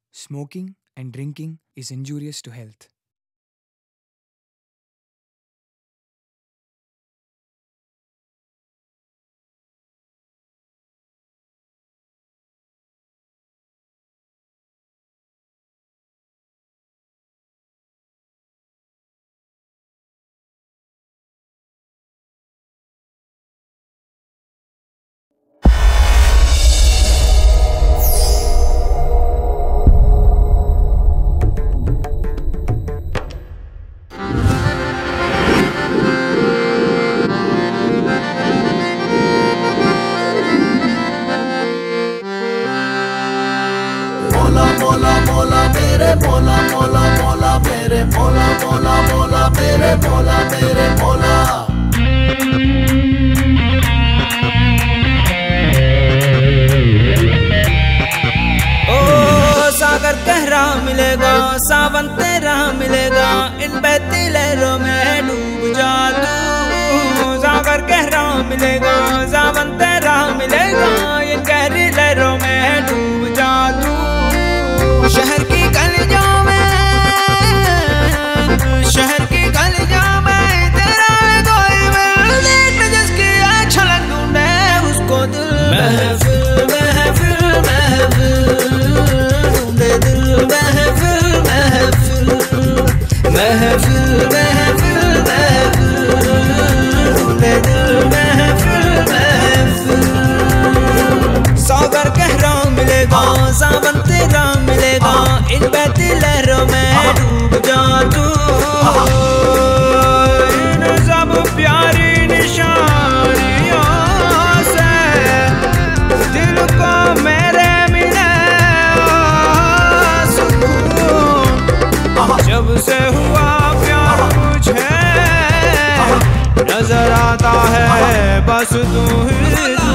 Smoking and drinking is injurious to health. मोला मोला मोला मेरे मोला मोला मोला मेरे मोला मोला मोला मेरे मोला मेरे मोला ओ सागर गहरा मिलेगा सावन तेरा मिलेगा इन बहती लहरों में डूब जा तू सागर गहरा मिलेगा सावन तेरा मिलेगा इन गहरी लहरों में डूब जा तू शहर की गलियों में शहर की गलियों में तेरा कोई मिल देख जिसकी छलक ढूंढे उसको दिल महफिल महफिल महफिल ढूंढे दिल महफिल महफिल महफिल महफिल महफिल ढूंढे दिल महफिल महफिल सागर गहरा मिलेगा सावन तेरा मिलेगा इन बहती लहरों में डूब जा तू इन सब प्यारी निशानियों से दिल को मेरे मिले सुकून जब से हुआ प्यार मुझे नजर आता है बस तू ही तू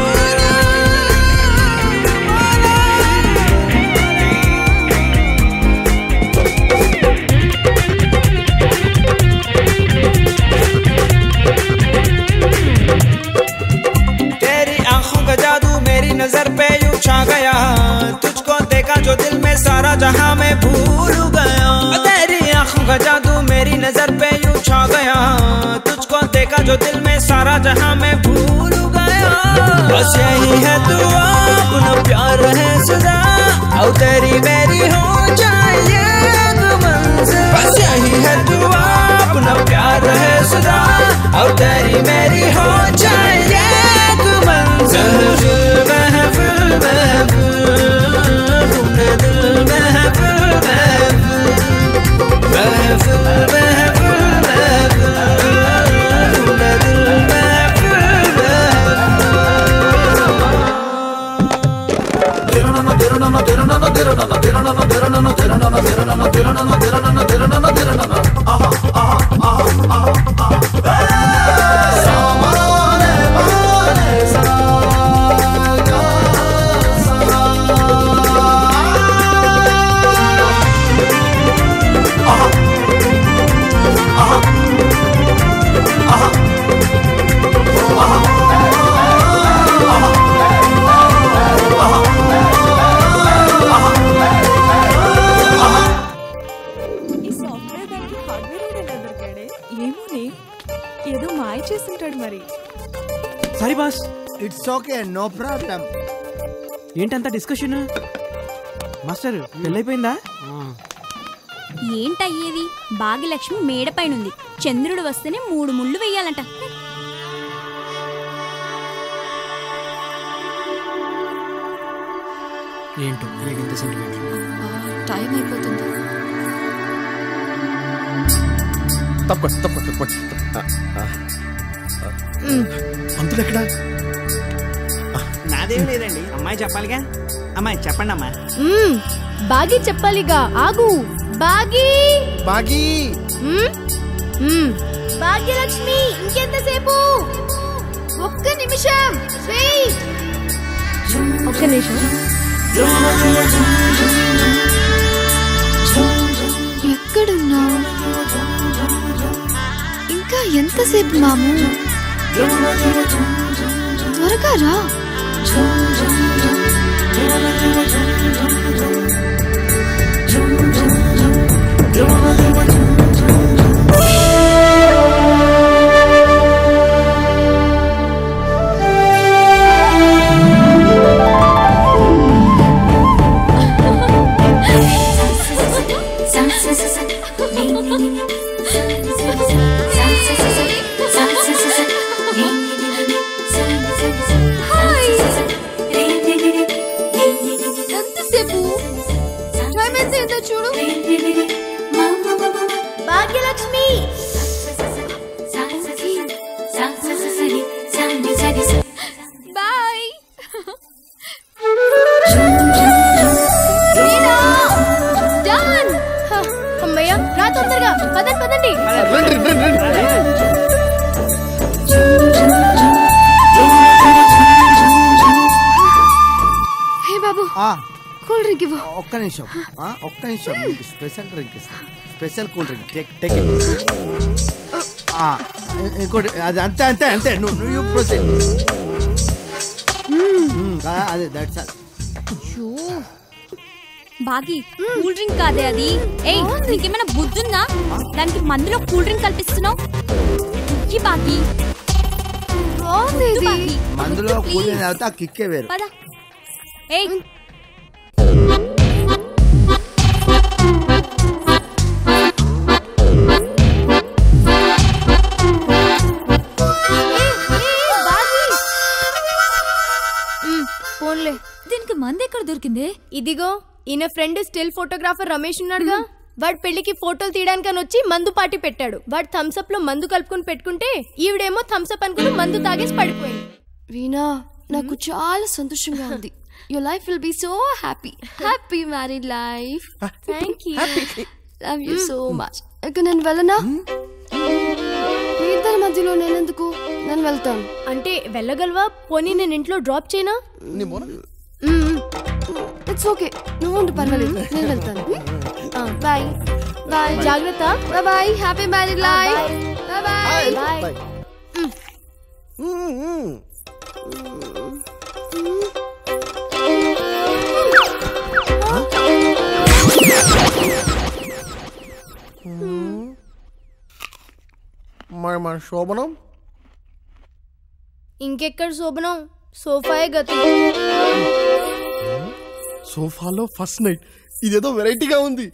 तेरी आंखों का जादू मेरी नजर पे यूं छा गया तुझको देखा जो दिल में सारा जहां मैं भूल गया तेरी आंखों का जादू मेरी नजर पे यूं छा गया तुझको देखा जो दिल में सारा जहां मैं भूल गया बस यही है दुआ अपना प्यार है सदा और तेरी मेरी हो जाए एक मंजिल बस यही है दुआ अपना प्यार है सदा और तेरी मेरी हो जाए एक मंजिल महफिल महफिल ढूंढे दिल महफिल महफिल महफिल महफिल महफिल ढूंढे दिल महफिल ఈ సాఫ్ట్వేర్ దానికి హార్డ్వేర్ వాడు ఎలా దొరికాడే ఏమోనే ఏదో మాయ చేస్తుంటాడు మరి sorry boss it's okay no problem ఏంటంత డిస్కషన్ మాస్టర్ పెళ్ళైపోయిందా ఏంటయ్యేది భాగ్యలక్ష్మి మేడపైనుంది చంద్రుడు వస్తేనే మూడు ముళ్ళు వెయ్యాలంట ఏంటో వీళ్ళకింత సెంటిమెంట్ టైం అయిపోతుంది తప్పండి తప్పండి తప్పండి పంతులు ఎక్కడ నాదేం లేదండి అమ్మాయి చెప్పాలిగా అమ్మాయి చెప్పండి అమ్మా బాగి చెప్పాలిగా ఆగు బాగి బాగీ భాగ్యలక్ష్మి ఇంకెంతసేపు ఒక్క నిమిషం వెయిట్ ఒక్క నిమిషం ఎక్కడున్నా ఇంకా ఎంతసేపు మాము త్వరగా రా చూడు భాగ్యలక్ష్మి బాయ్ డన్ అమ్మయ్య రా తొందరగా పదండి పదండి హే బాబు ఆ, కూల్ డ్రింక్ ఇవ్వు ఒక్క నిమిషం ఆ, ఒక్క నిమిషం మీకు స్పెషల్ డ్రింక్ ఇస్తాను special cool drink take take ఆ, ఇ- ఇంకోటి అది అంతే అంతే అంతే నువ్వు నువ్వు ప్రొసీడ్ అదే దట్స్ ఆల్ బాగి కూల్ డ్రింక్ కాదే అది ఏయ్ నీకేమైనా బుద్ధుందా దానికి మందులో కూల్ డ్రింక్ కల్పిస్తున్నావు ఇయ్యి బాగి బాగుంది వద్దు ఇది బాగి. మందులో వద్దు, కూల్ please. తాగితే ఆ కిక్కే వేరు పద ఏయ్ ఫోన్లే దీనికి మంది ఎక్కడ దొరికింది ఇదిగో ఈయన ఫ్రెండ్ స్టిల్ ఫోటోగ్రాఫర్ రమేష్ ఉన్నాడుగా వాడు పెళ్లికి ఫోటోలు తీయడానికని వచ్చి మందు పార్టీ పెట్టాడు వాడు థమ్స్ అప్ లో మందు కలుపుకొని పెట్టుకుంటే ఈవిడేమో థమ్స్ అప్ అనుకుని మందు తాగేసి పడిపోయింది వీణా నాకు చాలా సంతోషంగా ఉంది your life will be so happy happy married life thank you love you so much ఇక నేను వెళ్ళనా మీ ఇద్దరి మధ్యలో నేనెందుకు నేను వెళ్తాను అంటే వెళ్ళగలవా పోనీ నేను ఇంట్లో డ్రాప్ చేయనా ఇట్స్ ఓకే నువ్వు ఉండు పర్వాలేదు నేను వెళ్తాను బాయ్ బాయ్ జాగ్రత్త bye bye happy married life bye bye bye మరి మన శోభనం ఇంకెక్కడ శోభనం సోఫాయే గతి సోఫాలో ఫస్ట్ నైట్ ఇదేదో వెరైటీగా ఉంది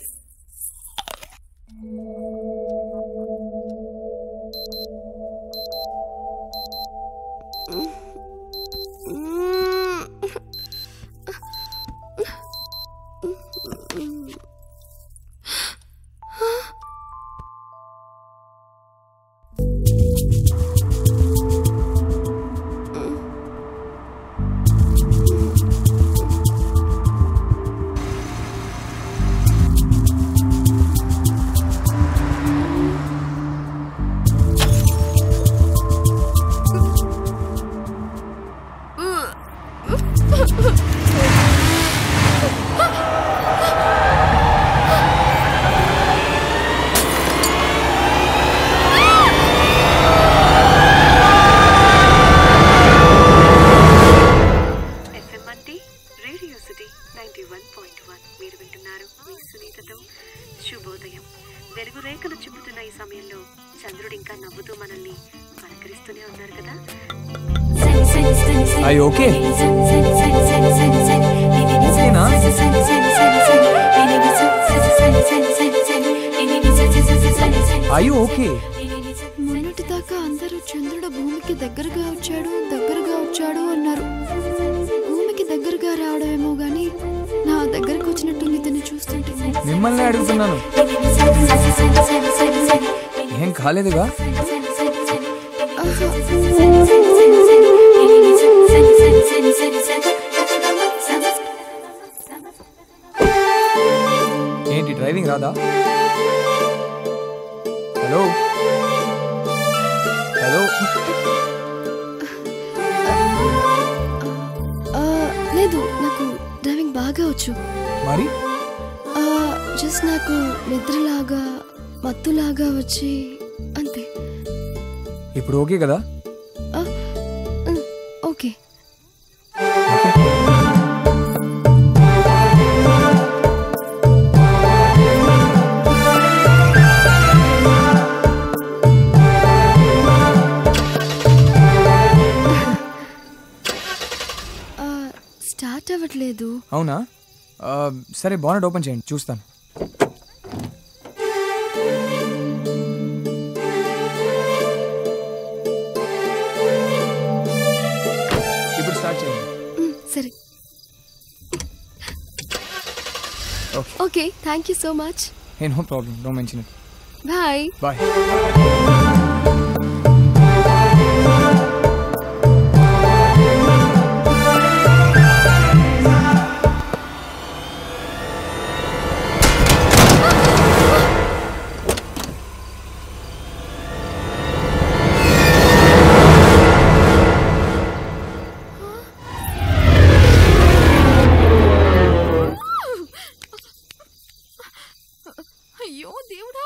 ఎఫ్ఎం అంటే radio city ninety one point one మీరు వింటున్నారు మీ సునీతతో శుభోదయం వెలుగు రేఖలు చుప్పుతున్న ఈ సమయంలో చంద్రుడు ఇంకా నవ్వుతూ మనల్ని పలకరిస్తూనే ఉన్నారు కదా ఐ ఓకే ఓకేనా ఐ ఓకే మొన్నటిదాకా అందరూ చంద్రుడు భూమికి దగ్గరగా వచ్చాడు దగ్గరగా వచ్చాడు అన్నారు భూమికి దగ్గరగా రావడమేమో గాని నా దగ్గరకు వచ్చినట్టుంది ఇతన్ని చూస్తుంటే మిమ్మల్ని అడుగుతున్నాను ఏం కాలేదుగా ఏంటి డ్రైవింగ్ రాదా హలో హలో ఆ, లేదు నాకు డ్రైవింగ్ బాగా వచ్చు మరి జస్ట్ నాకు నిద్రలాగా మత్తులాగా వచ్చి అంతే ఇప్పుడు ఓకే కదా ఆ, ఉమ్, ఓకే ఆ, స్టార్ట్ అవ్వట్లేదు అవునా ఆ, సరే బానెట్ ఓపెన్ చేయండి చూస్తాను ఇప్పుడు స్టార్ట్ చేయండి ఉమ్, సరే okay thank you so much ఏ no problem no mention it bye bye అయ్యో దేవుడా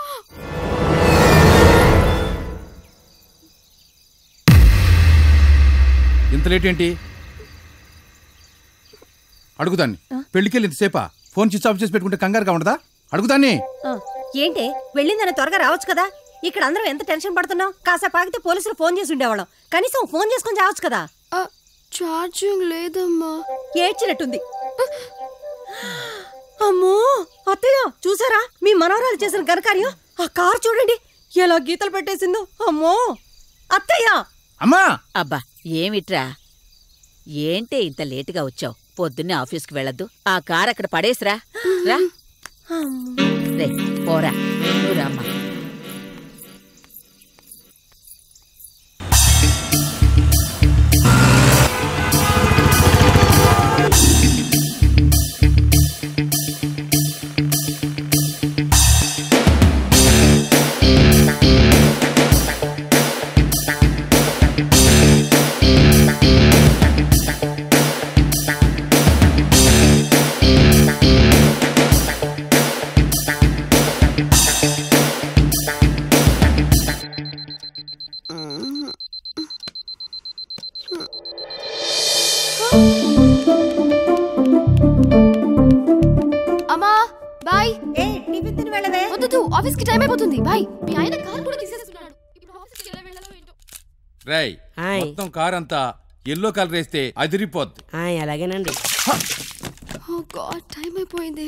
ఇంత లేట్ ఏంటి అడుగుతాన్ని పెళ్ళికెళ్ళి ఇంతసేపా ఫోన్ స్విచ్ ఆఫ్ చేసి పెట్టుకుంటే కంగారుగా ఉండదా అడుగుతాన్ని ఆ, ఏంటి వెళ్ళిందని త్వరగా రావచ్చు కదా ఇక్కడ అందరం ఎంత టెన్షన్ పడుతున్నాం కాసేపు ఆగితే పోలీసులు ఫోన్ చేసి ఉండేవాళ్ళం కనీసం ఫోన్ చేసుకొని చావచ్చు కదా ఛార్జింగ్ లేదమ్మా ఏడ్చినట్టుంది అమ్మో అత్తయ్య చూసారా మీ మనవరాలు చేసిన ఘనకార్యం ఆ కారు చూడండి ఎలా గీతలు పెట్టేసిందో అమ్మో అత్తయ్య అమ్మా అబ్బా ఏమిట్రా ఏంటే ఇంత లేటుగా వచ్చావు పొద్దున్నే ఆఫీస్కి వెళ్ళొద్దు ఆ కార్ అక్కడ పడేసిరా రా రే పోరా నువ్వు రామ్మా అమ్మా బాయ్ ఏ టిఫిన్ తిని వెళ్ళవే వద్దు ఆఫీస్ కి టైం అయిపోతుంది బాయ్ మీ ఆయన కార్ కూడా తీసేస్తున్నాడు ఇప్పుడు ఆఫీస్కి ఎలా వెళ్ళాలో ఏంటో రై హాయ్. మొత్తం కార్ అంతా ఎల్లో కలర్ వేస్తే అదిరిపోద్ది అలాగేనండి ఓ గాడ్ టైం అయిపోయింది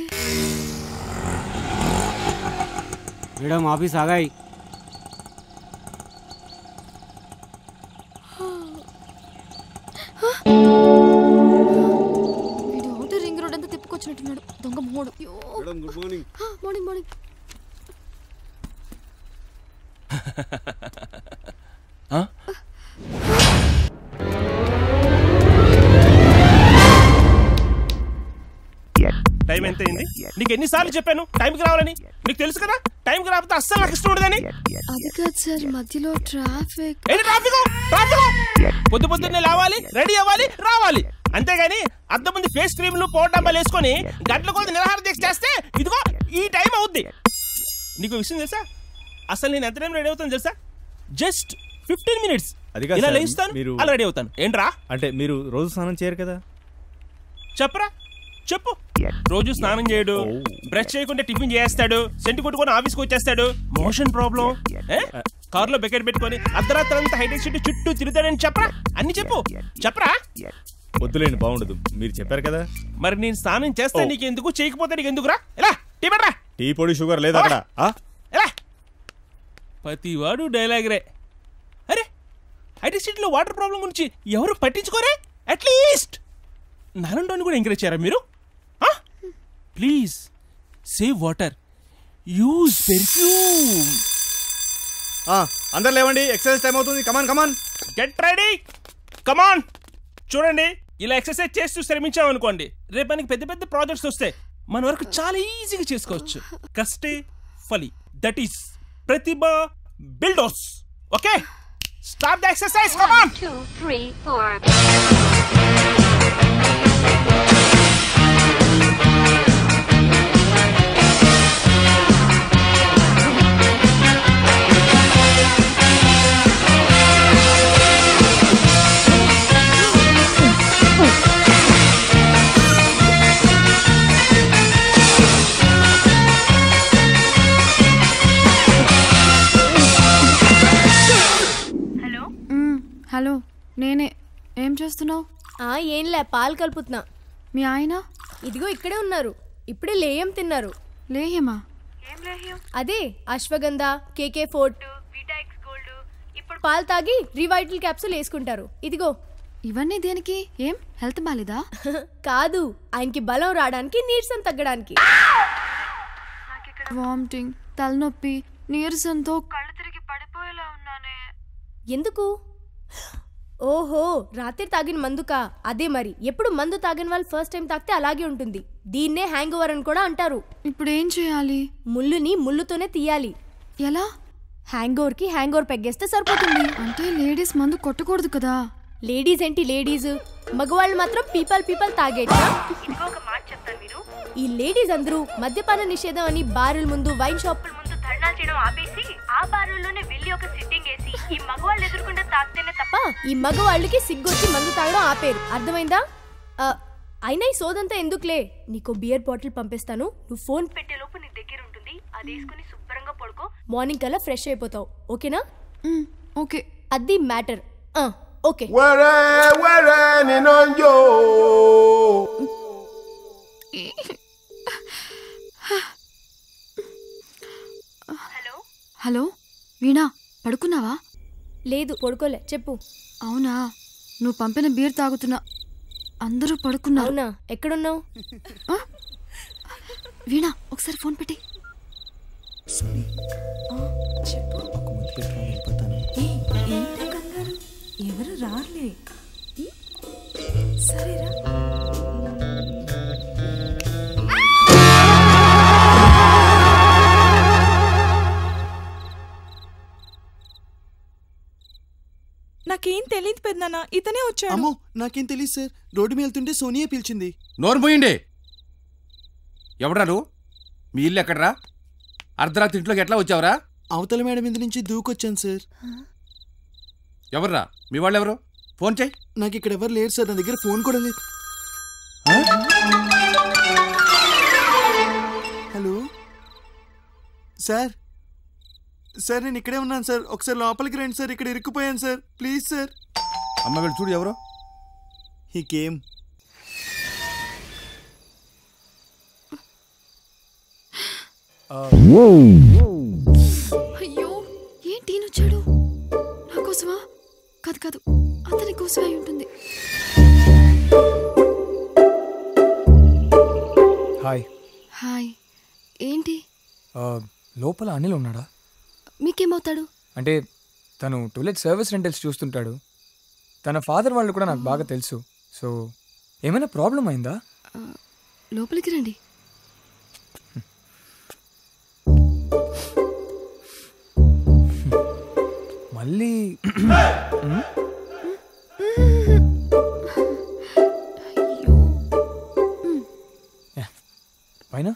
మేడం ఆఫీస్ ఆగాయి వీడు అవుటర్ రింగ్ రోడ్ అంతా తిప్పుకొచ్చినట్టున్నాడు దొంగ మూడు good morning morning morning time ఎంత అయింది నీకు ఎన్నిసార్లు చెప్పాను టైంకి రావాలని నీకు తెలుసు కదా టైంకి రాకపోతే అస్సలు నాకు ఇష్టం ఉండదని అది కాదు సార్ మధ్యలో ట్రాఫిక్ ఏంటి ట్రాఫిక్ ట్రాఫిక్ పొద్దు పొద్దున్నే లేవాలి రెడీ అవ్వాలి రావాలి అంతేగాని అద్దం ముందు ఫేస్ క్రీమ్లు పౌడర్ డబ్బాలు వేసుకొని గంటల కొద్ది నిరాహార దీక్ష చేస్తే ఇదిగో ఈ టైం అవుద్ది నీకు విషయం తెలుసా అసలు నేను ఎంత టైం రెడీ అవుతాను తెలుసా జస్ట్ ఫిఫ్టీన్ మినిట్స్ అది కాదు ఇలా సార్, లేస్తాను మీరు- అలా రెడీ అవుతాను ఏంట్రా అంటే మీరు రోజు స్నానం చేయరు కదా చెప్పరా చెప్పు రోజు స్నానం చేయడు బ్రష్ చేయకుండా టిఫిన్ చేస్తాడు సెంటు కొట్టుకొని ఆఫీస్కి వచ్చేస్తాడు మోషన్ ప్రాబ్లం కారులో బకెట్ పెట్టుకొని అర్ధరాత్రి అంతా హైటెక్ సిటీ చుట్టూ తిరుగుతాడని చెప్పరా అన్ని చెప్పు చెప్పరా వద్దులేండి బాగుండదు మీరు చెప్పారు కదా మరి నేను స్నానం చేస్తా నీకు ఎందుకు చేయకపోతే నీకు ఎందుకురా ఎలా టీ పెట్టరా టీ పొడి షుగర్ లేదు అక్కడ ఆ? ఎలా ప్రతివాడు డైలాగరే అరే హైటెక్ సిటీలో వాటర్ ప్రాబ్లం గురించి ఎవరు పట్టించుకోరే అట్లీస్ట్ నారండోని కూడా ఎంకరేజ్ చేయరా మీరు please save water use perfume ఆ, అందరు లేవండి ఎక్సర్సైజ్ టైం అవుతుంది కమాన్ కమాన్ గెట్ రెడీ కమాన్ చూడండి ఇలా ఎక్సర్సైజ్ చేస్తూ శ్రమించాం అనుకోండి రేపు మనకి పెద్ద పెద్ద ప్రాజెక్ట్స్ వస్తే మన వరకు చాలా ఈజీగా చేసుకోవచ్చు కష్టే ఫలి that is Prathibha builders okay start the exercise come on two, three, four. Hello నేనే ఏం చేస్తున్నావు ఆ ఏంలే పాలు కలుపుతున్నా మీ ఆయన ఇదిగో ఇక్కడే ఉన్నారు ఇప్పుడే లేయం తిన్నారు లేయమా అదే అశ్వగంధ కేకే ఫోర్ట్ ఇప్పుడు పాలు తాగి రివైటల్ క్యాప్సూల్ వేసుకుంటారు ఇదిగో ఇవన్నీ దేనికి ఏం హెల్త్ బాలేదా కాదు ఆయనకి బలం రావడానికి నీరసం తగ్గడానికి వామిటింగ్ తలనొప్పి నీరసంతో కళ్ళు తిరిగి పడిపోయేలా ఉన్నానే ఎందుకు ఓహో రాత్రి తాగిన మందుకా అదే మరి ఎప్పుడు మందు తాగిన వాళ్ళు ఫస్ట్ టైం తాగితే అలాగే ఉంటుంది దీన్నే హ్యాంగ్ ఓవర్ అని కూడా అంటారు ఇప్పుడు ఏం చేయాలి ముళ్ళుని ముళ్ళుతోనే తీయాలి ఎలా హ్యాంగ్ ఓవర్ కి హ్యాంగ్ ఓవర్ పెగ్గేస్తే సరిపోతుంది అంటే లేడీస్ మందు కొట్టకూడదు కదా లేడీస్ ఏంటి లేడీస్ మగవాళ్ళు మాత్రం పీపల్ పీపల్ తాగేట ఇంకొక మాట చెప్తాను మీరు ఈ లేడీస్ అందరూ మద్యపాన నిషేధం అని బారుల ముందు వైన్ షాప్ ముందు ధర్నాలు చేయడం ఆపేసి ఆ బారుల్లోనే వెళ్ళి ఒక సిట్టింగ్ వేసి ఈ మగవాళ్ళు ఎదురుకుండా తాగితేనే తప్ప తప్ప ఈ మగవాళ్ళకి సిగ్గొచ్చి మందు తాగడం ఆపేరు అర్థమైందా ఆ, అయినా ఈ సోదంతా ఎందుకులే నీకు బియర్ బాటిల్ పంపిస్తాను నువ్వు ఫోన్ పెట్టే లోపు నీ దగ్గర ఉంటుంది అది వేసుకుని శుభ్రంగా పడుకో మార్నింగ్ కల్లా ఫ్రెష్ అయిపోతావు ఓకేనా ఓకే అది matter okay wẹ́rẹ́ wẹ́rẹ́ nínú ń jó. Hello Veena పడుకున్నావా లేదు పడుకోలే చెప్పు అవునా నువ్వు పంపిన బీర్ తాగుతున్నా అందరూ పడుకున్నారు అవునా ఎక్కడున్నావు వీణా ఒకసారి ఫోన్ పెట్టి ఎవరు రాలే సరేరా నాకేం తెలియదు పెద్దనా ఇతనే వచ్చాడు అమ్మో నాకేం తెలియదు సార్ రోడ్డు మీద వెళ్తుంటే సోనియా పిలిచింది నోరు పోయిండే ఎవడ్రా నువ్వు మీ ఇల్లు ఎక్కడరా అర్ధరాత్రి ఇంట్లోకి ఎట్లా వచ్చావురా అవతల మేడ మీద నుంచి దూకొచ్చాను సార్ ఎవర్రా మీ వాళ్ళు ఎవరు ఫోన్ చేయి నాకు ఇక్కడ ఎవరు లేరు సార్ నా దగ్గర ఫోన్ కూడా లేదు హలో సార్ సార్ నేను ఇక్కడే ఉన్నాను సార్ ఒకసారి లోపలికి రండి సార్ ఇక్కడ ఇరుక్కుపోయాను సార్ ప్లీజ్ సార్ అమ్మ వీళ్ళు చూడు ఎవరు ఈ కేమ్ అయ్యో ఏంటి ఈయన వచ్చాడు నా కోసమా కాదు కాదు అతని కోసమే అయి ఉంటుంది హాయ్ హాయ్ ఏంటి ఆ, లోపల అనిల్ ఉన్నాడా మీకేమవుతాడు అంటే తను టూలెట్ సర్వీస్ రెంటల్స్ చూస్తుంటాడు తన ఫాదర్ వాళ్ళు కూడా నాకు బాగా తెలుసు సో ఏమైనా ప్రాబ్లం అయిందా ఆ, లోపలికి రండి మళ్ళీ ఉమ్, పైన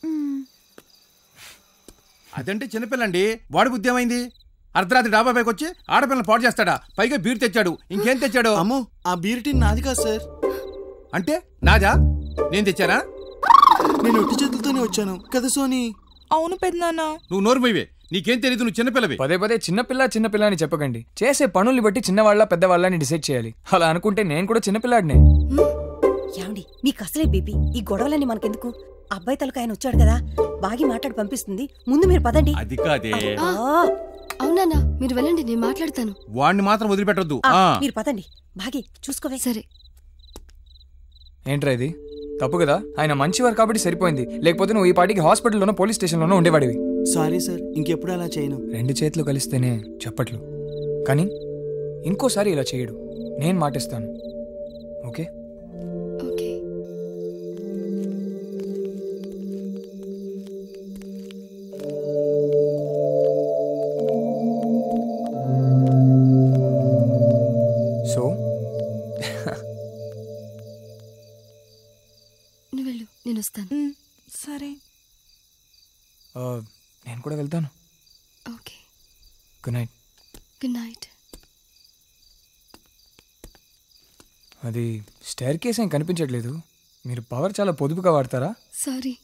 అదంటే చిన్నపిల్లండి వాడి బుద్ధి ఏమైంది అర్ధరాత్రి డాబా పైకి వచ్చి ఆడపిల్లని పాడు చేస్తాడా పైగా బీర్ తెచ్చాడు ఇంకేం తెచ్చాడు అమ్మో ఆ బీర్ టిన్ నాది కాదు సార్ అంటే నాదా నేను తెచ్చానా నేను ఒట్టి చేతులతోనే వచ్చాను కదా సోని అవును పెద్దనాన్న నువ్వు నోరు పోయివే నీకేం తెలియదు నువ్వు చిన్నపిల్లవి పదే పదే చిన్నపిల్ల చిన్నపిల్ల అని చెప్పకండి చేసే పనుల్ని బట్టి చిన్నవాళ్ళ పెద్దవాళ్ళ అని డిసైడ్ చేయాలి అలా అనుకుంటే నేను కూడా చిన్నపిల్లాడినే ఏమండి మీకు అసలే బీపీ ఈ గొడవలన్నీ మనకెందుకు అబ్బాయి తలకు ఆయన వచ్చాడు కదా బాగి మాట్లాడి పంపిస్తుంది ముందు మీరు పదండి అది కాదే ఆ, అవునా మీరు వెళ్ళండి నేను మాట్లాడతాను వాడిని మాత్రం వదిలిపెట్టొద్దు ఆ, ఆ. మీరు పదండి బాగి చూసుకోవే సరే ఏంట్రా ఇది తప్పు కదా ఆయన మంచివారు కాబట్టి సరిపోయింది లేకపోతే నువ్వు ఈ పాటికి హాస్పిటల్లోనో పోలీస్ స్టేషన్లోనో ఉండేవాడివి సారీ సార్ ఇంకెప్పుడు అలా చేయను రెండు చేతులు కలిస్తేనే చప్పట్లు కానీ ఇంకోసారి ఇలా చేయడు నేను మాటిస్తాను ఓకే ఓకే సో నువ్వు వెళ్ళు నేను వస్తాను సరే ఆ, నేను కూడా వెళ్తాను okay good night good night అది స్టైర్ కేస్ ఏం కనిపించట్లేదు మీరు పవర్ చాలా పొదుపుగా వాడతారా సారీ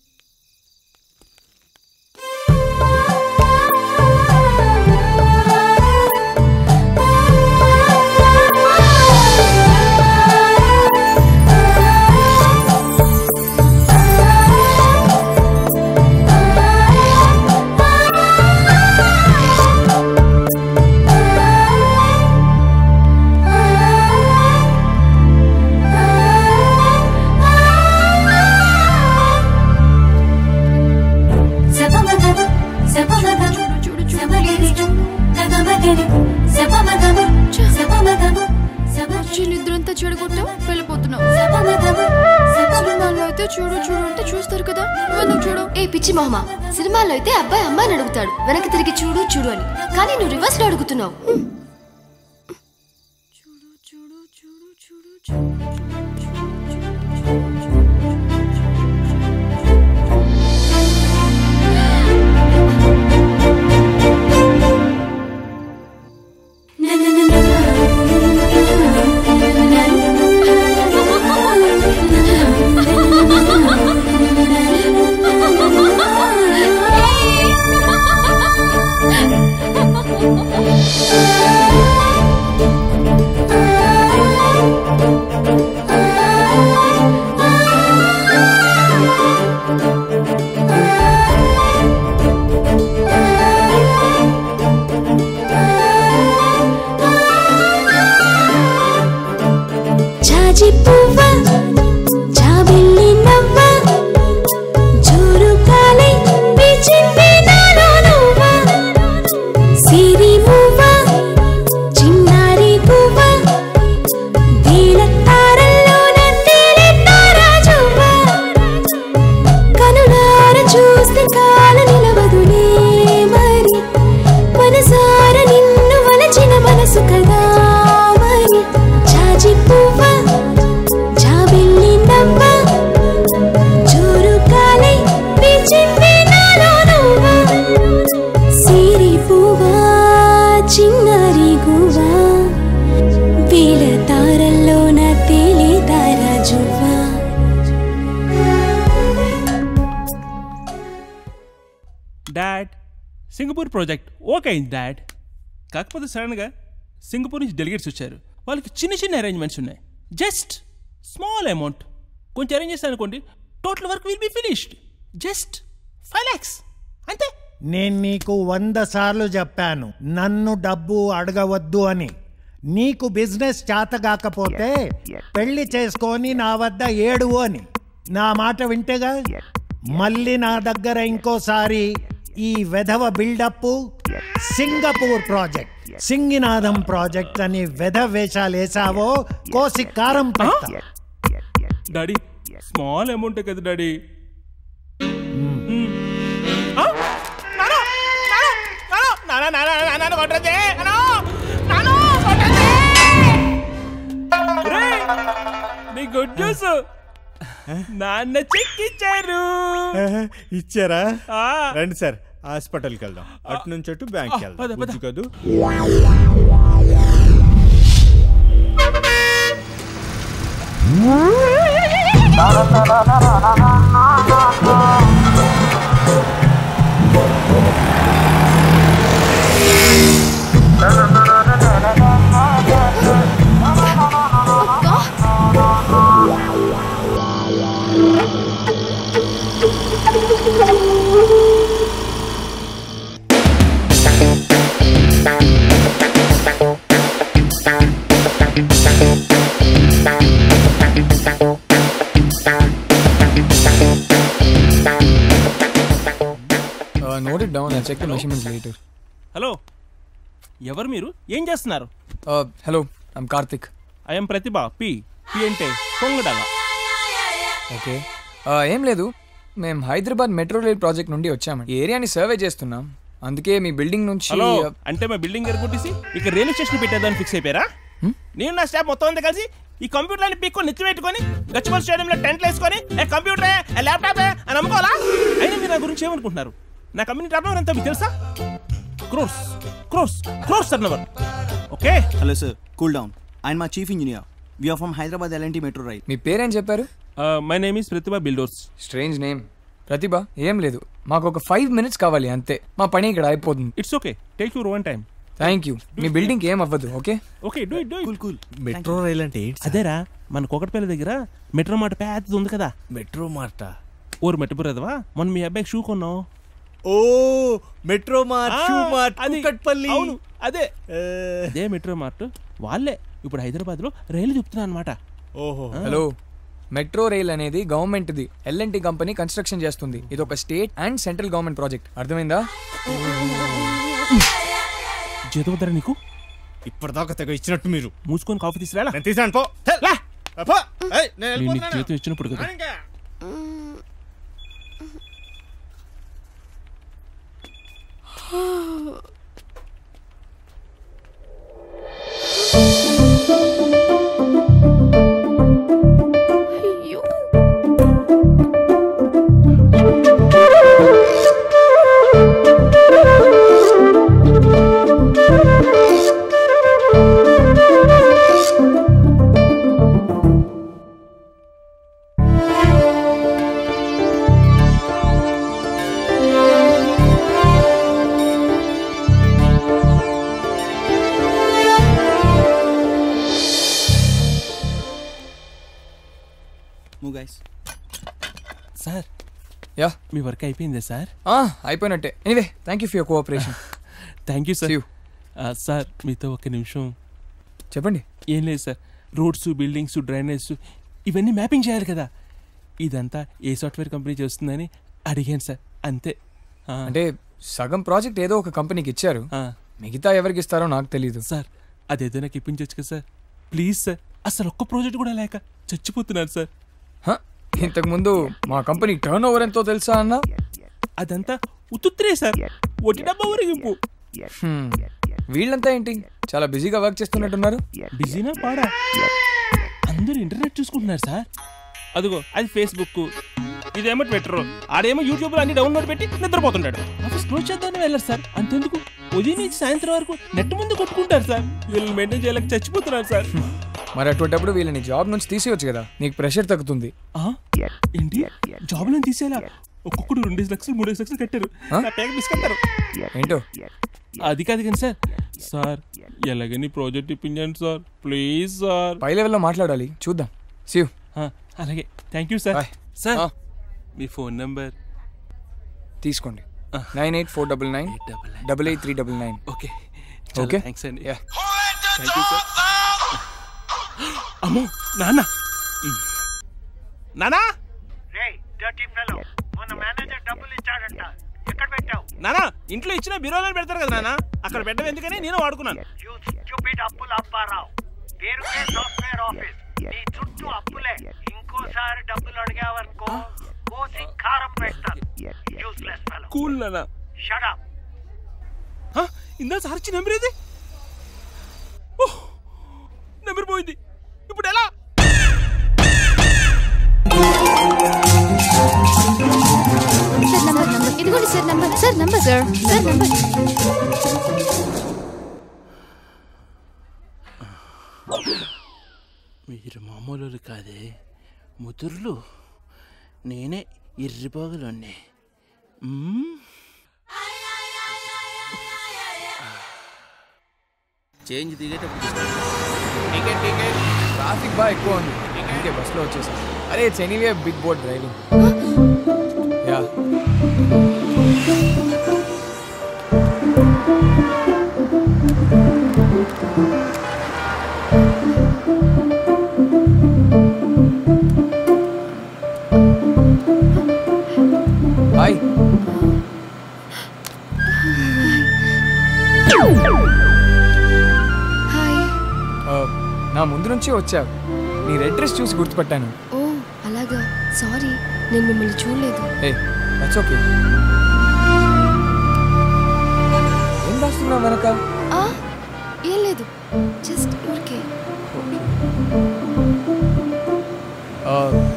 ఆ చూడు చూడు అంటే చూస్తారు కదా నువ్వు చూడు ఏ పిచ్చి మొహమా సినిమాలో అయితే అబ్బాయి అమ్మాయిని అడుగుతాడు వెనక్కి తిరిగి చూడు చూడు అని కానీ నువ్వు రివర్స్ లో అడుగుతున్నావు జాజి పువ్వ జాబిల్లి నవ్వ జోరు కాలై పిచ్చింది నాలో నువ్వ సిరి మువ్వ చిన్నారి గువ్వ వేల తారల్లోన తేలే తారాజువ్వ కనులార చూస్తే కాల నిలవదులే మరి మనసార నిన్ను వలచిన మనసు కదా మరి జాజి పువ్వ జాబిల్లి నవ్వ జోరు కాలై పిచ్చింది నాలో నువ్వ సిరి పువ్వ చిన్నారి గువ్వ వేల తారల్లోన తేలే తారాజువ్వ డాడ్ సింగపూర్ ప్రాజెక్ట్ ఓకే అయింది డాడ్ కాకపోతే సడన్గా సింగపూర్ నుంచి డెలిగేట్స్ వచ్చారు వాళ్ళకి చిన్న చిన్న అరేంజ్మెంట్స్ ఉన్నాయి జస్ట్ స్మాల్ అమౌంట్ కొంచెం అరేంజ్ చేస్తాను అనుకోండి total work will be finished just five lakhs అంతే నేను నీకు వంద సార్లు చెప్పాను నన్ను డబ్బు అడగవద్దు అని నీకు బిజినెస్ చేతగాకపోతే పెళ్లి చేసుకొని నా వద్ద ఏడు అని నా మాట వింటేగా మళ్ళీ నా దగ్గర ఇంకోసారి ఈ వెధవ బిల్డప్ సింగపూర్ ప్రాజెక్ట్ సింగినాథం ప్రాజెక్ట్ అని వెధ వేషాలు వేసావో కోసి కారం పెడతా డాడీ స్మాల్ అమౌంటే కదా డాడీ నీ గుడ్ న్యూస్ నాన్న చెక్ ఇచ్చారు ఇచ్చారా ఆ. రండి సార్ హాస్పిటల్కి వెళ్దాం అటు నుంచి అటు బ్యాంక్కి ఆ, వెళ్దాం పద, పద. బుజ్జు కదూ note it down check the measurements later hello ఎవరు మీరు ఏం చేస్తున్నారు hello I'm Karthik I'm Prathibha P P అంటే పొంగడాల ఓకే ఏం లేదు మేము హైదరాబాద్ మెట్రో రైల్ ప్రాజెక్ట్ నుండి వచ్చామండి ఈ ఏరియాని సర్వే చేస్తున్నాం అందుకే మీ బిల్డింగ్ నుంచి హలో అంటే మా బిల్డింగ్ ఎరగొట్టేసి ఇక్కడ రైల్వే స్టేషన్ పెట్టేదాన్ని ఫిక్స్ అయిపోయారా నేను నా స్టాఫ్ మొత్తం అంతా కలిసి ఈ కంప్యూటర్ని పీక్కొని నెత్తి పెట్టుకొని గచ్చిబల్ స్టేడియంలో టెంట్లు వేసుకొని ఏ కంప్యూటరే ఏ ల్యాప్టాపే అని అమ్ముకోవాలా అయినా మీరు నా గురించి ఏమనుకుంటున్నారు నా కంపెనీ టర్న్ ఎంత మీకు తెలుసా crores crores crores turn okay hello sir cool down ఆయన మా chief engineer we are from Hyderabad L N T metro rail మీ పేరేం చెప్పారు my name is Prathibha builders strange name Prathibha ఏం లేదు మాకు ఒక ఫైవ్ మినిట్స్ కావాలి అంతే మా పని ఇక్కడ అయిపోతుంది it's okay take your own time thank you మీ బిల్డింగ్ ఏం అవ్వదు okay okay do it do it cool metro rail అంటే ఏంటి అదేరా మన కోకటపల్లి దగ్గర మెట్రో మాట పెద్దది ఉంది కదా మెట్రో మార్ట ఊరు మెట్టుపురదవా మొన్న మీ అబ్బాయికి షూ కొన్నావు ఓ మెట్రో మార్ట్ ఆ, షూ మార్ట్ అది. కుక్కట్పల్లి అవును అదే అదే మెట్రో మార్ట్ వాళ్ళే ఇప్పుడు హైదరాబాద్ లో రైలు చెప్తున్నా అనమాట ఓహో హలో మెట్రో రైల్ అనేది గవర్నమెంట్ది ఎల్ఎన్టీ కంపెనీ కన్స్ట్రక్షన్ చేస్తుంది ఇది ఒక state and central government project అర్థమైందా జీతం వద్దరా నీకు ఇప్పటిదాకా తెగ ఇచ్చినట్టు మీరు మూసుకొని కాఫీ తీసుకురా నేను తీసాను పో పో. ఏయ్, నేను నేను నీకు వెళ్ళిపోతున్నాను. జీతం ఇచ్చినప్పుడు కదా ఇంకా. మూవ్ గైస్ సార్ యా మీ వర్క్ అయిపోయిందా సార్ అయిపోయినట్టే anyway thank you for your cooperation thank you sir sir మీతో ఒక నిమిషం చెప్పండి ఏం లేదు సార్ రోడ్స్ బిల్డింగ్స్ డ్రైనేజ్ ఇవన్నీ మ్యాపింగ్ చేయాలి కదా ఇదంతా ఏ సాఫ్ట్వేర్ కంపెనీ చేస్తుందని అడిగాను సార్ అంతే ఆ. అంటే సగం ప్రాజెక్ట్ ఏదో ఒక కంపెనీకి ఇచ్చారు మిగతా ఎవరికి ఇస్తారో నాకు తెలియదు సార్ అదేదో నాకు ఇప్పించవచ్చు కదా సార్ ప్లీజ్ సార్ అసలు ఒక్క ప్రాజెక్ట్ కూడా లేక చచ్చిపోతున్నాను సార్ ఇంతకు ముందు మా కంపెనీ టర్న్ ఓవర్ ఎంతో తెలుసా అన్న అదంతా ఉత్తుత్రే సార్ ఒట్టి డబ్బా ఊరేగింపు వీళ్ళంతా ఏంటి చాలా బిజీగా వర్క్ చేస్తున్నట్టున్నారు బిజీనా పాడా అందరూ ఇంటర్నెట్ చూసుకుంటున్నారు సార్ అదిగో అది ఫేస్బుక్ ఇదేమో ట్విట్టర్ ఆడేమో యూట్యూబ్ లో అన్ని డౌన్లోడ్ పెట్టి నిద్రపోతుంటాడు ఆఫీస్ క్లోజ్ చేద్దామని వెళ్ళారు సార్ అంతెందుకు ఉదయం నుంచి సాయంత్రం వరకు నెట్ ముందు కొట్టుకుంటారు సార్ వీళ్ళు మెయింటైన్ చేయలేక చచ్చిపోతున్నారు సార్ మరి అటువంటిప్పుడు వీళ్ళని జాబ్ నుంచి తీసేయొచ్చు కదా నీకు ప్రెషర్ తగ్గుతుంది ఆ? ఏంటి జాబ్ లో తీసేలా ఒక్కొక్కడు రెండేసి లక్షలు మూడేసి లక్షలు కట్టారు నా పేక మిస్ కట్టారు ఏంటో అది కాదు కానీ సార్ సార్ ఎలాగని ప్రాజెక్ట్ ఇప్పించండి సార్ ప్లీజ్ సార్ పై లెవెల్లో మాట్లాడాలి చూద్దాం సివ్ అలాగే థ్యాంక్ యూ సార్ సార్ మీ ఫోన్ నెంబర్ తీసుకోండి nine eight four double nine double eight three double nine okay okay thanks అండి థ్యాంక్ యూ సార్ అమ్మో నాన్న నానా నానా ఇంట్లో ఇచ్చిన బీరోలో పెడతారు కదా నాన్న అక్కడ పెట్టడం ఎందుకని నేను వాడుకున్నాను అప్పులు అప్పారావు పేరుకే సాఫ్ట్వేర్ ఆఫీస్ నీ చుట్టూ అప్పులే ఇంకోసారి డబ్బులు అడిగావనుకో కోసి కారం పెడతాను యూస్లెస్ ఫెలో కూల్ నానా షట్ అప్ ఇందా సార్ ఇచ్చి నెంబర్ ఏది ఓహ్, నెంబర్ పోయింది ఇప్పుడు ఎలా సార్ నంబర్ నంబర్ ఇదిగోండి sir number sir number sir sir number మీరు మామూలు కాదే ముదుర్లు నేనే ఇర్రిపోగలున్నే చేంజ్ దిగేటప్పుడు టికెట్ టికెట్ ట్రాఫిక్ బాగా ఎక్కువ ఉంది అందుకే బస్సులో వచ్చేసా అరే it's anyway big board driving yeah hi hi నా ముందు నుంచే వచ్చావు నీ రెడ్ డ్రెస్ చూసి గుర్తుపట్టాను ఓ అలాగా సారీ నేను మిమ్మల్ని చూడలేదు ఏ దట్స్ ఓకే ఏం రాస్తున్నావు వెనక ఆ, ఏం లేదు జస్ట్ ఊరికే ఆ,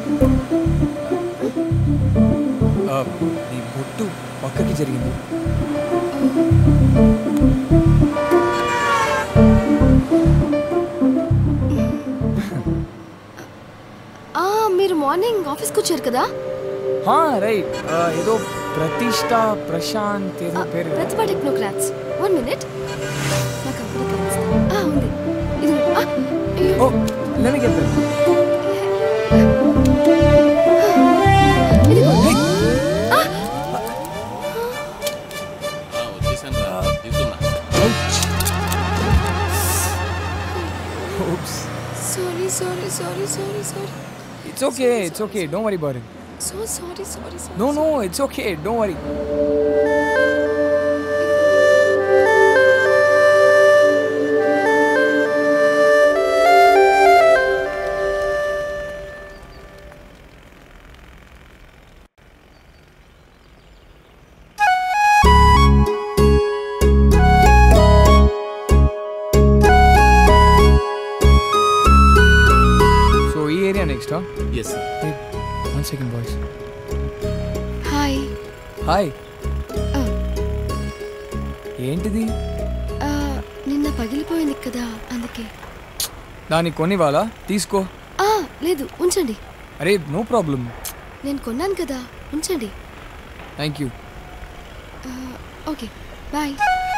ఆ, నీ బొట్టు పక్కకి జరిగింది ఆ, మీరు మార్నింగ్ ఆఫీస్కి వచ్చారు కదా హా రైట్ ఏదో ప్రతిష్ట ప్రశాంత్ ఏదో పేరు ప్రతిభా టెక్నోక్రాట్స్ వన్ మినిట్ నా కంపెనీ కార్డ్స్ ఆ, ఉంది ఇది ఓ let me get that. వచ్చేసాను రా దిగుతున్నా Oops. Sorry sorry sorry sorry sorry It's okay, it's okay. Don't worry about it. So sorry sorry sorry No, no, it's okay. Don't worry. Hi ఏంటిది ఆ, నిన్న పగిలిపోయింది కదా అందుకే దానికి కొనివ్వాలా తీసుకో ఆ, లేదు ఉంచండి అరే నో ప్రాబ్లం నేను కొన్నాను కదా ఉంచండి థ్యాంక్ యూ ఆ, ఓకే బాయ్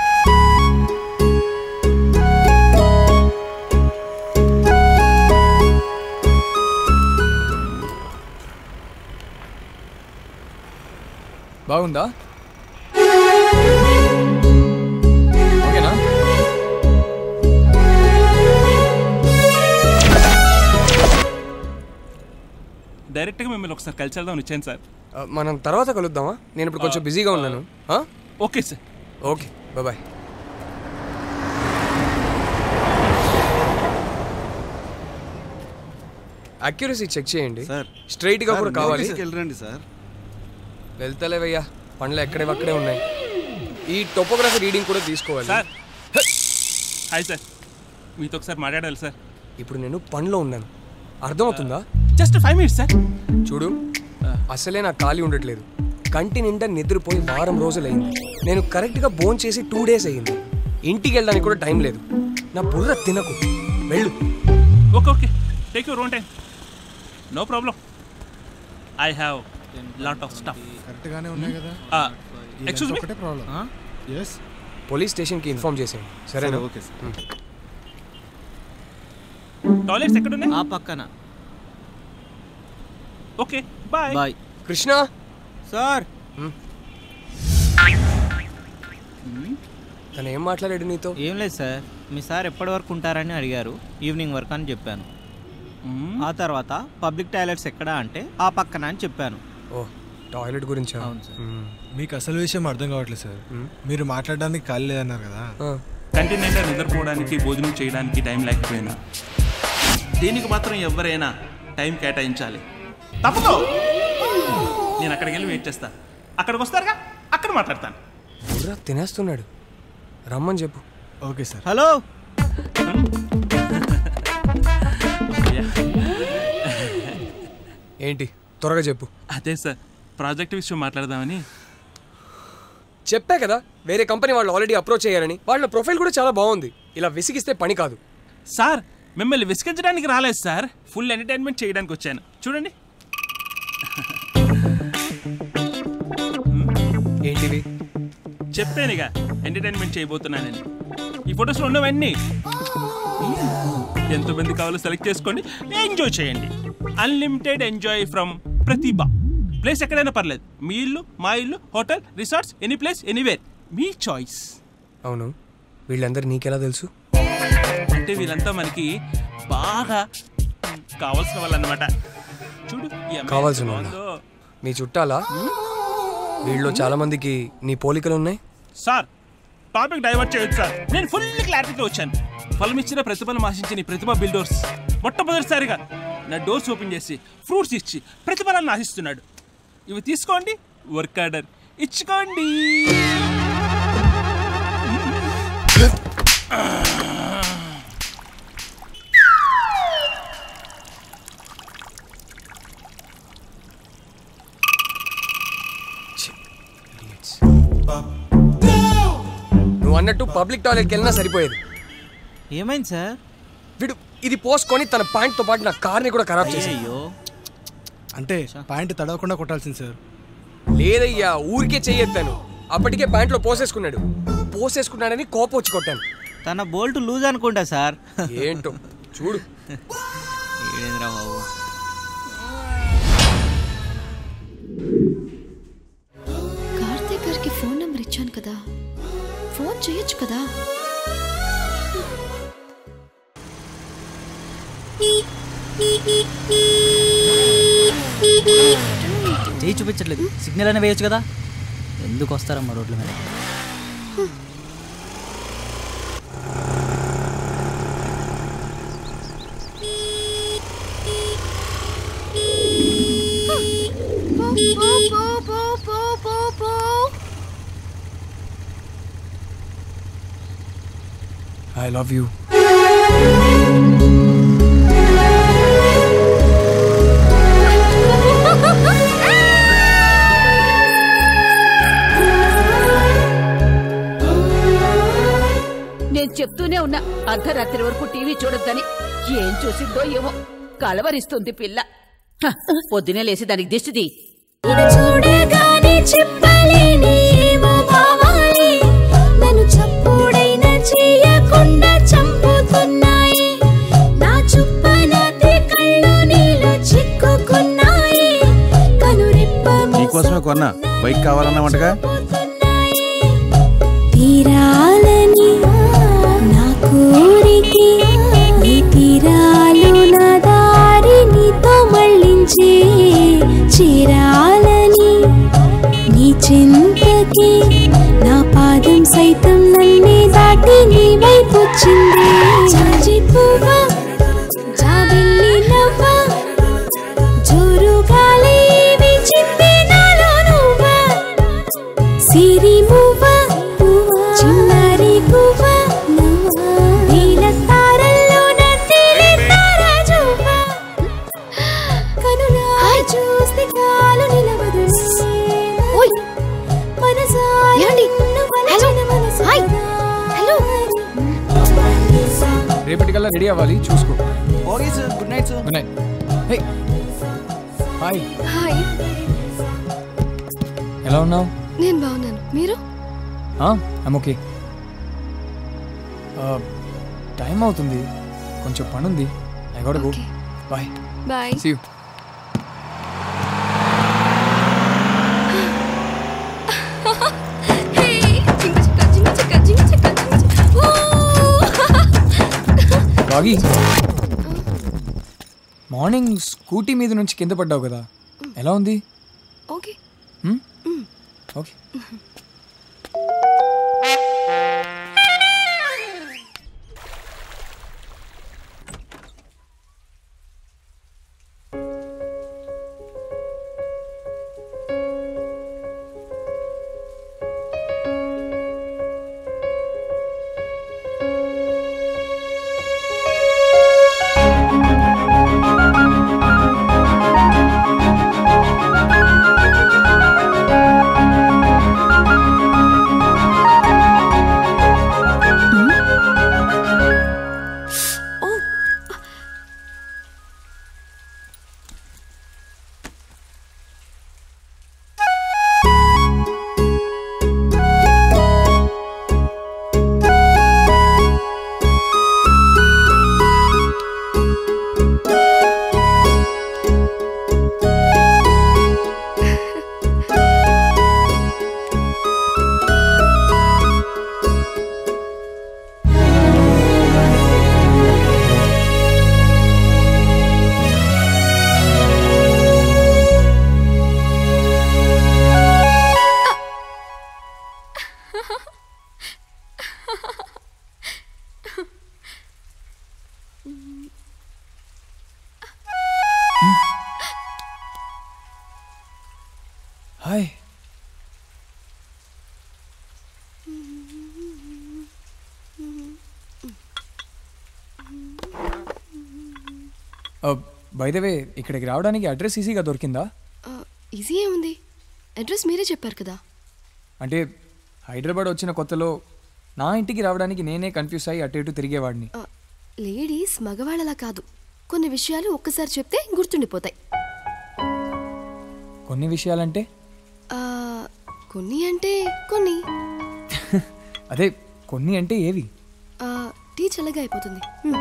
బాగుందా ఓకేనా డైరెక్ట్గా మిమ్మల్ని ఒకసారి కలిసి వెళ్దాం వచ్చాను సార్ ఆ, మనం తర్వాత కలుద్దామా నేను ఇప్పుడు కొంచెం బిజీగా ఉన్నాను ఆ? Okay sir okay bye accuracy check చేయండి సార్ స్ట్రైట్ గా సార్, కూడా కావాలి ఆఫీస్కి వెళ్ళరండి సార్ వెళ్తలేవయ్యా పండ్లు ఎక్కడే అక్కడే ఉన్నాయి ఈ టోపోగ్రఫీ రీడింగ్ కూడా తీసుకోవాలి సార్ హాయ్ సార్ మీతో ఒకసారి మాట్లాడాలి సార్ ఇప్పుడు నేను పనిలో ఉన్నాను అర్థమవుతుందా జస్ట్ ఫైవ్ మినిట్స్ సార్ చూడు అసలే నాకు ఖాళీ ఉండట్లేదు కంటి నిండా నిద్రపోయి వారం రోజులైంది నేను కరెక్ట్గా బోన్ చేసి టూ డేస్ అయ్యింది ఇంటికి వెళ్ళడానికి కూడా టైం లేదు నా బుర్ర తినకు వెళ్ళు okay okay take your own time no problem I have lot of stuff కరెక్ట్గానే ఉన్నాయి కదా ఎక్స్క్యూజ్ మీ ఒకటే ప్రాబ్లం ఎస్ పోలీస్ స్టేషన్కి ఇన్ఫార్మ్ చేసేయండి సరేనా సరే, ఓకే మ్. టాయిలెట్స్ ఎక్కడ ఉన్నాయి ఆ పక్కన okay bye bye Krishna sir తను ఏం మాట్లాడాడు నీతో ఏం లేదు సార్ మీ సార్ ఎప్పటి వరకు ఉంటారని అడిగారు ఈవినింగ్ వరకు అని చెప్పాను ఆ తర్వాత పబ్లిక్ టాయిలెట్స్ ఎక్కడా అంటే ఆ పక్కన అని చెప్పాను ఓ టాయిలెట్ గురించా అవును సార్ మీకు అసలు విషయం అర్థం కావట్లేదు సార్ మీరు మాట్లాడడానికి ఖాళీ లేదన్నారు కదా కంటి నిండా నిద్రపోవడానికి భోజనం చేయడానికి టైం లేకపోయినా దీనికి మాత్రం ఎవరైనా టైం కేటాయించాలి తప్పదు నేను అక్కడికి వెళ్ళి వెయిట్ చేస్తా అక్కడికి వస్తారుగా అక్కడ మాట్లాడతాను బుర్ర తినేస్తున్నాడు రమ్మని చెప్పు ఓకే సార్ హలో ఏంటి త్వరగా చెప్పు అదే సార్ ప్రాజెక్ట్ విషయం మాట్లాడదామని చెప్పా కదా వేరే కంపెనీ వాళ్ళు ఆల్రెడీ అప్రోచ్ అయ్యారని వాళ్ళ ప్రొఫైల్ కూడా చాలా బాగుంది ఇలా విసిగిస్తే పని కాదు సార్ మిమ్మల్ని విసిగించడానికి రాలేదు సార్ ఫుల్ ఎంటర్టైన్మెంట్ చేయడానికి వచ్చాను చూడండి ఏంటివి చెప్పానుగా ఎంటర్టైన్మెంట్ చేయబోతున్నానని ఈ ఫొటోస్లో ఉన్నవన్నీ ఎంతమంది కావాలో సెలెక్ట్ చేసుకోండి ఎంజాయ్ చేయండి unlimited enjoy from Pratibha place ఎక్కడైనా పర్లేదు మీ ఇల్లు మా ఇల్లు hotel resorts any place anywhere మీ చాయిస్ అవును వీళ్ళందరూ నీకెలా తెలుసు అంటే వీళ్ళంతా మనకి బాగా కావాల్సిన వాళ్ళు అనమాట చూడు ఈ అమ్మాయి కావాల్సిన ఎంత వాళ్ళా? బాగుందో. మీ చుట్టాలా వీళ్ళలో చాలా మందికి నీ పోలికలు ఉన్నాయి సార్ టాపిక్ డైవర్ట్ చేయొచ్చు సార్ నేను ఫుల్ క్లారిటీతో వచ్చాను ఫలం ఇచ్చిన ప్రతిఫలం ఆశించిన ఈ ప్రతిభ బిల్డర్స్ మొట్టమొదటిసారిగా నా డోర్స్ ఓపెన్ చేసి ఫ్రూట్స్ ఇచ్చి ప్రతిఫలాన్ని ఆశిస్తున్నాడు ఇవి తీసుకోండి వర్క్ ఆర్డర్ ఇచ్చుకోండి నువ్వు అన్నట్టు పబ్లిక్ టాయిలెట్కి వెళ్ళినా సరిపోయేది ఏమైంది సార్ వీడు ఇది పోసుకొని తన పాయింట్ తో పాటు నా కార్ని కూడా ఖరాబ్ చేసి అయ్యో అంటే పాయింట్ తడవకుండా కొట్టాల్సింది సార్ లేదయ్యా ఊరికే చెయ్యెత్తాను అప్పటికే ప్యాంట్లో పోసేసుకున్నాడు పోసేసుకున్నాడని కోపం వచ్చి కొట్టాను తన బోల్ట్ లూజ్ అనుకుంటా సార్ ఏంటో చూడు ఏడేంద్రా బాబు కార్తీక్ గారికి ఫోన్ నెంబర్ ఇచ్చాను కదా ఫోన్ చేయొచ్చు కదా చేయి చూపించట్లేదు సిగ్నల్ అయినా వేయొచ్చు కదా ఎందుకు వస్తారమ్మా రోడ్ల మీద ఐ లవ్ యూ చెప్తూనే ఉన్నా అర్ధరాత్రి వరకు టీవీ చూడొద్దని ఏం చూసిందో ఏమో కలవరిస్తుంది పిల్ల హ, పొద్దునే లేసి దానికి దిష్టిది చూడగానే చెప్పలేని ఏమో భావాలే నన్ను చప్పుడైనా చేయకుండా చంపుతున్నాయి నా చుప్పనాటి కళ్ళు నీలో చిక్కుకున్నాయి కనురెప్ప నీకోసమే కొన్నా బైక్ కావాలన్నామంటగా తీరాలని నా కోరికే నీ తీరాలు నా దారి నీతో మళ్ళించే చేరాలని నీ చింతకి నా పాదం సైతం నన్నే దాటి నీ వైపు వచ్చింది జాజి పువ్వా జాబిల్లి నవ్వా జోరు గాలి వీచింది నాలో నువ్వా సిరి మువ్వా చిన్నారి పువ్వా నీల తారల్లో నా తేలి తారాజువ్వా కనులా చూస్తే కాలు నిలవదు ఓయ్ మనసాయండి హలో హాయ్ హలో రేపటికల్లా రెడీ అవ్వాలి చూసుకో okay sir good night sir good night hey hi hi ఎలా ఉన్నావు నేను బాగున్నాను మీరు ఐమ్ ఓకే టైం అవుతుంది కొంచెం పని ఉంది I got go bye bye see you Bagi morning scooty మీద నుంచి కింద పడ్డావు కదా ఎలా ఉంది okay hmm? Okay hi by the way ఇక్కడికి రావడానికి అడ్రస్ ఈజీగా దొరికిందా ఈజీ ఏముంది అడ్రస్ మీరే చెప్పారు కదా అంటే హైదరాబాద్ వచ్చిన కొత్తలో నా ఇంటికి రావడానికి నేనే కన్ఫ్యూజ్ అయ్యి అటు ఇటు తిరిగేవాడిని లేడీస్ మగవాళ్ళలా కాదు కొన్ని విషయాలు ఒక్కసారి చెప్తే గుర్తుండిపోతాయి కొన్ని విషయాలంటే ఆ, కొన్ని అంటే కొన్ని అదే కొన్ని అంటే ఏవి ఆ, టీ చల్లగా అయిపోతుంది హ్మ్.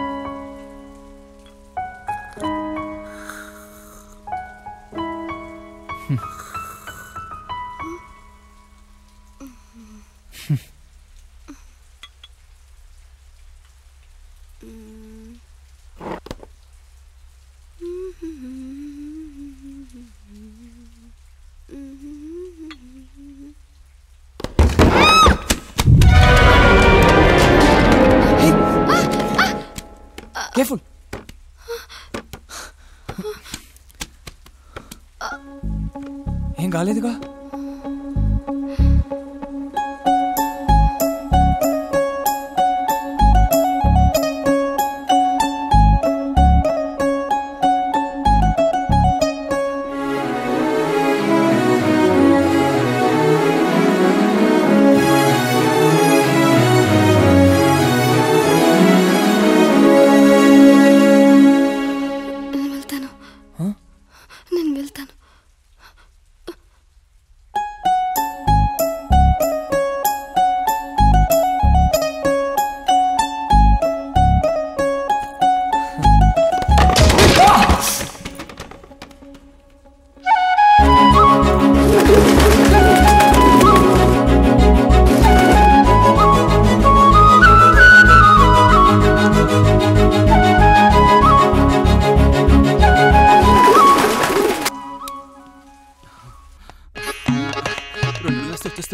కేర్ఫుల్ ఏం కాలేదుగా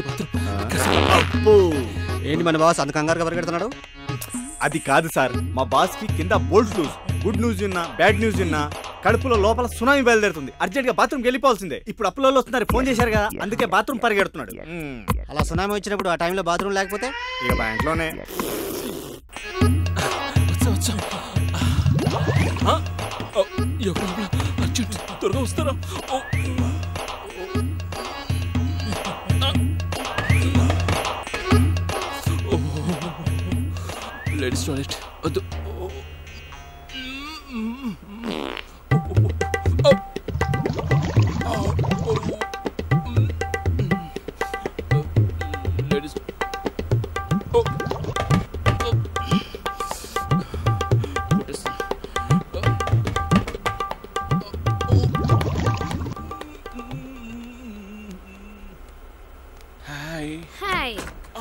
అబ్బో ఏంటి మన బాస్ అంత కంగారుగా పరిగెడుతున్నాడు అది కాదు సార్ మా బాస్ కి కింద బోల్ట్ లూజ్ గుడ్ న్యూస్ విన్నా బ్యాడ్ న్యూస్ విన్నా కడుపులో లోపల సునామీ బయలుదేరుతుంది అర్జెంట్ గా బాత్రూమ్కి వెళ్ళిపోవాల్సిందే ఇప్పుడు అప్పులో వస్తున్నారు ఫోన్ చేశారు కదా అందుకే బాత్రూమ్ పరిగెడుతున్నాడు అలా సునామీ వచ్చినప్పుడు ఆ టైంలో బాత్రూమ్ లేకపోతే ఇక మా ఇంట్లోనే అర్జెంట్ త్వరగా వస్తారా ఓ. లేడీస్ టాయిలెట్ వద్దు లేడీస్ హాయ్ హాయ్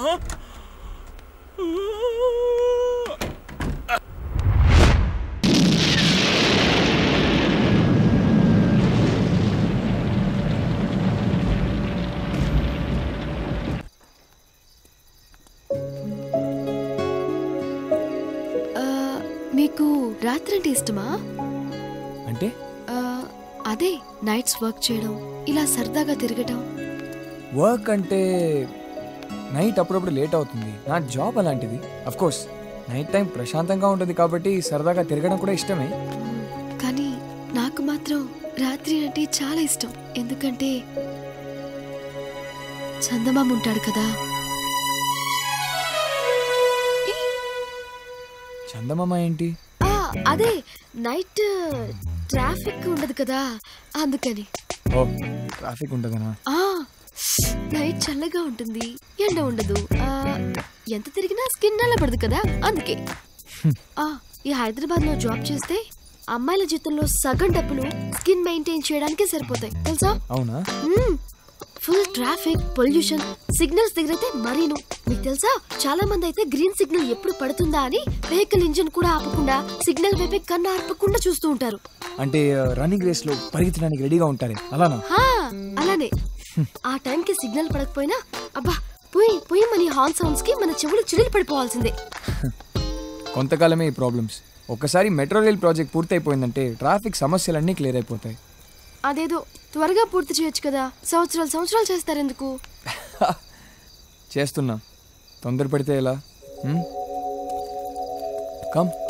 ఆ, మీకు రాత్రి అంటే ఇష్టమా అంటే ఆ, అదే నైట్స్ వర్క్ చేయడం ఇలా సరదాగా తిరగటం వర్క్ అంటే నైట్ అప్పుడప్పుడు లేట్ అవుతుంది నా జాబ్ అలాంటిది అఫ్ కోర్స్ నైట్ టైం ప్రశాంతంగా ఉంటుంది కాబట్టి సరదాగా తిరగడం కూడా ఇష్టమే కానీ నాకు మాత్రం రాత్రి అంటే చాలా ఇష్టం ఎందుకంటే చందమామ ఉంటాడు కదా చందమామ ఏంటి ఆ, అదే నైట్ ట్రాఫిక్ ఉండదు కదా అందుకని ఓ ట్రాఫిక్ ఉంటుందనా ఆ నైట్ చల్లగా ఉంటుంది ఎండ ఉండదు ఆ, ఎంత తిరిగినా స్కిన్ నల్లబడదు కదా అందుకే ఆ ఈ హైదరాబాద్ లో జాబ్ చేస్తే అమ్మాయిల జీతంలో సగం డబ్బులు స్కిన్ మెయింటైన్ చేయడానికే సరిపోతాయి తెలుసా అవునా ఫుల్ ట్రాఫిక్ పొల్యూషన్ సిగ్నల్స్ దగ్గరైతే మరీను మీకు తెలుసా చాలా మంది అయితే గ్రీన్ సిగ్నల్ ఎప్పుడు పడుతుందా అని వెహికల్ ఇంజిన్ కూడా ఆపకుండా సిగ్నల్ వైపే కన్ను ఆర్పకుండా చూస్తూ ఉంటారు అంటే రన్నింగ్ రేస్ లో పరిగెత్తడానికి రెడీగా ఉంటారే అలానా హా అలానే ఆ టైంకి సిగ్నల్ పడకపోయినా అబ్బా పోయి పోయి మన హార్న్ సౌండ్స్ కి మన చెవులు చిల్లు పడిపోవాల్సిందే కొంతకాలమే ఈ ప్రాబ్లమ్స్ ఒక్కసారి మెట్రో రైల్ ప్రాజెక్ట్ పూర్తయిపోయిందంటే ట్రాఫిక్ సమస్యలన్నీ క్లియర్ అయిపోతాయి అదేదో త్వరగా పూర్తి చేయొచ్చు కదా సంవత్సరాలు సంవత్సరాలు చేస్తారెందుకు చేస్తున్నా తొందర పెడితే ఎలా hmm? Come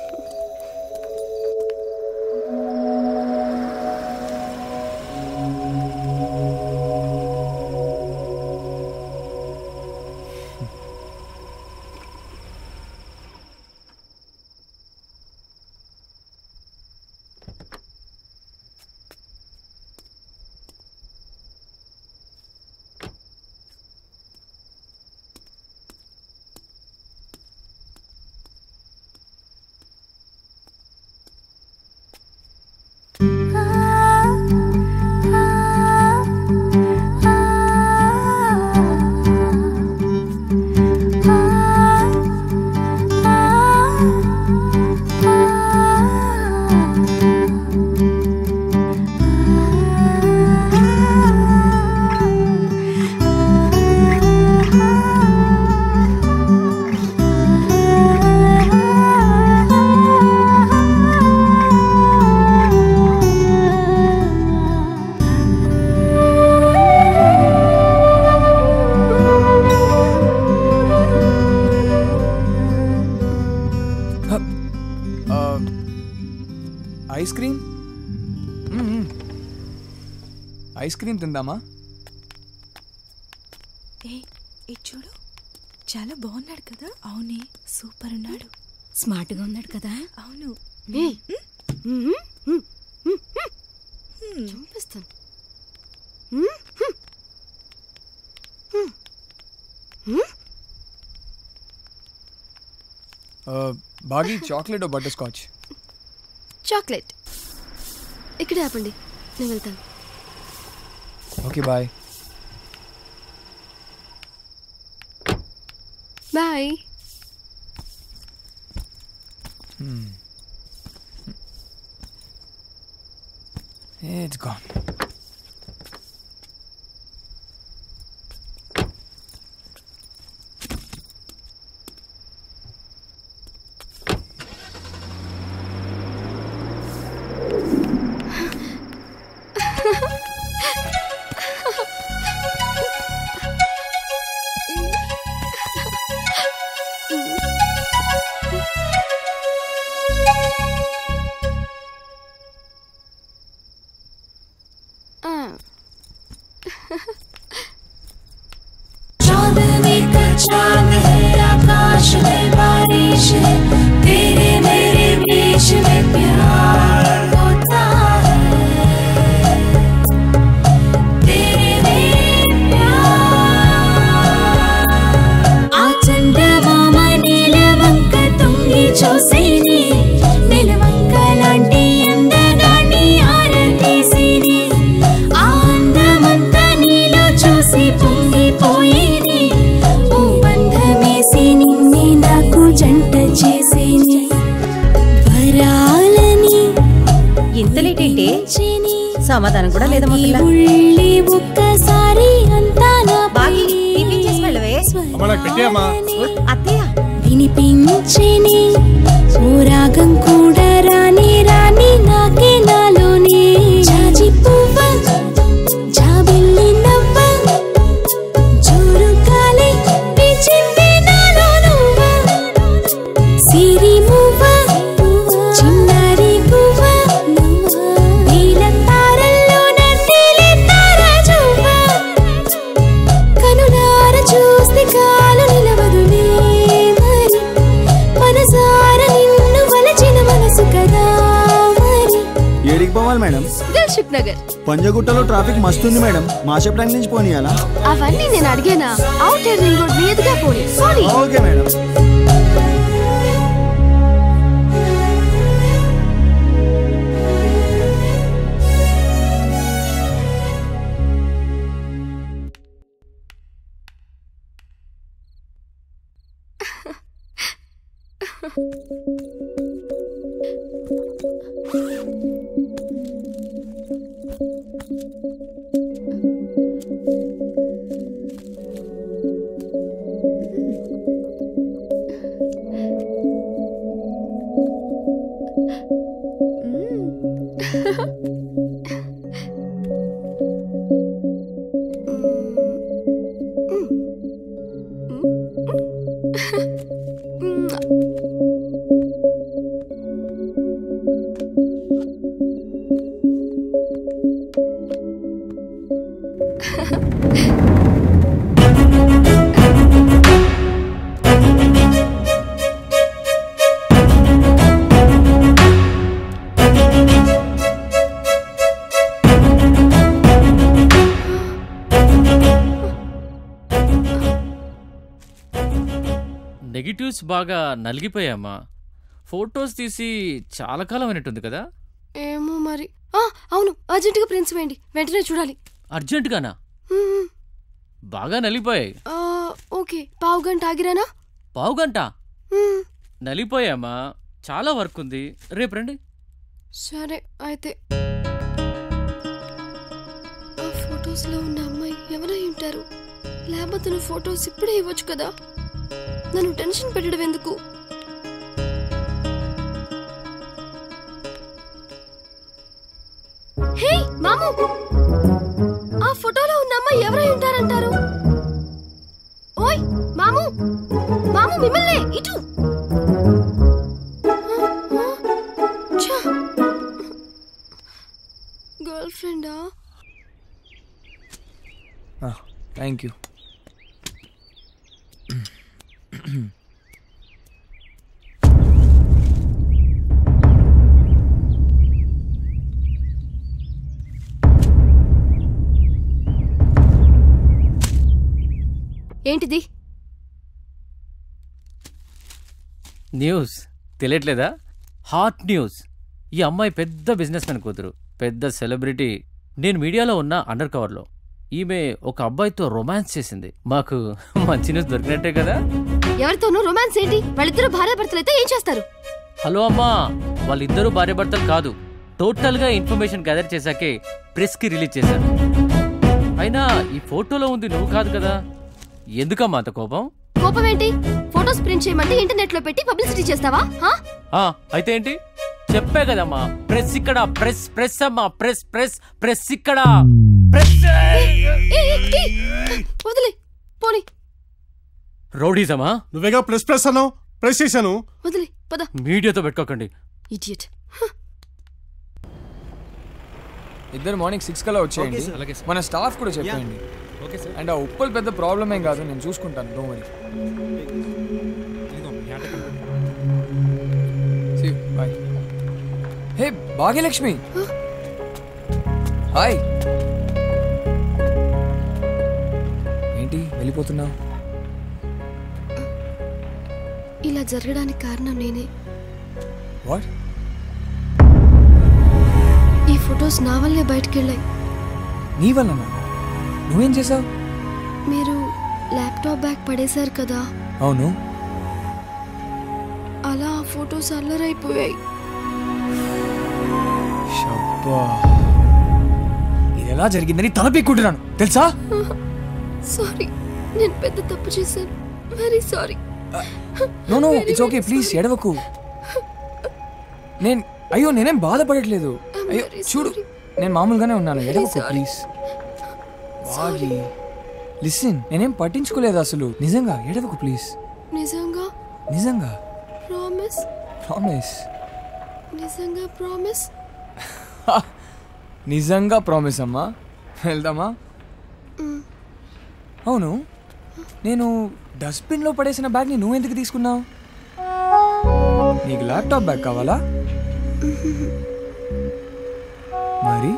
ice cream hmm. Ice cream తిందామా ఏ ఇది చూడు చాలా బాగున్నాడు కదా అవునే సూపర్ ఉన్నాడు స్మార్ట్గా ఉన్నాడు కదా అవును ఏయ్, మ్మ్, మ్మ్, మ్మ్, మ్మ్. చంపేస్తాను మ్మ్, మ్మ్. మ్మ్. మ్మ్. ఆ, Bagi chocolate butterscotch chocolate ఇక్కడే ఆపండి నేను వెళ్తాను okay bye bye it's gone సమాధానం కూడా లేదా మా పిల్ల ఉళ్ళి ఒక్కసారి అంతా నా బాగి టిఫిన్ వెళ్ళవే అత్తయ్య వినిపించేని ఓ రాగం కూడా రాని రాని నాకే నాలోనే జాజి పువ్వ జాబిల్లి నవ్వ జోరు గాలి పిచ్చింది నాలో నువ్వ సిరి మువ్వ చిన్నారి పువ్వ నీల తారల్లో నన్నిలే తార చూవ కనులార చూస్తే కాలు నిలవదులే మరి మనసార నిన్ను వలచిన మనసు కదా మరి ఏడికి పోవాలి మేడం దిల్షుక్ నగర్ పంజగుట్టలో ట్రాఫిక్ మస్తుంది మేడం మాషప్ ట్యాంక్ నుంచి పోనీయాలా అవన్నీ నేను అడిగానా అవుటర్ రింగ్ రోడ్ మీదుగా పోనీ పోనీ ఓకే మేడం నెగిటివ్స్ బాగా నలిగిపోయామ్మా ఫొటోస్ తీసి చాలా కాలం అయినట్టుంది కదా ఏమో మరి ఆ, అవును అర్జెంటుగా ప్రిన్స్ వేయండి వెంటనే చూడాలి అర్జెంటుగానా మ్మ్. బాగా నలిగిపోయాయి ఆ, ఓకే పావు గంట ఆగిరానా పావు గంట మ్మ్. నలిగిపోయామ్మా చాలా వర్క్ ఉంది రేపు రండి సరే అయితే ఆ ఫొటోస్ లో ఉన్న అమ్మాయి ఎవరై ఉంటారు లేకపోతే ఫొటోస్ ఇప్పుడే ఇవ్వచ్చు కదా నన్ను టెన్షన్ పెట్టడం ఎందుకు హే మాము ఆ ఫోటోలో ఉన్న అమ్మాయి ఎవరై ఉంటారంటారు ఓయ్ మాము మాము మిమ్మల్నే ఇటు గర్ల్ ఫ్రెండా థ్యాంక్ యూ ఏంటిది న్యూస్ తెలియట్లేదా హాట్ న్యూస్ ఈ అమ్మాయి పెద్ద బిజినెస్ మ్యాన్ కూతురు పెద్ద సెలబ్రిటీ నేను మీడియాలో ఉన్న అండర్ కవర్లో ఈమె ఒక అబ్బాయితో రొమాన్స్ చేసింది మాకు మంచి న్యూస్ దొరికినట్టే కదా ఎవరితోనూ రొమాన్స్ ఏంటి వాళ్ళిద్దరూ భార్య భర్తలైతే ఏం చేస్తారు హలో అమ్మా వాళ్ళిద్దరూ భార్యాభర్తలు కాదు టోటల్గా ఇన్ఫర్మేషన్ గ్యాదర్ చేశాకే ప్రెస్కి రిలీజ్ చేశారు అయినా ఈ ఫోటోలో ఉంది నువ్వు కాదు కదా ఎందుకమ్మా అంత కోపం కోపం ఏంటి ఫొటోస్ ప్రింట్ చేయమంటే ఇంటర్నెట్ లో పెట్టి పబ్లిసిటీ చేస్తావా హా? ఆ, అయితే ఏంటి చెప్పే కదమ్మా ప్రెస్ ఇక్కడ ప్రెస్ ప్రెస్ అమ్మా ప్రెస్ ప్రెస్ ప్రెస్ ఇక్కడ ప్రెస్ ఏయ్, ఏయ్, ఏయ్, వదిలే పోనీ రౌడీజమా నువ్వేగా ప్రెస్ ప్రెస్ అన్నావు ప్రెస్ చేశాను వదిలే పద మీడియాతో పెట్టుకోకండి ఇడియట్ ఇద్దరు మార్నింగ్ సిక్స్ కల్లా వచ్చేయండి Okay, sir. అలాగే, sir. మన స్టాఫ్ కూడా చెప్పండి ఓకే సార్ అండ్ ఆ ఉప్పల్ పెద్ద ప్రాబ్లం ఏం కాదు నేను చూసుకుంటాను డో మరి బాయ్ హే భాగ్యలక్ష్మి హాయ్ ఏంటి వెళ్ళిపోతున్నావు ఇలా జరగడానికి కారణం నేనే వాట్ ఈ ఫొటోస్ నా వల్లే బయటకెళ్ళాయి నీ వల్లనా నువ్వేం చేసావు మీరు ల్యాప్టాప్ బ్యాగ్ పడేశారు కదా అవును అలా ఆ ఫొటోస్ అల్లరైపోయాయి షబ్బా అలా జరిగిందని తల పీక్కుంటున్నాను తెలుసా సారీ నేను పెద్ద తప్పు చేశాను very sorry no no it's okay please ఎడవకు నేను అయ్యో నేనేం బాధపడట్లేదు అయ్యో చూడు నేను మామూలుగానే ఉన్నాను ఎడవకు ప్లీజ్ వాగి లిసన్ నేనేం పట్టించుకోలేదు అసలు నిజంగా ఎడవకు ప్లీజ్ నిజంగా నిజంగా ప్రామిస్ ప్రామిస్ నిజంగా ప్రామిస్ నిజంగా ప్రామిస్ అమ్మా వెళ్దామా అవును నేను డస్ట్బిన్లో పడేసిన బ్యాగ్ని నువ్వు ఎందుకు తీసుకున్నావు నీకు ల్యాప్టాప్ బ్యాగ్ కావాలా మరి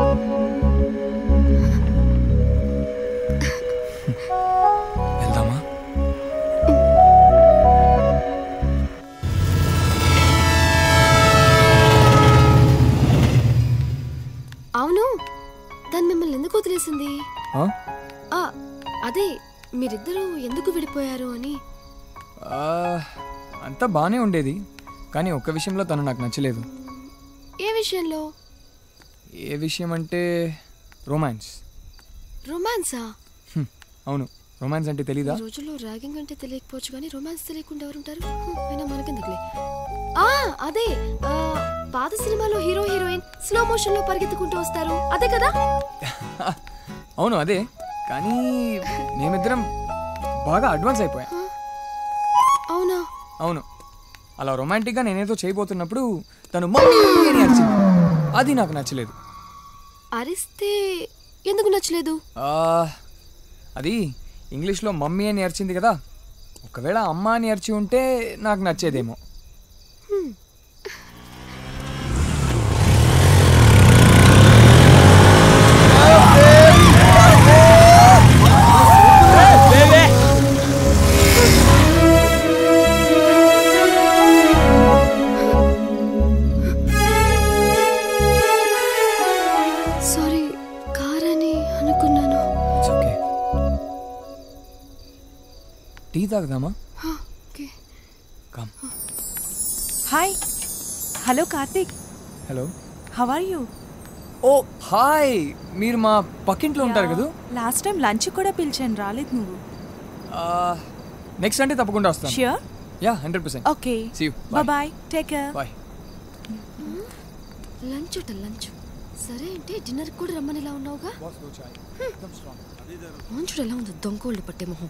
వెళ్దామా అవును దాన్ని మిమ్మల్ని ఎందుకు వదిలేసింది ఆ? ఆ, అదే మీరిద్దరూ ఎందుకు విడిపోయారు అని ఆ, అంతా బాగానే ఉండేది కానీ ఒక్క విషయంలో తను నాకు నచ్చలేదు ఏ విషయంలో ఏ విషయం అంటే రొమాన్స్ రొమాన్సా హ్మ్, అవును రొమాన్స్ అంటే తెలీదా ఈ రోజుల్లో ర్యాగింగ్ అంటే తెలియకపోవచ్చు కానీ రొమాన్స్ తెలియకుండా ఎవరుంటారు హ్మ్, అయినా మనకెందుకులే ఆ అదే ఆ, పాత సినిమాలో హీరో హీరోయిన్ స్లో మోషన్ లో పరిగెత్తుకుంటూ వస్తారు అదే కదా అవును అదే కానీ మేమిద్దరం బాగా అడ్వాన్స్ అయిపోయా అవునా అవును అలా రొమాంటిక్గా నేనేదో చేయబోతున్నప్పుడు తను మమ్మీ అని అరిచింది అది నాకు నచ్చలేదు అరిస్తే ఎందుకు నచ్చలేదు ఆ, అది ఇంగ్లీష్లో మమ్మీ అని అరిచింది కదా ఒకవేళ అమ్మ అని అరిచి ఉంటే నాకు నచ్చేదేమో సారీ కార్ అని అనుకున్నాను ఓకే టీ తాగుదామా okay come hi hello Karthik hello how are you oh hi మీరు మా పక్కింట్లో ఉంటారు కదా లాస్ట్ టైం లంచ్ కూడా పిలిచాను రాలేదు నువ్వు నెక్స్ట్ అంటే తప్పకుండా వస్తాను Sure? Yeah hundred percent okay See you. Bye Bye. Bye take care bye lunch అట లంచ్ సరే అంటే డిన్నర్ కూడా రమ్మని ఇలా ఉన్నావుగా మంచుడు ఎలా ఉంది దొంగోళ్ళు పట్టే మొహం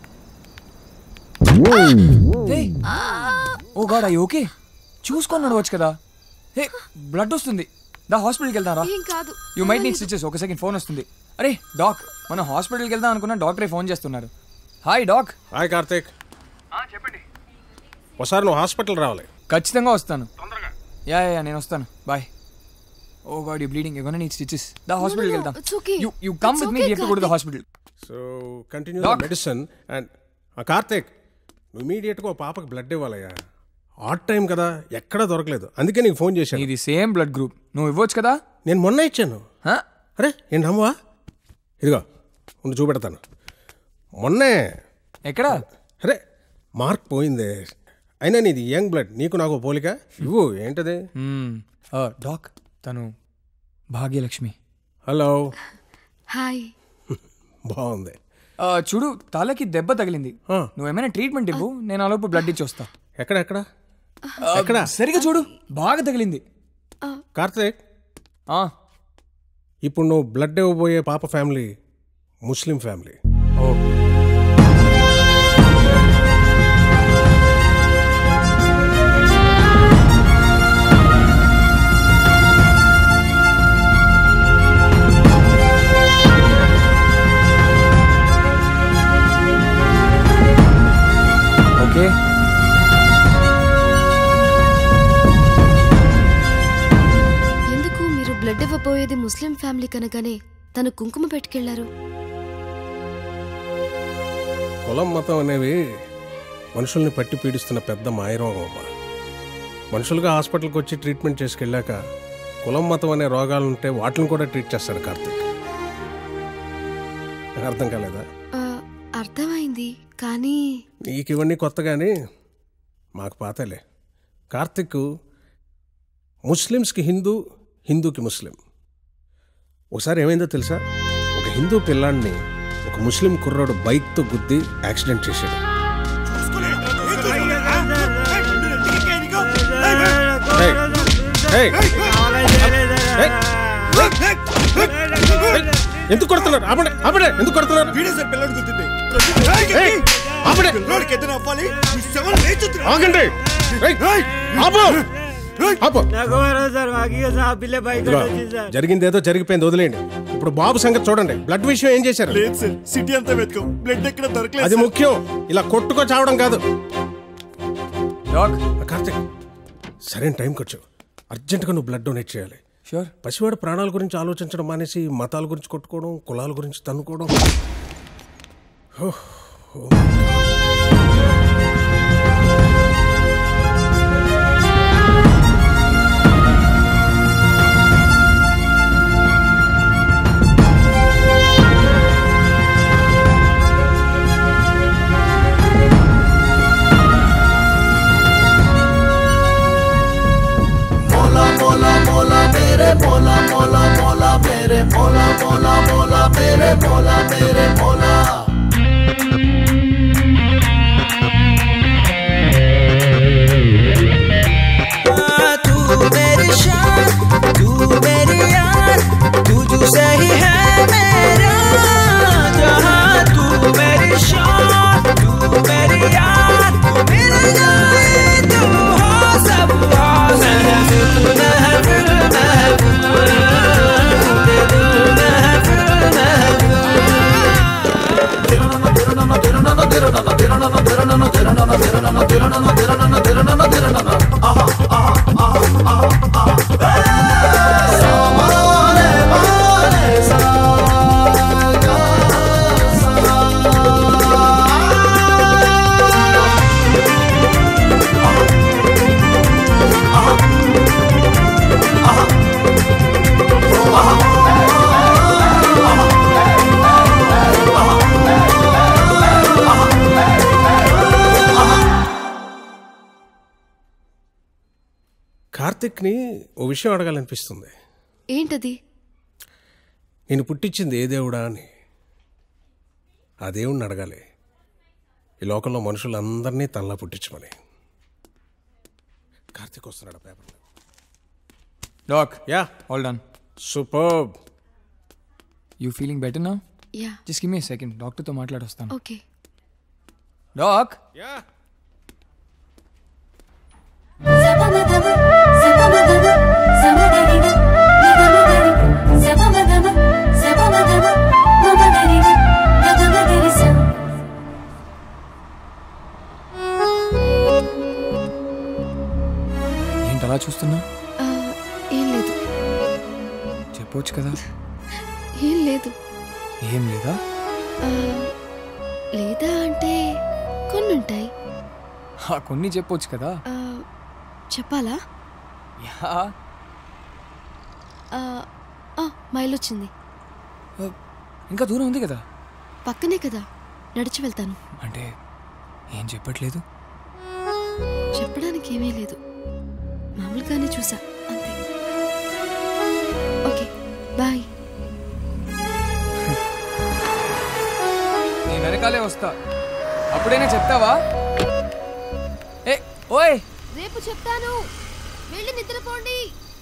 ఓ గాడ్ అయ్యి ఓకే చూసుకొని నడవచ్చు కదా హే బ్లడ్ వస్తుంది దా హాస్పిటల్కి వెళ్తారా ఏం కాదు యూ మైట్ నీడ్ స్టిచెస్ ఒక సెకండ్ ఫోన్ వస్తుంది అరే డాక్ మనం హాస్పిటల్కి వెళ్దాం అనుకున్న డాక్టరే ఫోన్ చేస్తున్నారు హాయ్ డాక్ హాయ్ కార్తీక్ చెప్పండి ఒకసారి నువ్వు హాస్పిటల్ రావాలి ఖచ్చితంగా వస్తాను యా యా నేను వస్తాను bye oh god you bleeding you need stitches దా హాస్పిటల్కి వెళ్దాం you you come with me you to go to the hospital so continue Doc. Medicine and Karthik నువ్వు ఇమీడియట్గా ఓ పాపకి బ్లడ్ ఇవ్వాలయ్యా ఆట్ టైం కదా ఎక్కడా దొరకలేదు అందుకే నీకు ఫోన్ చేశాను ఇది సేమ్ బ్లడ్ గ్రూప్ నువ్వు ఇవ్వచ్చు కదా నేను మొన్న ఇచ్చాను అరే ఏంటి నమ్మవా ఇదిగో ఉండి చూపెడతాను మొన్నే ఎక్కడ అరే మార్క్ పోయిందే అయినా నీది యంగ్ బ్లడ్ నీకు నాకు పోలిక ఇవ్వు ఏంటది డాక్ తను భాగ్యలక్ష్మి హలో హాయ్ బాగుంది ఆ, చూడు తలకి దెబ్బ తగిలింది నువ్వేమైనా ట్రీట్మెంట్ ఇవ్వు నేను ఆలోపు బ్లడ్ ఇచ్చి వస్తా ఎక్కడ ఎక్కడ ఆ, ఎక్కడ? సరిగా చూడు బాగా తగిలింది కార్తీక్ ఆ, ఇప్పుడు నువ్వు బ్లడ్ ఇవ్వబోయే పాప family Muslim family oh okay ఎందుకు మీరు బ్లడ్ ఇవ్వబోయేది ముస్లిం ఫ్యామిలీ కనుకనే తను కుంకుమ పెట్టుకెళ్లారు కులం మతం అనేవి మనుషుల్ని పట్టి పీడిస్తున్న పెద్ద మాయరోగం అమ్మా మనుషులుగా హాస్పిటల్కి వచ్చి ట్రీట్మెంట్ చేసుకెళ్ళాక కులం మతం అనే రోగాలు ఉంటే వాటిని కూడా ట్రీట్ చేస్తాడు కార్తీక్ నాకు అర్థం కాలేదా ఆ, అర్థమైంది కానీ నీకు ఇవన్నీ కొత్త కానీ మాకు పాతలే కార్తిక్ ముస్లిమ్స్కి హిందూ హిందూకి ముస్లిం ఒకసారి ఏమైందో తెలుసా హిందూ పిల్లాడిని ఒక ముస్లిం కుర్రాడు బైక్తో గుద్ది యాక్సిడెంట్ చేశాడు ఏయ్, ఏయ్, ఏయ్, ఎందుకు కొడుతున్నారు ఆపడే ఆపడే ఎందుకు కొడుతున్నారు ఏయ్, ఆపడే ఆగండి ఏయ్, ఆపు ఆపు ఇదిగో, జరిగింది ఏదో జరిగిపోయింది వదిలేయండి ఇప్పుడు బాబు సంగతి చూడండి బ్లడ్ విషయం ఏం చేశారు లేదు సార్ సిటీ అంతా వెతుకం బ్లడ్ ఎక్కడ దొరకలేదు అది సార్. ముఖ్యం ఇలా కొట్టుకో చావడం కాదు కార్తీక్ సరైన టైంకి వచ్చావు అర్జెంటుగా నువ్వు బ్లడ్ డొనేట్ చేయాలి షూర్ పసివాడు ప్రాణాల గురించి ఆలోచించడం మానేసి మతాల గురించి కొట్టుకోవడం కులాల గురించి తన్నుకోవడం ఓహ్, ఓ. मोला मोला मोला मेरे मोला मोला मोला मेरे मोला मोला मोला मेरे मोला मेरे मोला तू मेरी शान तू मेरी यार तू जो सही है मेरा जहाँ तू मेरी शान तू मेरी यार तू मेरा जाए तू हो सब हो महफिल महफिल महफिल तेरे दिल महफिल కార్తిక్ని ఓ విషయం అడగాలనిపిస్తుంది ఏంటది నేను పుట్టించింది ఏ దేవుడా అని ఆ దేవుణ్ణి అడగాలి ఈ లోకంలో మనుషులందరినీ తనలా పుట్టించమని కార్తిక్ వస్తున్నాడు paper doc yeah all done super you feeling better నా yeah just give me second డాక్టర్తో మాట్లాడొస్తాను ఓకే డాక్ యా ఏంటి అలా చూస్తున్నా ఆ, ఏం లేదు చెప్పొచ్చు కదా ఏం లేదు ఏం లేదా ఆ, లేదా అంటే కొన్ని ఉంటాయి ఆ, కొన్ని చెప్పొచ్చు కదా ఆ, చెప్పాలా యా ఆ, ఆ, మైల్ వచ్చింది ఇంకా దూరం ఉంది కదా పక్కనే కదా నడిచి వెళ్తాను అంటే ఏం చెప్పట్లేదు చెప్పడానికి ఏమీ లేదు మామూలుగానే చూసా అంతే ఓకే బాయ్ నీ వెనకాలే వస్తా అప్పుడైనా చెప్తావా ఏ ఓయ్ రేపు చెప్తాను వెళ్ళి నిద్రపోండి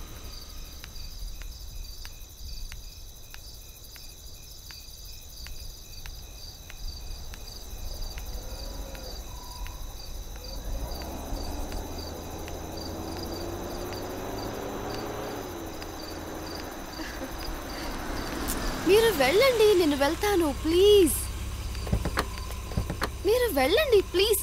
మీరు వెళ్ళండి నేను వెళ్తాను ప్లీజ్ మీరు వెళ్ళండి please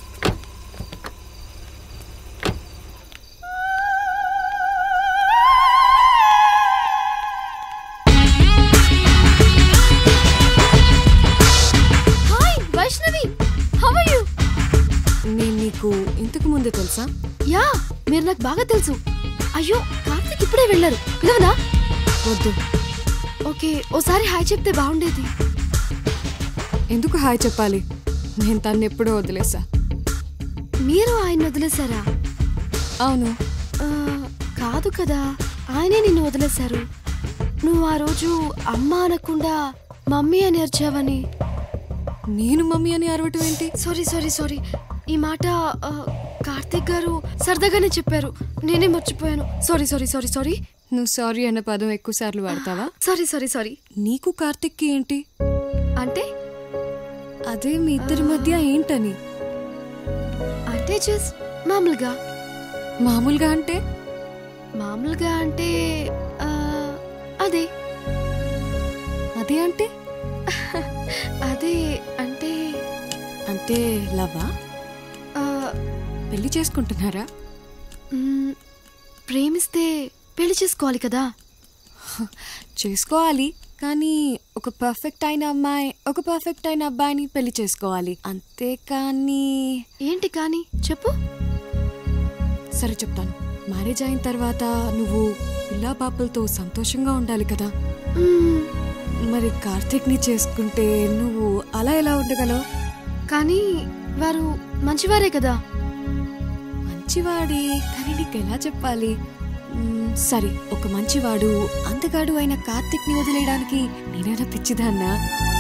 hi Vaishnavi how are you నేను నీకు ఇంతకు ముందే తెలుసా యా మీరు నాకు బాగా తెలుసు అయ్యో కార్తీక్ ఇప్పుడే వెళ్ళారు పిలవనా వద్దు ఓకే ఓసారి హాయ్ చెప్తే బాగుండేది ఎందుకు హాయ్ చెప్పాలి నేను తను ఎప్పుడో వదిలేసా మీరు ఆయన వదిలేశారా అవును ఆ, కాదు కదా ఆయనే నిన్ను వదిలేశారు నువ్వు ఆ రోజు అమ్మ అనకుండా మమ్మీ అని అరిచావని నేను మమ్మీ అని అరవటం ఏంటి సారీ సారీ సారీ ఈ మాట ఆ, కార్తీక్ గారు సరదాగానే చెప్పారు నేనే మర్చిపోయాను సారీ సారీ సారీ సారీ నువ్వు సారీ అన్న పదం ఎక్కువ సార్లు వాడతావా సారీ సారీ సారీ నీకు కార్తిక్కి ఏంటి అంటే అదే మీ ఇద్దరి మధ్య ఏంటని అంటే జస్ట్ మామూలుగా మామూలుగా అంటే మామూలుగా అంటే ఆ, అదే అదే అంటే అదే అంటే అంటే లవ్వా ఆ, పెళ్లి చేసుకుంటున్నారా మ్, ప్రేమిస్తే పెళ్లి చేసుకోవాలి కదా చేసుకోవాలి కానీ ఒక పర్ఫెక్ట్ అయిన అమ్మాయి ఒక పర్ఫెక్ట్ అయిన అబ్బాయిని పెళ్లి చేసుకోవాలి అంతేకాని ఏంటి కానీ చెప్పు సరే చెప్తాను మ్యారేజ్ అయిన తర్వాత నువ్వు పిల్లా పాపలతో సంతోషంగా ఉండాలి కదా మ్, మరి కార్తీక్ని చేసుకుంటే నువ్వు అలా ఎలా ఉండగలవు కానీ వారు మంచివారే కదా మంచివాడే కానీ నీకు ఎలా చెప్పాలి మ్మ్, సరే ఒక మంచివాడు అందగాడు అయిన కార్తిక్ ని వదిలేయడానికి నేనేనా పిచ్చిదాన్నా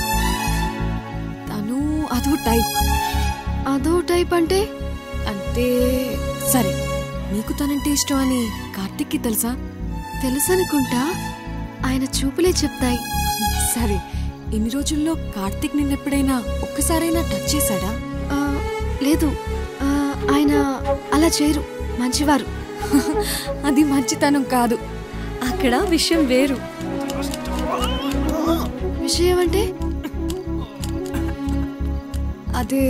తను అదో టైప్ అదో టైప్ అంటే అంటే సరే నీకు తనంటే ఇష్టం అని కార్తిక్ కి తెలుసా తెలుసనుకుంటా ఆయన చూపులే చెప్తాయి సరే ఇన్ని రోజుల్లో కార్తిక్ నిన్నెప్పుడైనా ఒక్కసారైనా టచ్ చేశాడా ఆ, లేదు ఆ, ఆయన అలా చేయరు మంచివారు అది మంచితనం కాదు అక్కడ విషయం వేరు విషయం అంటే అదే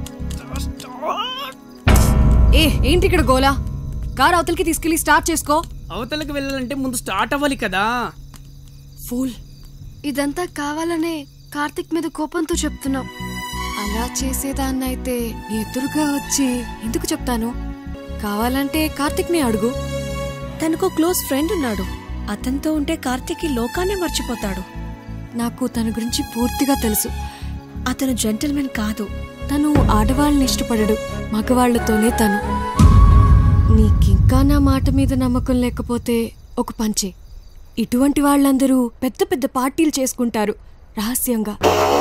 ఏ ఏంటి ఇక్కడ గోలా కార్ అవతలకి తీసుకెళ్లి స్టార్ట్ చేసుకో అవతలకి వెళ్ళాలంటే ముందు స్టార్ట్ అవ్వాలి కదా ఫూల్ ఇదంతా కావాలనే కార్తిక్ మీద కోపంతో చెప్తున్నావు అలా చేసేదాన్నైతే నీ ఎదురుగా వచ్చి ఎందుకు చెప్తాను కావాలంటే కార్తిక్ ని అడుగు తనకు క్లోజ్ ఫ్రెండ్ ఉన్నాడు అతనితో ఉంటే కార్తిక్ ఈ లోకాన్నే మర్చిపోతాడు నాకు తన గురించి పూర్తిగా తెలుసు అతను జెంటిల్మెన్ కాదు తను ఆడవాళ్ళని ఇష్టపడడు మగవాళ్లతోనే తను నీకింకా నా మాట మీద నమ్మకం లేకపోతే ఒక పంచే ఇటువంటి వాళ్ళందరూ పెద్ద పెద్ద పార్టీలు చేసుకుంటారు రహస్యంగా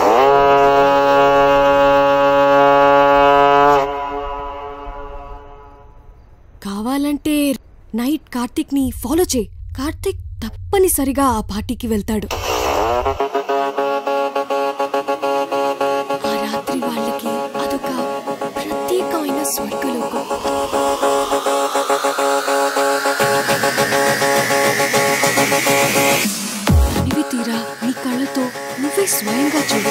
కావాలంటే నైట్ కార్తిక్ ని ఫాలో చేయి కార్తిక్ తప్పనిసరిగా ఆ పార్టీకి వెళ్తాడు ఆ రాత్రి వాళ్ళకి అదొక ప్రత్యేకమైన స్వర్గలోకం తనివి తీరా నీ కళ్ళతో నువ్వే స్వయంగా చూడు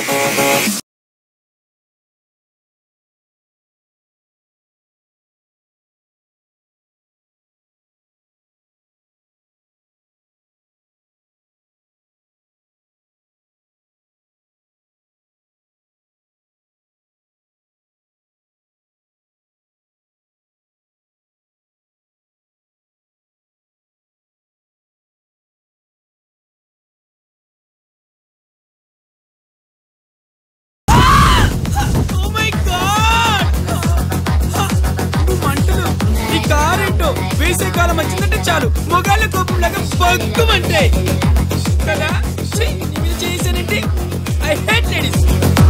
ఓ మై గాడ్ నువ్వు మంటలు ఈ కార్ ఏంటో వేసే కాలం వచ్చిందంటే చాలు మొగాళ్ళ కోపం లాగా బగ్గుమంటే కదా ఛీ, నీ మీద చేసానంటే I hate ladies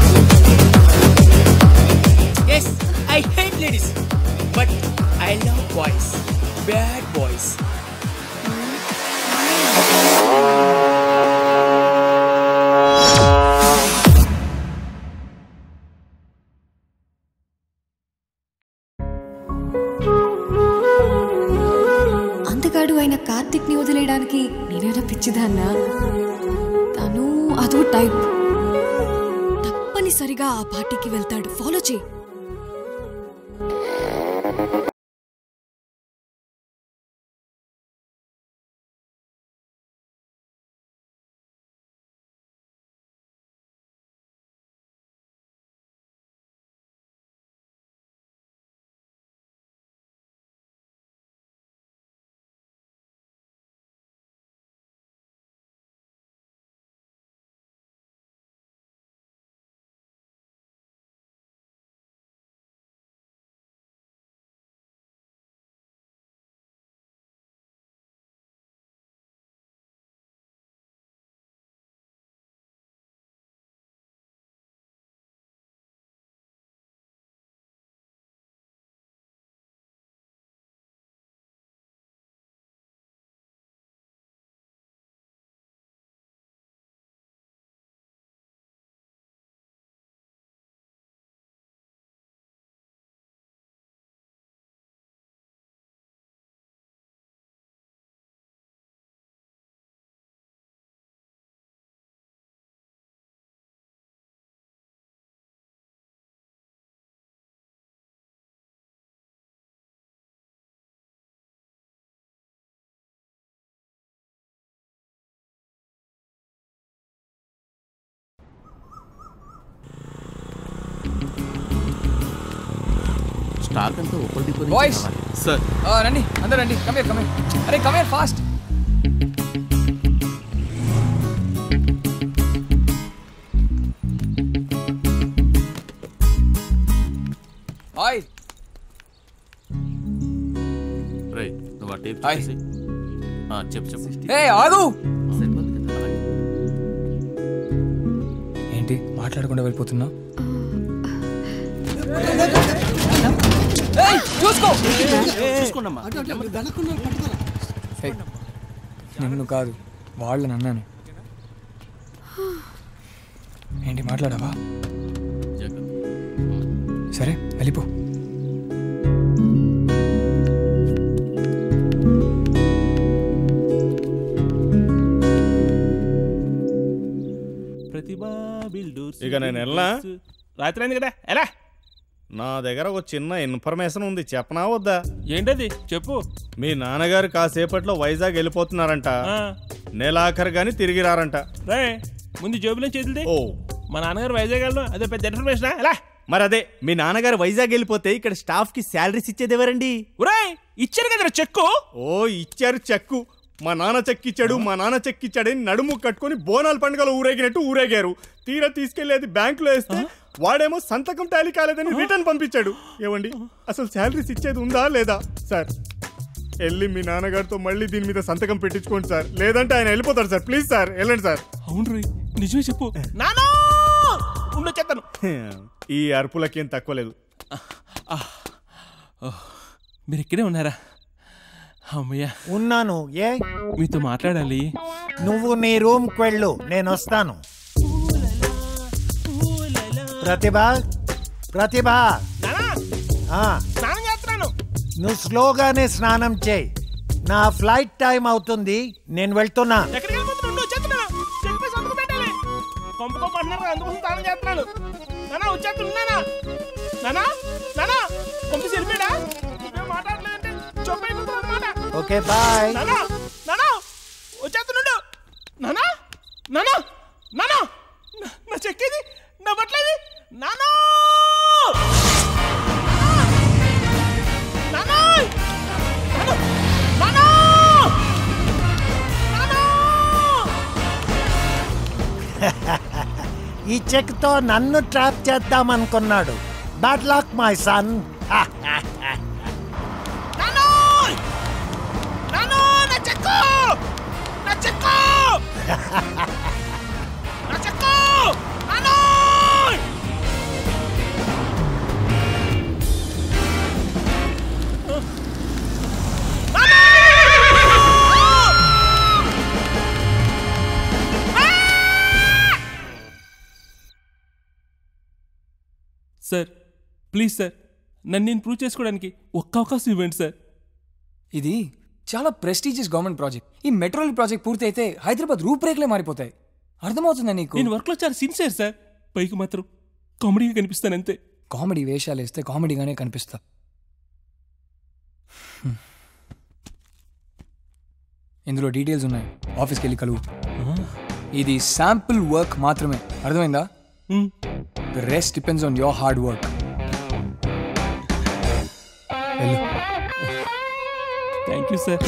yes I hate ladies but I love boys bad boys అందగాడు అయిన కార్తిక్ ని వదిలేయడానికి నేనేనా పిచ్చిదాన్నా తను అదో టైప్ తప్పనిసరిగా ఆ పార్టీకి వెళ్తాడు ఫాలో చేయి స్టాక్ అంతా ఒక్కటి డిపో నుంచి బాయ్స్ రావాలి. సార్ రండి అందరు రండి కమేర్ కమేర్ అరే కమేర్ ఫాస్ట్ హాయ్ రైట్ నువ్వు ఆ టేప్ హాయ్. చూసి ఆ, చెప్పు చెప్పు ఏ ఆగు సరిపోతుంది కదా అలాగే. ఏంటి మాట్లాడకుండా వెళ్ళిపోతున్నా చూసుకో ఏయ్, నిన్ను కాదు వాళ్ళని అన్నాను ఏంటి మాట్లాడావా సరే వెళ్ళిపో ప్రతిభా బిల్డర్స్ ఇక నేను వెళ్ళనా? రాత్రి అయింది కదా ఎలా నా దగ్గర ఒక చిన్న ఇన్ఫర్మేషన్ ఉంది చెప్పనా వద్దా ఏంటది చెప్పు మీ నాన్నగారు కాసేపట్లో వైజాగ్ వెళ్ళిపోతున్నారంట ఆ. నెలాఖరు గాని తిరిగి రారంట రే ముందు జేబులో చేతులది ఓ మా నాన్నగారు వైజాగ్ వెళ్ళడం అదే పెద్ద ఇన్ఫర్మేషన్ ఎలా మరి అదే మీ నాన్నగారు వైజాగ్ వెళ్ళిపోతే ఇక్కడ స్టాఫ్ కి శాలరీస్ ఇచ్చేది ఎవరండి ఒరేయ్ ఇచ్చారు కదా చెక్కు ఓ ఇచ్చారు చెక్కు మా నాన్న చెక్ ఇచ్చాడు మా నాన్న చెక్ ఇచ్చాడని నడుము కట్టుకొని బోనాల పండుగలో ఊరేగినట్టు ఊరేగారు తీరా తీసుకెళ్లేది బ్యాంకులో వేస్తే వాడేమో సంతకం టాలీ కాలేదని రిటర్న్ పంపించాడు ఏమండి అసలు శాలరీస్ ఇచ్చేది ఉందా లేదా సార్ వెళ్ళి మీ నాన్నగారితో మళ్ళీ దీని మీద సంతకం పెట్టించుకోండి సార్ లేదంటే ఆయన వెళ్ళిపోతారు సార్ ప్లీజ్ సార్ వెళ్ళండి సార్ అవును రీ నిజమే చెప్పు నానా ఉండు చెప్తాను ఈ అరుపులకేం తక్కువ లేదు మీరు ఇక్కడే ఉన్నారా అమ్మయ్యా ఉన్నాను ఏ మీతో మాట్లాడాలి నువ్వు నీ రూమ్కి వెళ్ళు నేను వస్తాను ప్రతిభ ప్రతిభ ఆ, స్నానం చేస్తున్నాను నువ్వు స్లోగానే స్నానం చేయి నా ఫ్లైట్ టైం అవుతుంది నేను వెళ్తున్నా ఎక్కడికి వెళ్ళిపోతున్నా ఉండు వచ్చేస్తున్నా చెప్పి సంతకం పెట్టాలి కొంప కొంప అంటున్నారు కదా, అందుకోసం స్నానం చేస్తున్నాను నానా వచ్చేస్తున్నానా నానా నానా కొంప వెళ్ళిపోయాడా నువ్వేం మాట్లాడలేదంటే చెప్పు అయిపోతుంది అన్నమాట ఓకే బాయ్ నానా నానా వచ్చేస్తున్నాడు నానా నానా నానా నా- నా చెక్కేది నా బట్టలేది నానా నానా నానా నానా ఈ చెక్తో నన్ను ట్రాప్ చేద్దామనుకున్నాడు బ్యాడ్ లక్ మై సన్ నానా నానా నా చెక్కు నా చెక్కు నా చెక్కు నానా సార్ ప్లీజ్ సార్ నన్ను నేను ప్రూవ్ చేసుకోవడానికి ఒక్క అవకాశం ఇవ్వండి సార్ ఇది చాలా ప్రెస్టీజియస్ గవర్నమెంట్ ప్రాజెక్ట్ ఈ మెట్రో రైల్ ప్రాజెక్ట్ పూర్తి అయితే హైదరాబాద్ రూపురేఖలే మారిపోతాయి అర్థమవుతుందా నీకు నేను వర్క్లో చాలా సిన్సియర్ సార్ పైకి మాత్రం కామెడీగా కనిపిస్తాను అంతే కామెడీ వేషాలు వేస్తే కామెడీగానే కనిపిస్తా హ్మ్. ఇందులో డీటెయిల్స్ ఉన్నాయి ఆఫీస్కి వెళ్ళి కలువు ఇది శాంపుల్ వర్క్ మాత్రమే అర్థమైందా the rest depends on your hard work వెళ్ళు thank you sir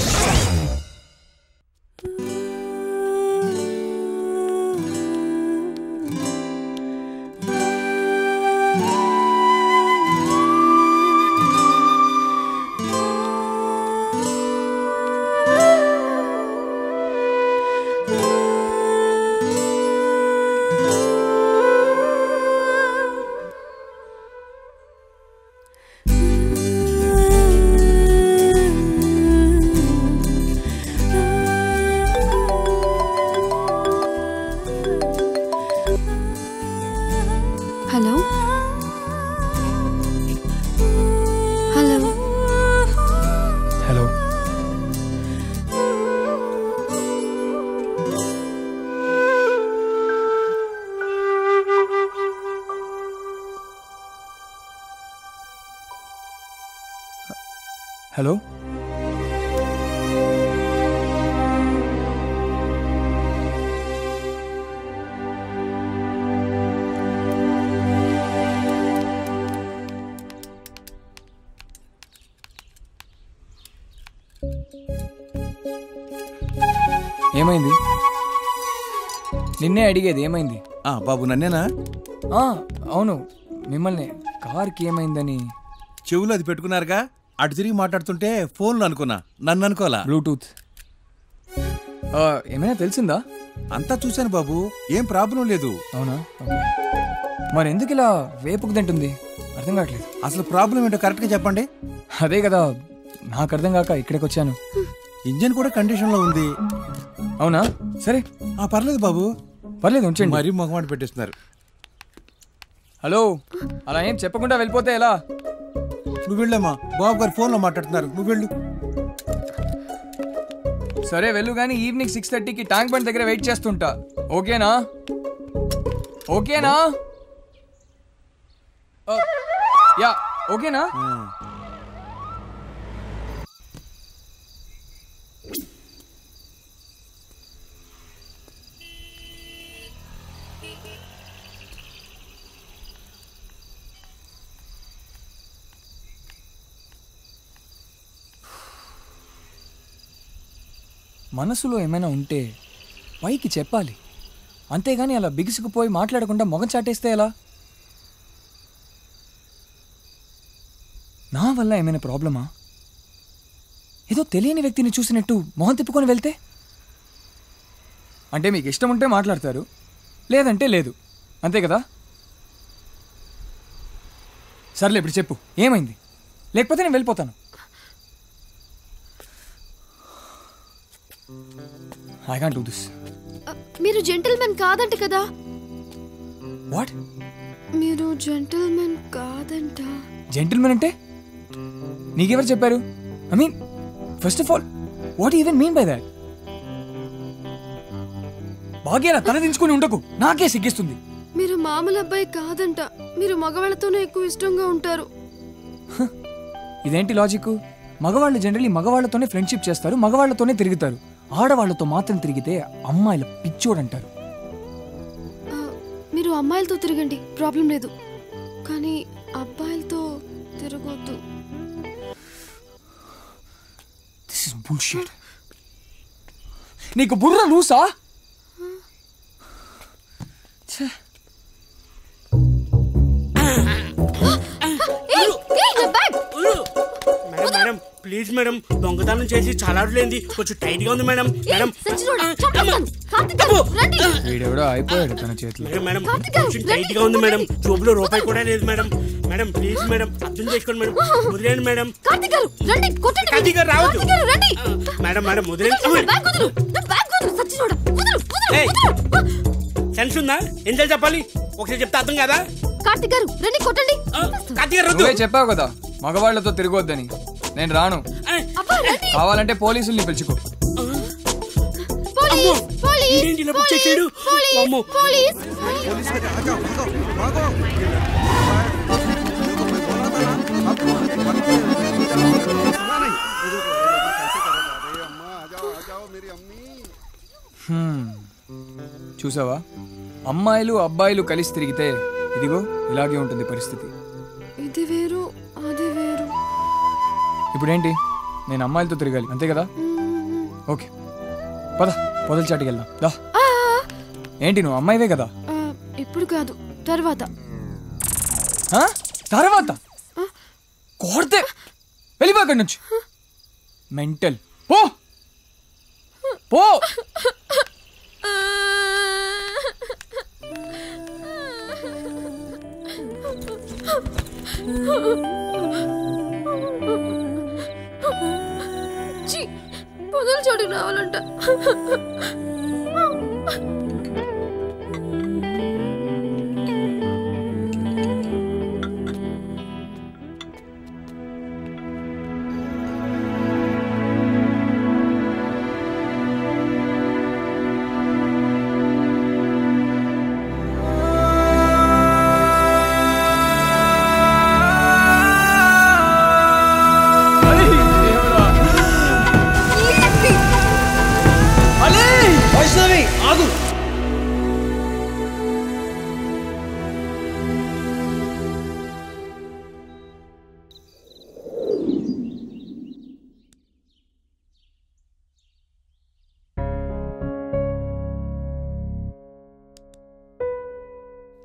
hello hello hello hello ఏమైంది నిన్నే అడిగేది ఏమైంది ఆ బాబు నన్నేనా ఆ, అవును మిమ్మల్ని కార్కి ఏమైందని చెవులు అది పెట్టుకున్నారుగా అటు తిరిగి మాట్లాడుతుంటే ఫోన్లో అనుకున్నా నన్ను అనుకోలా బ్లూటూత్ ఆ, ఏమైనా తెలిసిందా అంతా చూశాను బాబు ఏం ప్రాబ్లం లేదు అవునా ఓకే. మరి ఎందుకు ఇలా వేపుకు తింటుంది అర్థం కావట్లేదు అసలు ప్రాబ్లం ఏంటో కరెక్ట్గా చెప్పండి అదే కదా నాకు అర్థం కాక ఇక్కడికి వచ్చాను ఇంజన్ కూడా కండిషన్లో ఉంది అవునా సరే ఆ పర్లేదు బాబు పర్లేదు ఉంచండి మరీ మొగమాట పెట్టేస్తున్నారు హలో అలా ఏం చెప్పకుండా వెళ్ళిపోతే ఎలా నువ్వు వెళ్ళమ్మా బాబు గారు ఫోన్లో మాట్లాడుతున్నారు నువ్వు వెళ్ళు సరే వెళ్ళు కానీ ఈవినింగ్ సిక్స్ థర్టీకి ట్యాంక్ బండ్ దగ్గర వెయిట్ చేస్తుంటా ఓకేనా ఓకేనా ఆ, యా ఓకేనా మనసులో ఏమైనా ఉంటే పైకి చెప్పాలి అంతేగాని అలా బిగుసుకుపోయి మాట్లాడకుండా మొగం చాటేస్తే ఎలా నా వల్ల ఏమైనా ప్రాబ్లమా ఏదో తెలియని వ్యక్తిని చూసినట్టు మొహం తిప్పుకొని వెళ్తే అంటే మీకు ఇష్టం ఉంటే మాట్లాడతారు లేదంటే లేదు అంతే కదా సర్లే ఇప్పుడు చెప్పు ఏమైంది లేకపోతే నేను వెళ్ళిపోతాను ఐ కాంట్ డూ దిస్ మీరు జెంటిల్మెన్ కాదంట కదా వాట్ మీరు జెంటిల్మెన్ కాదంట జెంటిల్మెన్ అంటే నీకెవరు చెప్పారు I mean first of all what even mean by that భాగ్యాల తల దించుకుని ఉండకు నాకే సిగ్గిస్తుంది మీరు మామూలు అబ్బాయి కాదంట మీరు మగవాళ్ళతోనే ఎక్కువ ఇష్టంగా ఉంటారు ఇదేంటి లాజిక్ మగవాళ్ళు జనరల్లీ మగవాళ్ళతోనే ఫ్రెండ్షిప్ చేస్తారు మగవాళ్ళతోనే తిరుగుతారు ఆడవాళ్ళతో మాత్రం తిరిగితే అమ్మాయిల పిచ్చోడంటారు ఆ, మీరు అమ్మాయిలతో తిరగండి ప్రాబ్లం లేదు కానీ అబ్బాయిలతో తిరగొద్దు దిస్ ఇస్ బుల్షిట్ నీకు బుర్ర లూసా ఛే. మేడం మేడం ప్లీజ్ మేడం దొంగతనం చేసి చాలా రోజులైంది కొంచెం టైట్ గా ఉంది మేడం మేడం వీడెవడో అయిపోయాడు తన చేతిలో మేడం మేడం కొంచెం టైట్ గా ఉంది మేడం జోబులో రూపాయి కూడా లేదు మేడం మేడం ప్లీజ్ మేడం అర్థం చేసుకోండి మేడం వదిలేండి మేడం కార్తీక్ గారు రావద్దు మేడం మేడం వదిలేండి ఏయ్, సెన్స్ ఉందా ఎంత చెప్పాలి ఒకసారి చెప్తే అర్థం కదా కార్తిక్ గారు రండి కొట్టండి కార్తీక్ గారు వద్దు నువ్వే చెప్పావు కదా మగవాళ్లతో తిరగొద్దని నేను రాను కావాలంటే పోలీసుల్ని పిలుచుకో పోలీస్ పోలీస్ ఇదేంటి ఇలా బుక్ చేశాడు? పోలీస్ అమ్మో. పోలీస్ హ్మ్. చూసావా అమ్మాయిలు అబ్బాయిలు కలిసి తిరిగితే ఇదిగో ఇలాగే ఉంటుంది పరిస్థితి ఇది వేరు అది వేరు ఇప్పుడేంటి నేను అమ్మాయిలతో తిరగాలి అంతే కదా ఓకే పద పొదల చాటుకి వెళ్దాం దా ఏంటి నువ్వు అమ్మాయివే కదా ఆ, ఇప్పుడు కాదు తర్వాత ఆ? తర్వాత కోడితే వెళ్ళిపో అక్కడి నుంచి మెంటల్ పో పో ఛీ, పొదల చోటుకు రావాలంట అలీ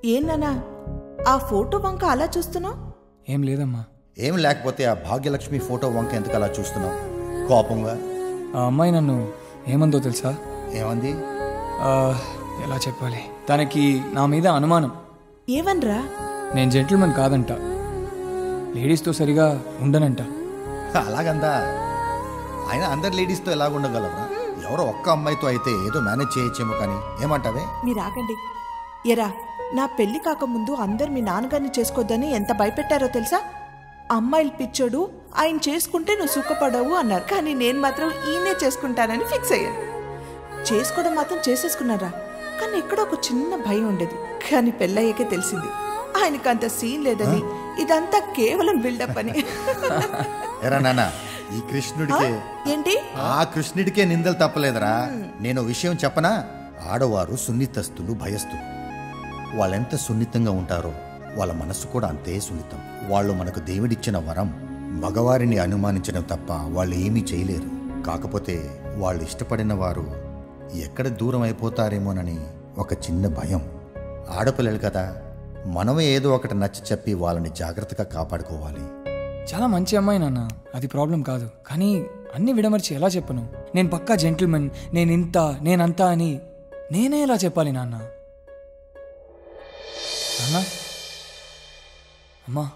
ఏనానా ఆ ఫోటో వంక అలా చూస్తున్నావు ఏం లేదమ్మా ఏం లేకపోతే ఆ భాగ్యలక్ష్మి ఫోటో వంక ఎందుకు అలా చూస్తున్నావు కోపంగా ఆ అమ్మాయి నన్ను ఏమందో తెలుసా ఏమంది ఆ, ఎలా చెప్పాలి తనకి నా మీద అనుమానం ఏవన్రా నేను జెంటిల్మెన్ కాదంట లేడీస్తో సరిగా ఉండనంట అలాగందా ఆయన అందరు లేడీస్తో ఎలాగ ఉండగలరా ఎవరో ఒక్క అమ్మాయితో అయితే ఏదో మేనేజ్ చేయొచ్చేమో కానీ ఏమంటావే మీరు ఆగండి ఎరా నా పెళ్లి కాకముందు అందరు మీ నాన్నగారిని చేసుకోవద్దని ఎంత భయపెట్టారో తెలుసా అమ్మాయిలు పిచ్చోడు ఆయన చేసుకుంటే నువ్వు సుఖపడవు అన్నారు కానీ నేను మాత్రం ఈయనే చేసుకుంటానని ఫిక్స్ అయ్యాను చేసుకోవడం మాత్రం చేసేసుకున్నారా కానీ ఎక్కడో ఒక చిన్న భయం ఉండేది కానీ పెళ్ళయ్యాకే తెలిసింది ఆయనకు అంత సీన్ లేదని ఇదంతా కేవలం బిల్డప్ అని ఎరా నాన్న ఈ కృష్ణుడికే ఏంటి ఆ కృష్ణుడికే నిందలు తప్పలేదురా నేను విషయం చెప్పనా ఆడవారు సున్నితస్తులు భయస్తులు వాళ్ళెంత సున్నితంగా ఉంటారో వాళ్ళ మనసు కూడా అంతే సున్నితం వాళ్ళు మనకు దేవుడిచ్చిన వరం మగవారిని అనుమానించడం తప్ప వాళ్ళు ఏమీ చేయలేరు కాకపోతే వాళ్ళు ఇష్టపడిన వారు ఎక్కడ దూరం అయిపోతారేమోనని ఒక చిన్న భయం ఆడపిల్లలు కదా మనమే ఏదో ఒకటి నచ్చ చెప్పి వాళ్ళని జాగ్రత్తగా కాపాడుకోవాలి చాలా మంచి అమ్మాయి నాన్న అది ప్రాబ్లం కాదు కానీ అన్ని విడమర్చి ఎలా చెప్పను నేను పక్కా జెంటిల్మెన్ నేను ఇంత నేనంతా అని నేనే ఎలా చెప్పాలి నాన్న నాన్న అమ్మా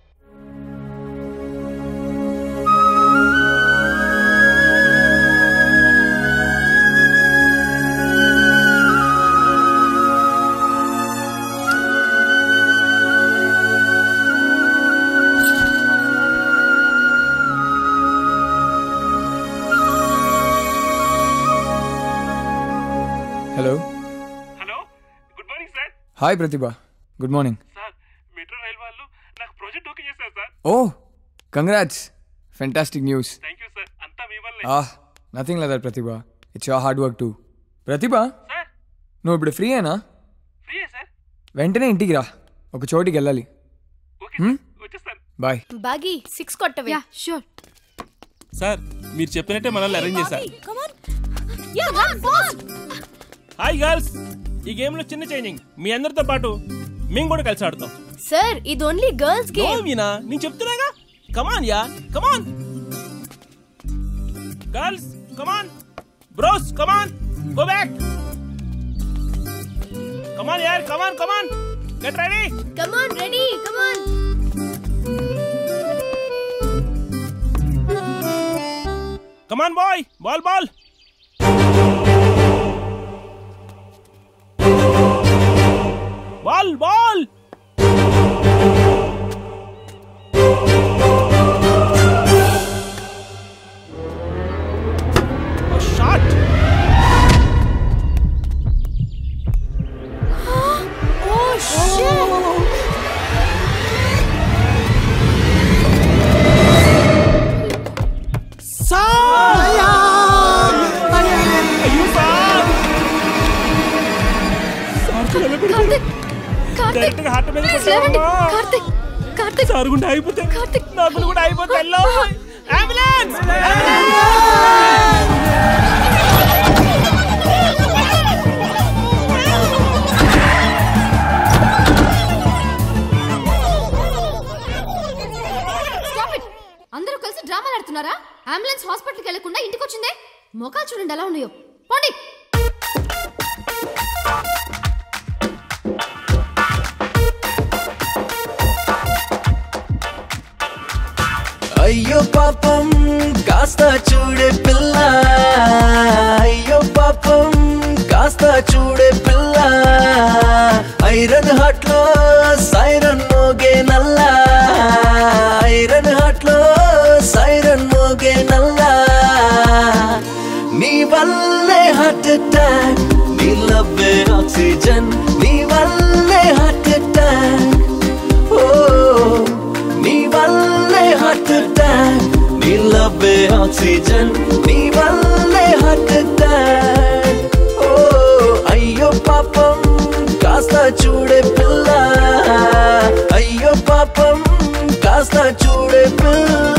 hello hello good morning sir hi Pratibha good morning sir metro rail వాళ్ళు నాకు ప్రాజెక్ట్ ఓకే చేశారు sir oh congrats fantastic news thank you sir అంతా మీ వల్లే ah nothing rather Pratibha it's your hard work too Pratibha sir నువ్వు ఇప్పుడు ఫ్రీయేనా ఫ్రీయే సార్ వెంటనే ఇంటికి రా ఒక చోటికి వెళ్ళాలి వచ్చేస్తాను బాయ్ బాగి సిక్స్ కొట్టవే యా షూర్ సార్ మీరు చెప్పినట్టే మనల్ని అరేంజ్ చేశారు yeah run fast hi girls ఈ గేమ్ లో చిన్న చేంజింగ్ మీ అందరితో పాటు మేము కూడా కలిసి ఆడుతాం సార్ ఇది only girls no game Meena నేను చెప్తున్నాగా come on yeah come on girls come on bros come on go back come on యార్ come on come on get ready come on ready come on come on boy ball ball ball ball shot oh shit Karthik Karthik direct గా heart మీద please లేవండి Karthik Karthik sir గుండా అయిపోతే కార్తిక్ నాకు కూడా అయిపోతే yellow ambulance stop it అందరూ కలిసి డ్రామాలు ఆడుతున్నారా అంబులెన్స్ హాస్పిటల్కి వెళ్లకుండా ఇంటికి వచ్చిందే మొఖాలు చూడండి ఎలా ఉన్నాయో పోండి అయ్యో పాపం కాస్త చూడే పిల్ల అయ్యో పాపం కాస్త చూడే పిల్ల ఐరన్ హాట్ లో సైరన్ మోగే నల్ల ఐరన్ హాట్ లో సైరన్ మోగే నల్ల నీ వల్లే హార్ట్ అటాక్ నీ లవ్వే ఆక్సిజన్ నీ వల్లే హార్ట్ అటాక్ ఓ నీ వల్లే హార్ట్ అటాక్ నీ లవ్వే ఆక్సిజన్ నీ వల్లే హార్ట్ అటాక్ ఓ అయ్యో పాపం కాస్త చూడే పిల్ల అయ్యో పాపం కాస్త చూడే పిల్ల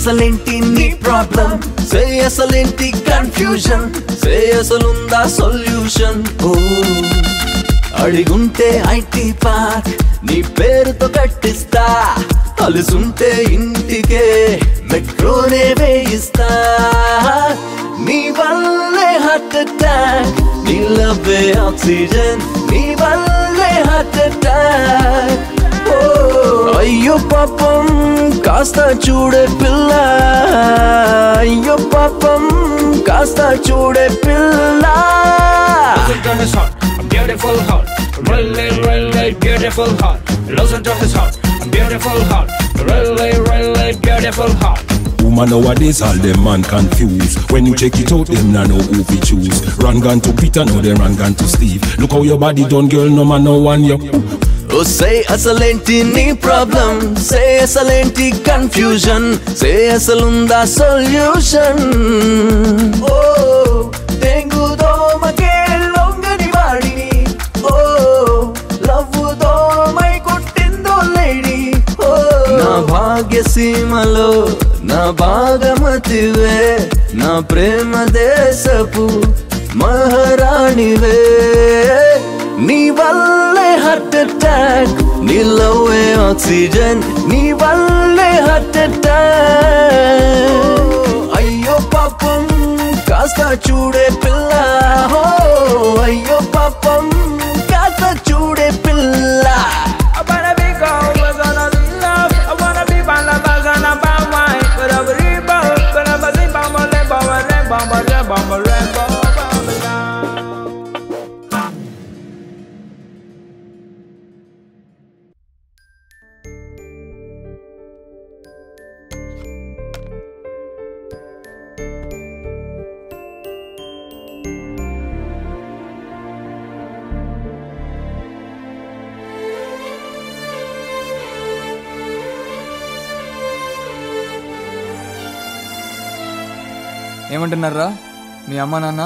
అసలేంటి నీ ప్రాబ్లం సే అసలేంటి కన్ఫ్యూజన్ సే అసలుందా సొల్యూషన్ ఓ అడిగుంటే ఐటీ పార్క్ నీ పేరుతో కట్టిస్తా అలుసుంటే ఇంటికే మెట్రోనే వేయిస్తా నీ వల్లే హార్ట్ అటాక్ నీ లవ్వే ఆక్సిజన్ నీ వల్లే హార్ట్ అటాక్ ఓ అయ్యో పాపం కాస్త చూడే పిల్ల అయ్యో పాపం కాస్త చూడే పిల్ల Listen to this heart, a beautiful heart, really, really beautiful heart. Listen to this heart, a beautiful heart, really, really beautiful heart. Woman nowadays all them man confused When you check it out them nah know who we choose Run gun to Peter now they run gun to Steve Look how your body done girl no man no one you ఓ సే అసలేంటి నీ problem say అసలేంటి confusion say అసలుందా solution oh dengue దోమకే లొంగని వాడిని oh love దోమై కొట్టిందో లేడి ఓ నా భాగ్యసీమలో నా భాగమతివే నా ప్రేమ దేశపు మహారాణివే నీ వల్లే హార్ట్ అటాక్ నీ లవ్వే ఆక్సిజన్ నీ వల్లే హార్ట్ అటాక్ అయ్యో పాపం కాస్త చూడే పిల్ల హో అయ్యో పాపం కాస్త చూడే పిల్ల I wanna be gold, we're gonna be love. I wanna be balaba, gonna buy wine. Gonna be rebel, gonna be zing, bamba, le, bamba, le, bamba, le, bamba, le, bamba, bamba. ఏమంటున్నారా మీ అమ్మ నాన్న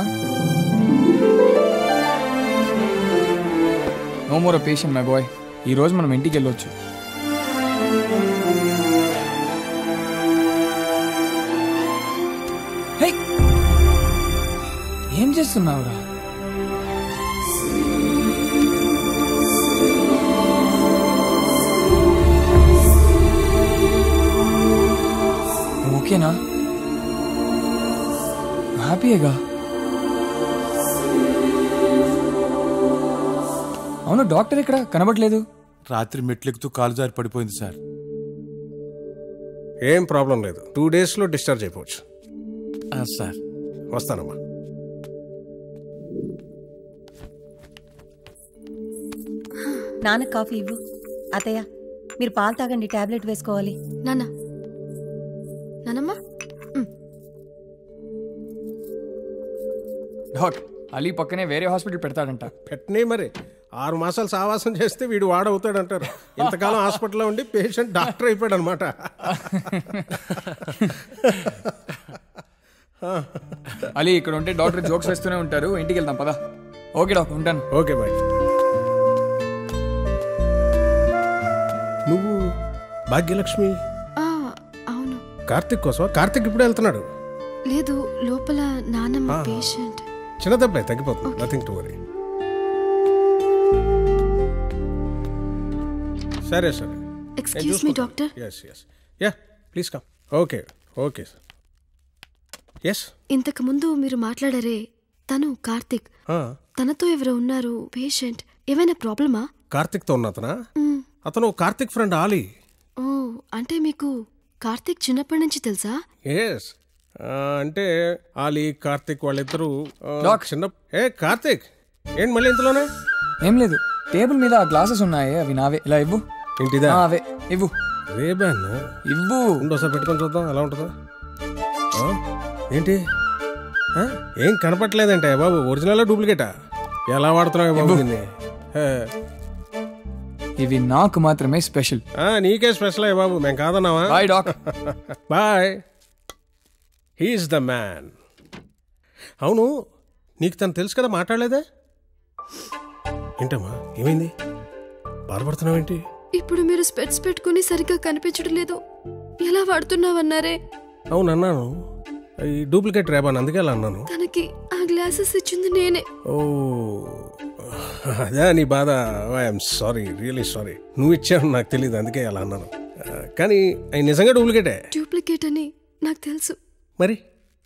no more patient my boy ఈ రోజు మనం ఇంటికి వెళ్ళొచ్చు హే! ఏం చేస్తున్నావురా ఓకేనా హ్యాపీగా అవును డాక్టర్ ఇక్కడ కనబట్లేదు రాత్రి మెట్లెక్కుతూ కాలు జారి పడిపోయింది సార్ ఏం ప్రాబ్లం లేదు టూ డేస్లో డిశ్చార్జ్ అయిపోవచ్చు సార్ వస్తానమ్మా నాన్న కాఫీ ఇవ్వు అత్తయ్య మీరు పాలు తాగండి టాబ్లెట్ వేసుకోవాలి నాన్న నానమ్మ డాక్ అలీ పక్కనే వేరే హాస్పిటల్ పెడతాడంట పెట్టనే మరి ఆరు మాసాలు సావాసం చేస్తే వీడు వాడవుతాడంటారు ఇంతకాలం హాస్పిటల్లో ఉండి పేషెంట్ డాక్టర్ అయిపోయాడు అనమాట అలీ ఇక్కడ ఉంటే డాక్టర్ జోక్స్ వేస్తూనే ఉంటారు ఇంటికి వెళ్దాం పదా ఓకే డాక్ ఉంటాను ఓకే బాయ్ నువ్వు భాగ్యలక్ష్మి ఆ, అవును కార్తిక్ కోసం కార్తిక్ ఇప్పుడే వెళ్తున్నాడు లేదు లోపల నానమ్మ ఆ. పేషెంట్ చిన్న దెబ్బే తగ్గిపోతుంది నథింగ్ టు వరీ సరే సరే Excuse me, doctor. Yes yes yeah please come okay okay sir yes ఇంతకు ముందు మీరు మాట్లాడారే తను కార్తిక్ తనతో ఎవరో ఉన్నారు పేషెంట్ ఏమైనా ప్రాబ్లమా కార్తిక్తో ఉన్నతనా మ్, అతను కార్తిక్ ఫ్రెండ్ ఆలీ ఓ అంటే మీకు కార్తిక్ చిన్నప్పటి నుంచి తెలుసా ఎస్ అంటే ఆలీ కార్తిక్ వాళ్ళిద్దరూ ఆ, డాక్. చిన్న ఏ కార్తిక్ ఏంటి మళ్ళీ ఇంతలోనే ఏం లేదు టేబుల్ మీద గ్లాసెస్ ఉన్నాయి అవి నావే ఇలా ఇవ్వు ఏంటిదా ఆ, అవే ఇవ్వు రేబాన్ ఇవ్వు ఒకసారి పెట్టుకొని చూద్దాం ఎలా ఉంటుందో ఆ? ఏంటి ఆ? ఏం కనపట్లేదంటే బాబు ఒరిజినల్ డూప్లికేటా ఎలా వాడుతున్నావు బాబు ఇవ్వు. దీన్ని హే. ఇవి నాకు మాత్రమే స్పెషల్ ఆ, నీకే స్పెషల్ అయ్య బాబు మేము కాదన్నావా bye doc bye he's the man అవును నీకు తను తెలుసు కదా మాట్లాడలేదే ఏంటమ్మా ఏమైంది బాధపడుతున్నావేంటి ఇప్పుడు మీరు స్పెట్స్ పెట్టుకుని సరిగ్గా కనిపించడం లేదు ఎలా వాడుతున్నావన్నారే అవును అన్నాను ఈ డూప్లికేట్ రేబాన్ అందుకే అలా అన్నాను తనకి ఆ గ్లాసెస్ ఇచ్చింది నేనే ఓ అదే నీ బాధ ఐఎమ్ సారీ రియలీ సారీ నువ్వు ఇచ్చావు నాకు తెలియదు అందుకే అలా అన్నాను ఆ, కానీ అవి నిజంగా డూప్లికేటే డూప్లికేట్ అని నాకు తెలుసు మరి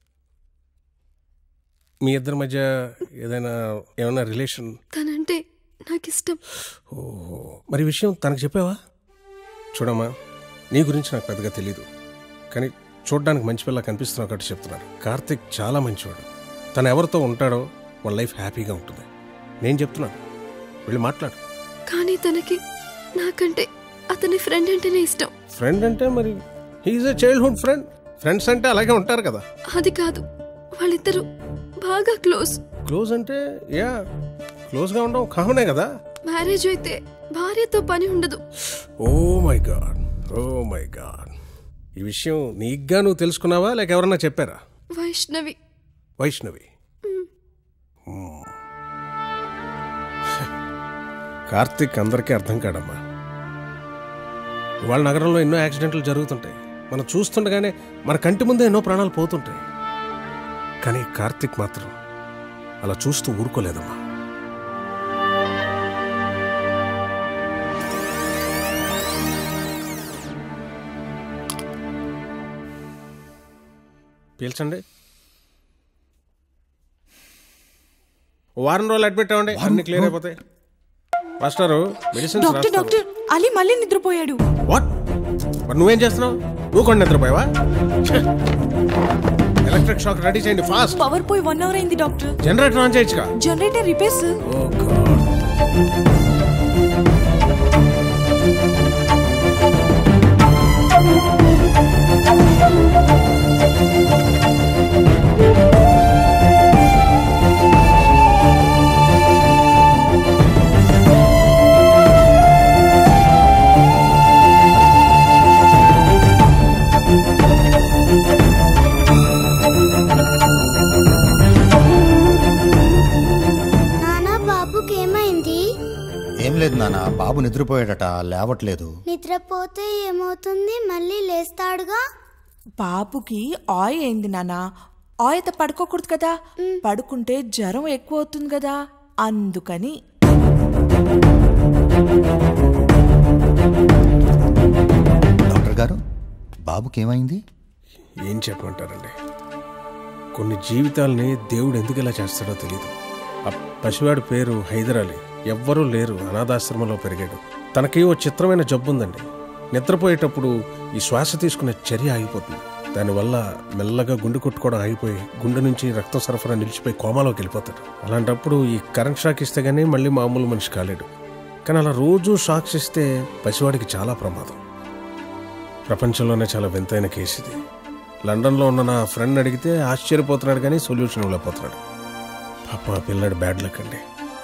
మీ ఇద్దరి మధ్య ఏదైనా ఏమైనా రిలేషన్ తనంటే నాకు ఇష్టం ఓహో మరి ఈ విషయం తనకు చెప్పావా చూడమ్మా నీ గురించి నాకు పెద్దగా తెలియదు కానీ చూడడానికి మంచి పిల్ల కనిపిస్తున్నా ఒకటి చెప్తున్నాను కార్తిక్ చాలా మంచివాడు తను ఎవరితో ఉంటాడో వాళ్ళ లైఫ్ హ్యాపీగా ఉంటుంది నేను చెప్తున్నాను వెళ్ళి మాట్లాడు కానీ తనకి నాకంటే అతని ఫ్రెండ్ అంటేనే ఇష్టం ఫ్రెండ్ అంటే మరి he's a childhood friend friends అంటే అలాగే ఉంటారు కదా అది కాదు వాళ్ళిద్దరూ బాగా క్లోజ్ క్లోజ్ అంటే యా క్లోజ్గా ఉండడం కామనే కదా మ్యారేజ్ అయితే భార్యతో పని ఉండదు oh my god oh my god ఈ విషయం నీగ్గా నువ్వు తెలుసుకున్నావా లేక ఎవరన్నా చెప్పారా వైష్ణవి వైష్ణవి మ్మ్. కార్తిక్ అందరికీ అర్థం కాడమ్మా ఇవాళ నగరంలో ఎన్నో యాక్సిడెంట్లు జరుగుతుంటాయి మనం చూస్తుండగానే మన కంటి ముందే ఎన్నో ప్రాణాలు పోతుంటాయి కానీ కార్తిక్ మాత్రం అలా చూస్తూ ఊరుకోలేదమ్మా పీల్చండి ఓ వారం రోజులు అడ్మిట్ అవ్వండి అన్ని క్లియర్ అయిపోతాయి master medicines doctor doctor Ali మళ్ళీ నిద్రపోయాడు వాట్ మరి నువ్వేం చేస్తున్నావు నువ్వు కొన్ని నిద్రపోయావా ఎలక్ట్రిక్ షాక్ రెడీ చేయండి ఫాస్ట్ పవర్ పోయి వన్ అవర్ అయింది డాక్టర్ జనరేటర్ ఆన్ చేయొచ్చుగా జనరేటర్ రిపేర్స్ ఓ గాడ్ నానా బాబుకి ఏమైంది ఏం లేదు నాన్న బాబు నిద్రపోయాడట లేవట్లేదు నిద్రపోతే ఏమవుతుంది మళ్ళీ లేస్తాడుగా బాబుకి ఆయి అయింది నాన్న ఆయత పడుకోకూడదు కదా పడుకుంటే జ్వరం ఎక్కువ అవుతుంది కదా అందుకని డాక్టర్ గారు బాబుకి ఏమైంది ఏం చెప్పమంటారండి కొన్ని జీవితాల్ని దేవుడు ఎందుకు ఇలా చేస్తాడో తెలియదు ఆ పసివాడి పేరు హైదర్ అలీ ఎవ్వరూ లేరు అనాథాశ్రమంలో పెరిగాడు తనకి ఓ చిత్రమైన జబ్బు ఉందండి నిద్రపోయేటప్పుడు ఈ శ్వాస తీసుకునే చర్య ఆగిపోతుంది దానివల్ల మెల్లగా గుండె కొట్టుకోవడం ఆగిపోయి గుండె నుంచి రక్తం సరఫరా నిలిచిపోయి కోమాలోకి వెళ్ళిపోతాడు అలాంటప్పుడు ఈ కరెంట్ షాక్ ఇస్తే గానీ మళ్ళీ మామూలు మనిషి కాలేడు కానీ అలా రోజు షాక్స్ ఇస్తే పసివాడికి చాలా ప్రమాదం ప్రపంచంలోనే చాలా వింతైన కేసు ఇది లండన్లో ఉన్న నా ఫ్రెండ్ అడిగితే ఆశ్చర్యపోతున్నాడు కానీ సొల్యూషన్ ఇవ్వలేకపోతున్నాడు పాప ఆ పిల్లాడు బ్యాడ్ లక్ అండి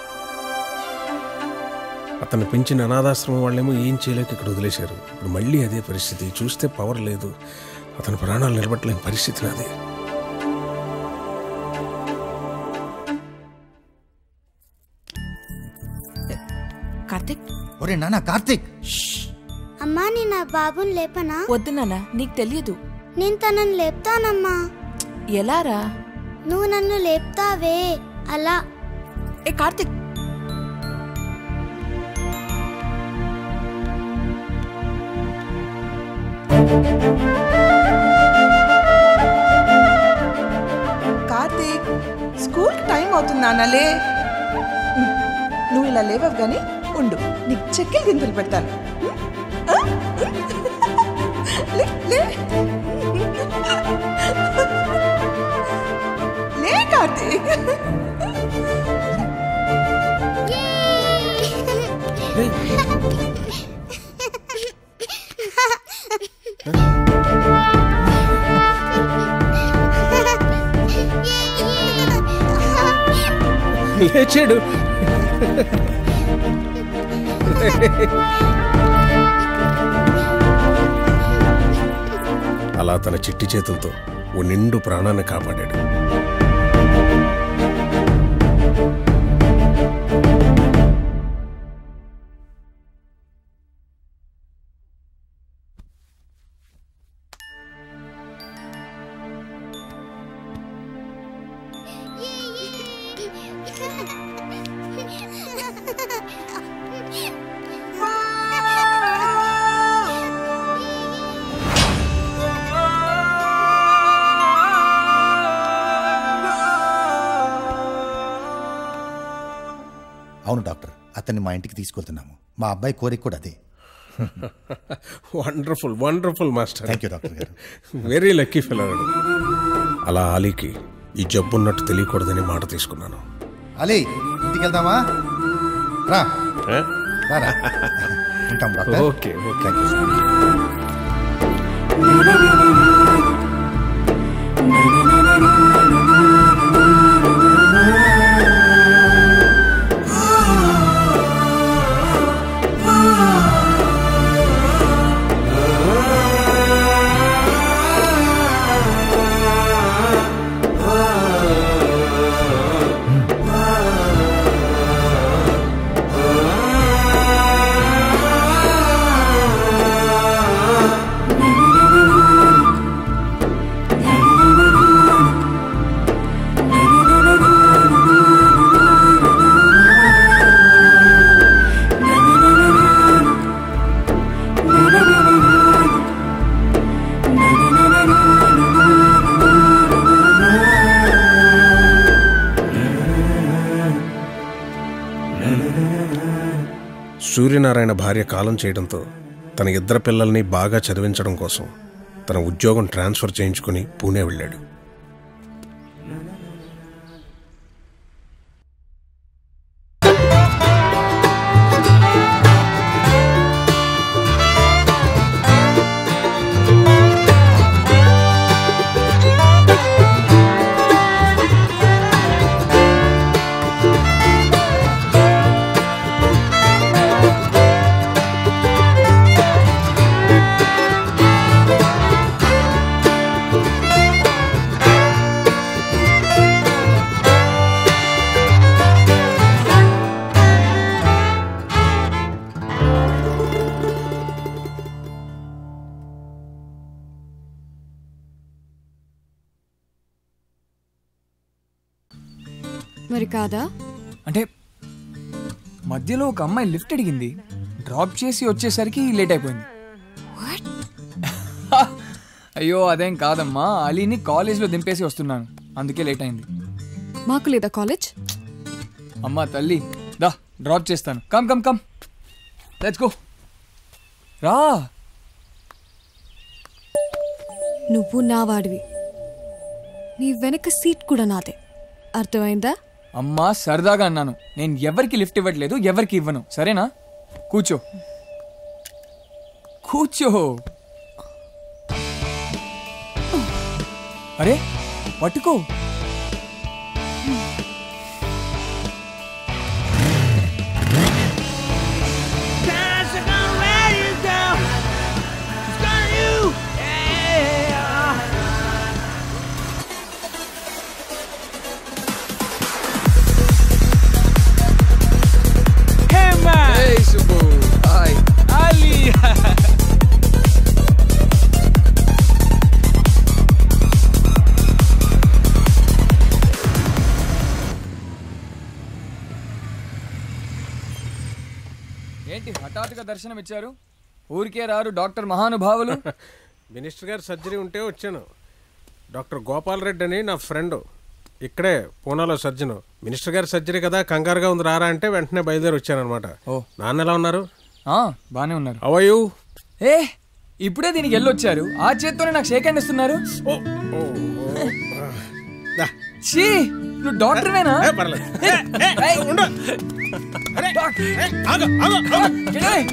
అతను పెంచిన అనాథాశ్రమం వాళ్ళేమో ఏం చేయలేక ఇక్కడ వదిలేశారు ఇప్పుడు మళ్ళీ అదే పరిస్థితి చూస్తే పవర్ లేదు అతని ప్రాణాలు నిలబట్టలేని పరిస్థితి నాది కార్తిక్ ఒరే నాన్న కార్తిక్ అమ్మా నీ నా బాబుని లేపనా వద్దు నాన్న నీకు తెలియదు నేను తనని లేపుతానమ్మా ఎలారా నువ్వు నన్ను లేపుతావే అలా ఏ కార్తిక్ కార్తీక్ స్కూల్ టైం అవుతుంది నాన్నలే నువ్వు ఇలా లేవవు కానీ ఉండు నీకు చెక్కిలు గింతలు పెడతాను ఆ? లే, లే. లే కార్తీక్ లేచాడు అలా తన చిట్టి చేతులతో ఓ నిండు ప్రాణాన్ని కాపాడాడు అవును డాక్టర్ అతన్ని మా ఇంటికి తీసుకెళ్తున్నాము మా అబ్బాయి కోరిక కూడా అదే wonderful wonderful master thank you doctor గారు వెరీ లక్కీ ఫిలర్ అలా ఆలీకి ఈ జబ్బు ఉన్నట్టు తెలియకూడదని మాట తీసుకున్నాను అలీ ఇంటికి వెళ్దామా రా రా, రా ఉంటాం doctor okay okay thank you so much Suryanarayana భార్య కాలం చేయడంతో తన ఇద్దరు పిల్లల్ని బాగా చదివించడం కోసం తన ఉద్యోగం ట్రాన్స్ఫర్ చేయించుకుని పూణే వెళ్ళాడు మరి కాదా అంటే మధ్యలో ఒక అమ్మాయి లిఫ్ట్ అడిగింది డ్రాప్ చేసి వచ్చేసరికి లేట్ అయిపోయింది అయ్యో అదేం కాదమ్మా అలీని కాలేజ్లో దింపేసి వస్తున్నాను అందుకే లేట్ అయింది మాకు లేదా కాలేజ్ అమ్మా తల్లి దా డ్రాప్ చేస్తాను come come come let's go రా నువ్వు నా వాడివి నీ వెనక సీట్ కూడా నాదే అర్థమైందా అమ్మా సరదాగా అన్నాను నేను ఎవరికి లిఫ్ట్ ఇవ్వట్లేదు ఎవరికి ఇవ్వను సరేనా కూర్చో కూర్చో అరే పట్టుకో Hey man! Hey Subbu, hi. Ali! ఏంటి హఠాత్తుగా దర్శనం ఇచ్చారు ఊరికే రారు డాక్టర్ మహానుభావులు మినిస్టర్ గారి సర్జరీ ఉంటే వచ్చాను డాక్టర్ గోపాల్ రెడ్డి అని నా ఫ్రెండ్ ఇక్కడే పూనాలో సర్జన్ మినిస్టర్ గారి సర్జరీ కదా కంగారుగా ఉంది రారా అంటే వెంటనే బయలుదేరి వచ్చాను అనమాట ఓ నాన్న ఎలా ఉన్నారు ఆ, బానే ఉన్నారు అవయు ఏ ఇప్పుడే దీనికి వెళ్ళొచ్చారు ఆ చేత్తోనే నాకు షేక్ హ్యాండ్ ఇస్తున్నారు ఛీ నువ్వు డాక్టర్వేనా పర్లేదు ఏయ్, డాక్- ఏయ్,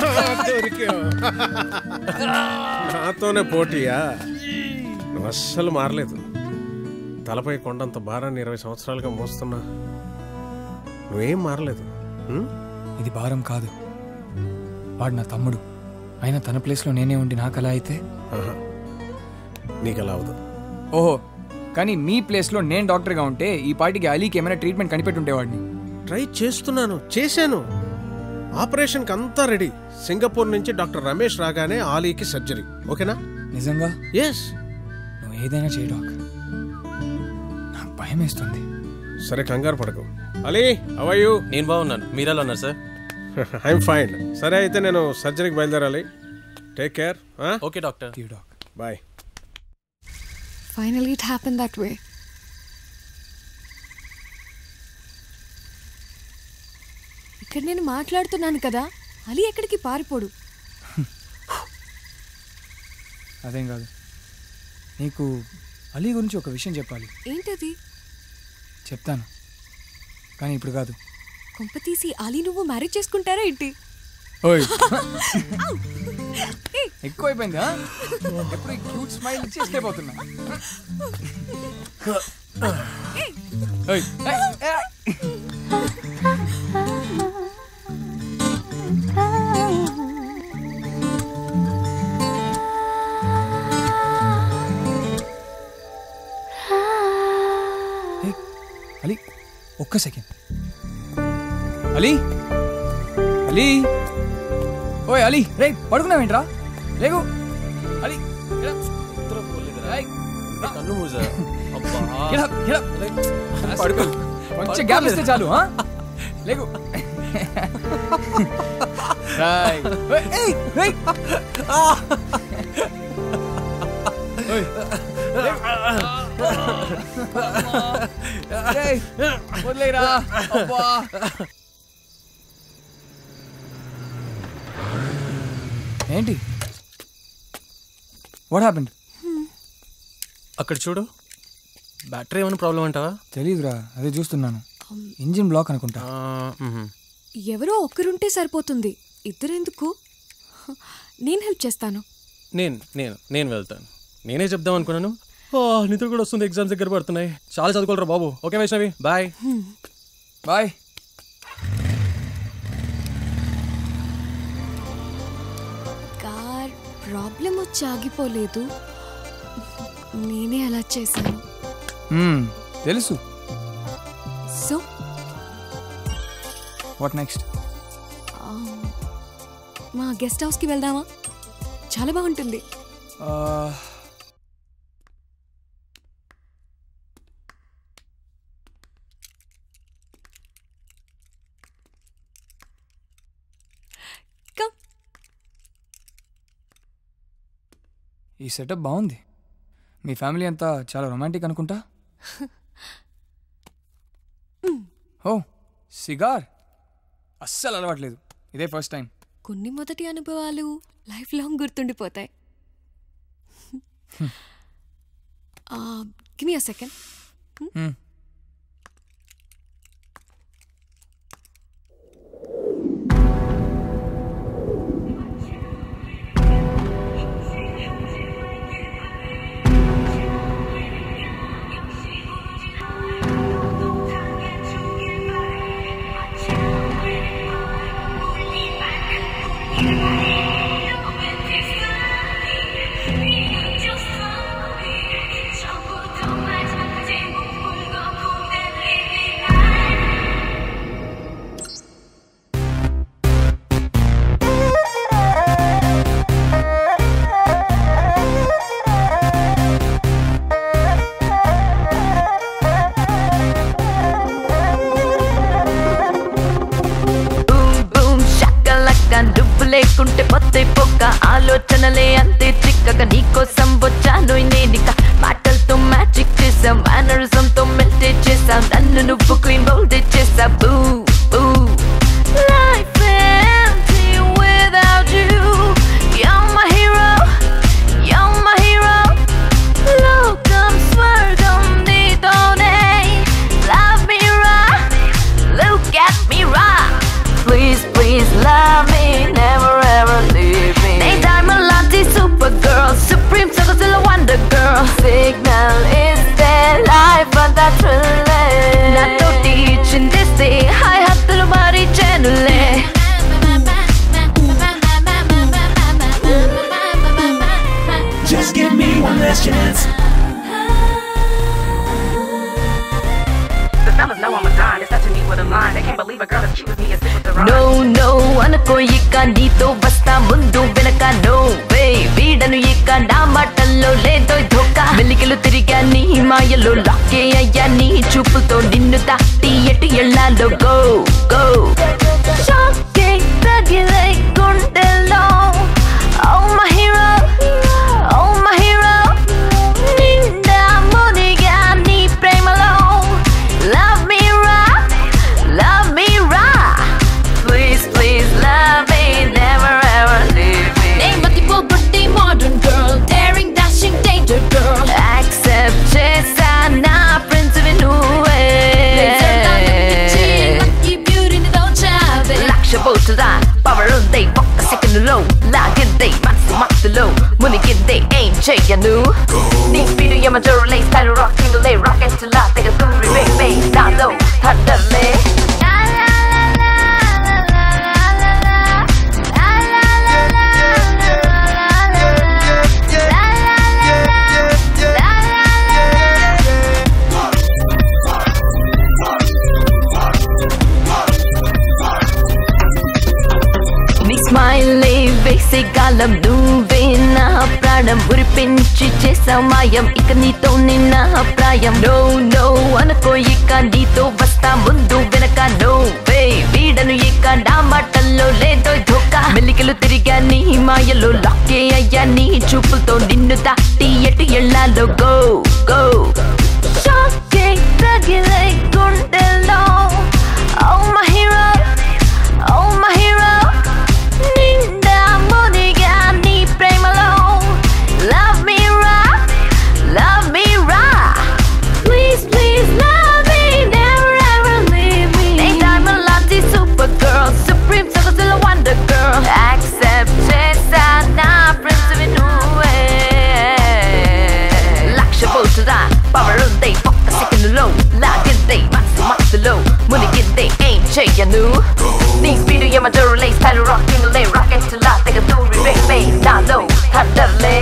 నాతోనే పోటీయా నువ్వు అస్సలు మారలేదు తలపై కొండంత భారాన్ని ఇరవై సంవత్సరాలుగా మోస్తున్నా నువ్వేం మారలేదు ఉం? ఇది భారం కాదు వాడు నా తమ్ముడు అయినా తన ప్లేస్లో నేనే ఉండి నాకు అలా అయితే ఆహా. నీకు అలా అవదు ఓహో కానీ మీ ప్లేస్లో నేను డాక్టర్గా ఉంటే ఈ పాటికి అలీకి ఏమైనా ట్రీట్మెంట్ కనిపెట్టి ఉండేవాడిని ట్రై చేస్తున్నాను చేశాను ఆపరేషన్కి అంతా రెడీ సింగపూర్ నుంచి డాక్టర్ రమేష్ రాగానే ఆలీకి సర్జరీ ఓకేనా నిజంగా ఎస్ నువ్వు ఏదైనా చేయి డాక్ నాకు భయం వేస్తుంది సరే కంగారు పడకు అలీ అవయ్యూ నేను బాగున్నాను మీరు ఎలా ఉన్నారు సార్ ఐఎమ్ ఫైన్ సరే అయితే నేను సర్జరీకి బయలుదేరాలి take care okay doctor bye finally it happen that way ఇక్కడ నేను మాట్లాడుతున్నాను కదా అలీ ఎక్కడికి పారిపోడు అదేం కాదు నీకు అలీ గురించి ఒక విషయం చెప్పాలి ఏంటది చెప్తాను కానీ ఇప్పుడు కాదు కొంప తీసి అలీ నువ్వు మ్యారేజ్ చేసుకుంటారా ఏంటి ఓయ్ ఎక్కువైపోయింది ఆ? ఎప్పుడు క్యూట్ స్మైల్ ఇచ్చి escape అవుతున్నా ఓయ్, ఏయ్, ఏయ్. ఏయ్, అలీ ఒక్క సెకండ్ అలీ అలీ ఓయ్ అలీ రే పడుకున్నావేంట్రా లేకు అలీ get up. ఏయ్, కన్ను Musa get up, get up. పడుకో కొంచెం గ్యాప్ ఇస్తే చాలు ఆ? లేకు రాయ్. ఓయ్, ఏయ్, ఏయ్. ఓయ్, లేకు. ఏయ్, వదిలేయరా అబ్బా ఏంటి వాట్ హ్యాపెండ్ అక్కడ చూడు బ్యాటరీ ఏమైనా ప్రాబ్లం అంటావా తెలీదురా అదే చూస్తున్నాను ఇంజిన్ బ్లాక్ అనుకుంటా ఎవరో ఒక్కరుంటే సరిపోతుంది ఇద్దరెందుకు నేను హెల్ప్ చేస్తాను నేను నేను నేను వెళ్తాను నేనే చెప్దాం అనుకున్నాను ఓ, నిద్ర కూడా వస్తుంది ఎగ్జామ్స్ దగ్గర పడుతున్నాయి చాలా చదువుకోలేరా బాబు okay Vaishnavi bye bye car problem వచ్చి ఆగిపోలేదు నేనే అలా చేశాను మ్మ్, తెలుసు సో వాట్ నెక్స్ట్ మా గెస్ట్ హౌస్కి వెళ్దామా చాలా బాగుంటుంది Come. ఈ సెటప్ బాగుంది మీ ఫ్యామిలీ అంతా చాలా రొమాంటిక్ అనుకుంటా ఓ సిగార్ అస్సలు అలవాట్లేదు ఇదే ఫస్ట్ టైం కొన్ని మొదటి అనుభవాలు లైఫ్ లాంగ్ గుర్తుండిపోతాయి give me a second boom షక్కలక్క నువ్వు లేకుంటే పొత్తే పొక్క ఆలోచనలే అంతే చిక్కగా నీకోసం వచ్చాను నేనిక మాటలతో మ్యాజిక్ చేసాం మేనరిజం తో మెల్టేట్ చేసాం నన్ను నువ్వు క్లీన్ బౌల్డ్ చేసా బూ బూ Life empty without you. You're my hero. You're my hero. లోకం స్వర్గం నీతోనే Love me right. Look at me right. Please, please love me, never ever leave me. Hey, diamond latte, super girl, supreme circle, still a wonder girl. Signal is there, life but that thrilling. Not to teach in this day, I have to body generally. Just give me one last chance. The fellas know I'm a dime, it's touching me with a line. They can't believe a girl as cute as me is with the No, no, అనుకో ఇక నీతో వస్తా ముందు వెనక no way వీడను ఇక నా మాటల్లో లేదో ధోకా వెలికలు తిరిగా నీ మాయలో లాకే అయ్యా నీ చూపుతో నిన్ను దాటి ఎటు ఎళ్ళాలో గో గో షాకే తగిలే గుండెల్లో Oh my hero, oh my hero నిండా మునిగా నీ ప్రేమలో Love me right, love me right లక్ష్యపోతురా పవర్ ఉంది ఒక్క సెకండ్ లో లాగింది మనసు మత్తులో మునిగింది ఏం చెయ్యను నీ స్పీడ్ ఏమంటారులే స్టైల్ రాకింగ్ లే రాకెట్ లా తెగ తూరి వేపే నాలో థండర్లే నీ స్మైల్ వేసే కాలం నువ్వే నా ప్రాణం ఉరిపించి చేసావు మాయం ఇక నీతో నిన్న ప్రాయం నో నో అనుకో ఇక నీతో వస్తా ముందు వెనక నో వే వీడను ఇక నా మాటల్లో లేదో ధోకా మెల్లికలు తిరిగా నీ మాయలో లాక్కే అయ్యా నీ చూపులతో నిన్ను దాటి ఎటు ఎళ్ళాలో గో గో షాకే తగిలే గుండెల్లో Oh my hero, oh my hero నిండా మునిగా నీ ప్రేమలో Love me right, love me right Please, please love me, never ever leave me నీ diamond latte super girl Supreme Sokosila wonder girl Accept చేసా నా ప్రిన్సిపి నువ్వే లక్ష్యపోతురా power ఉంది ఒక్క సెకండ్ లో లాగింది మనసు మత్తులో మునిగింది ఏం చెయ్యను నీ స్పీడ్ ఏమంటారులే స్టైల్ రాకింగ్ లే రాకెట్ లా తెగ దూరి వేపే నాలో థండర్లే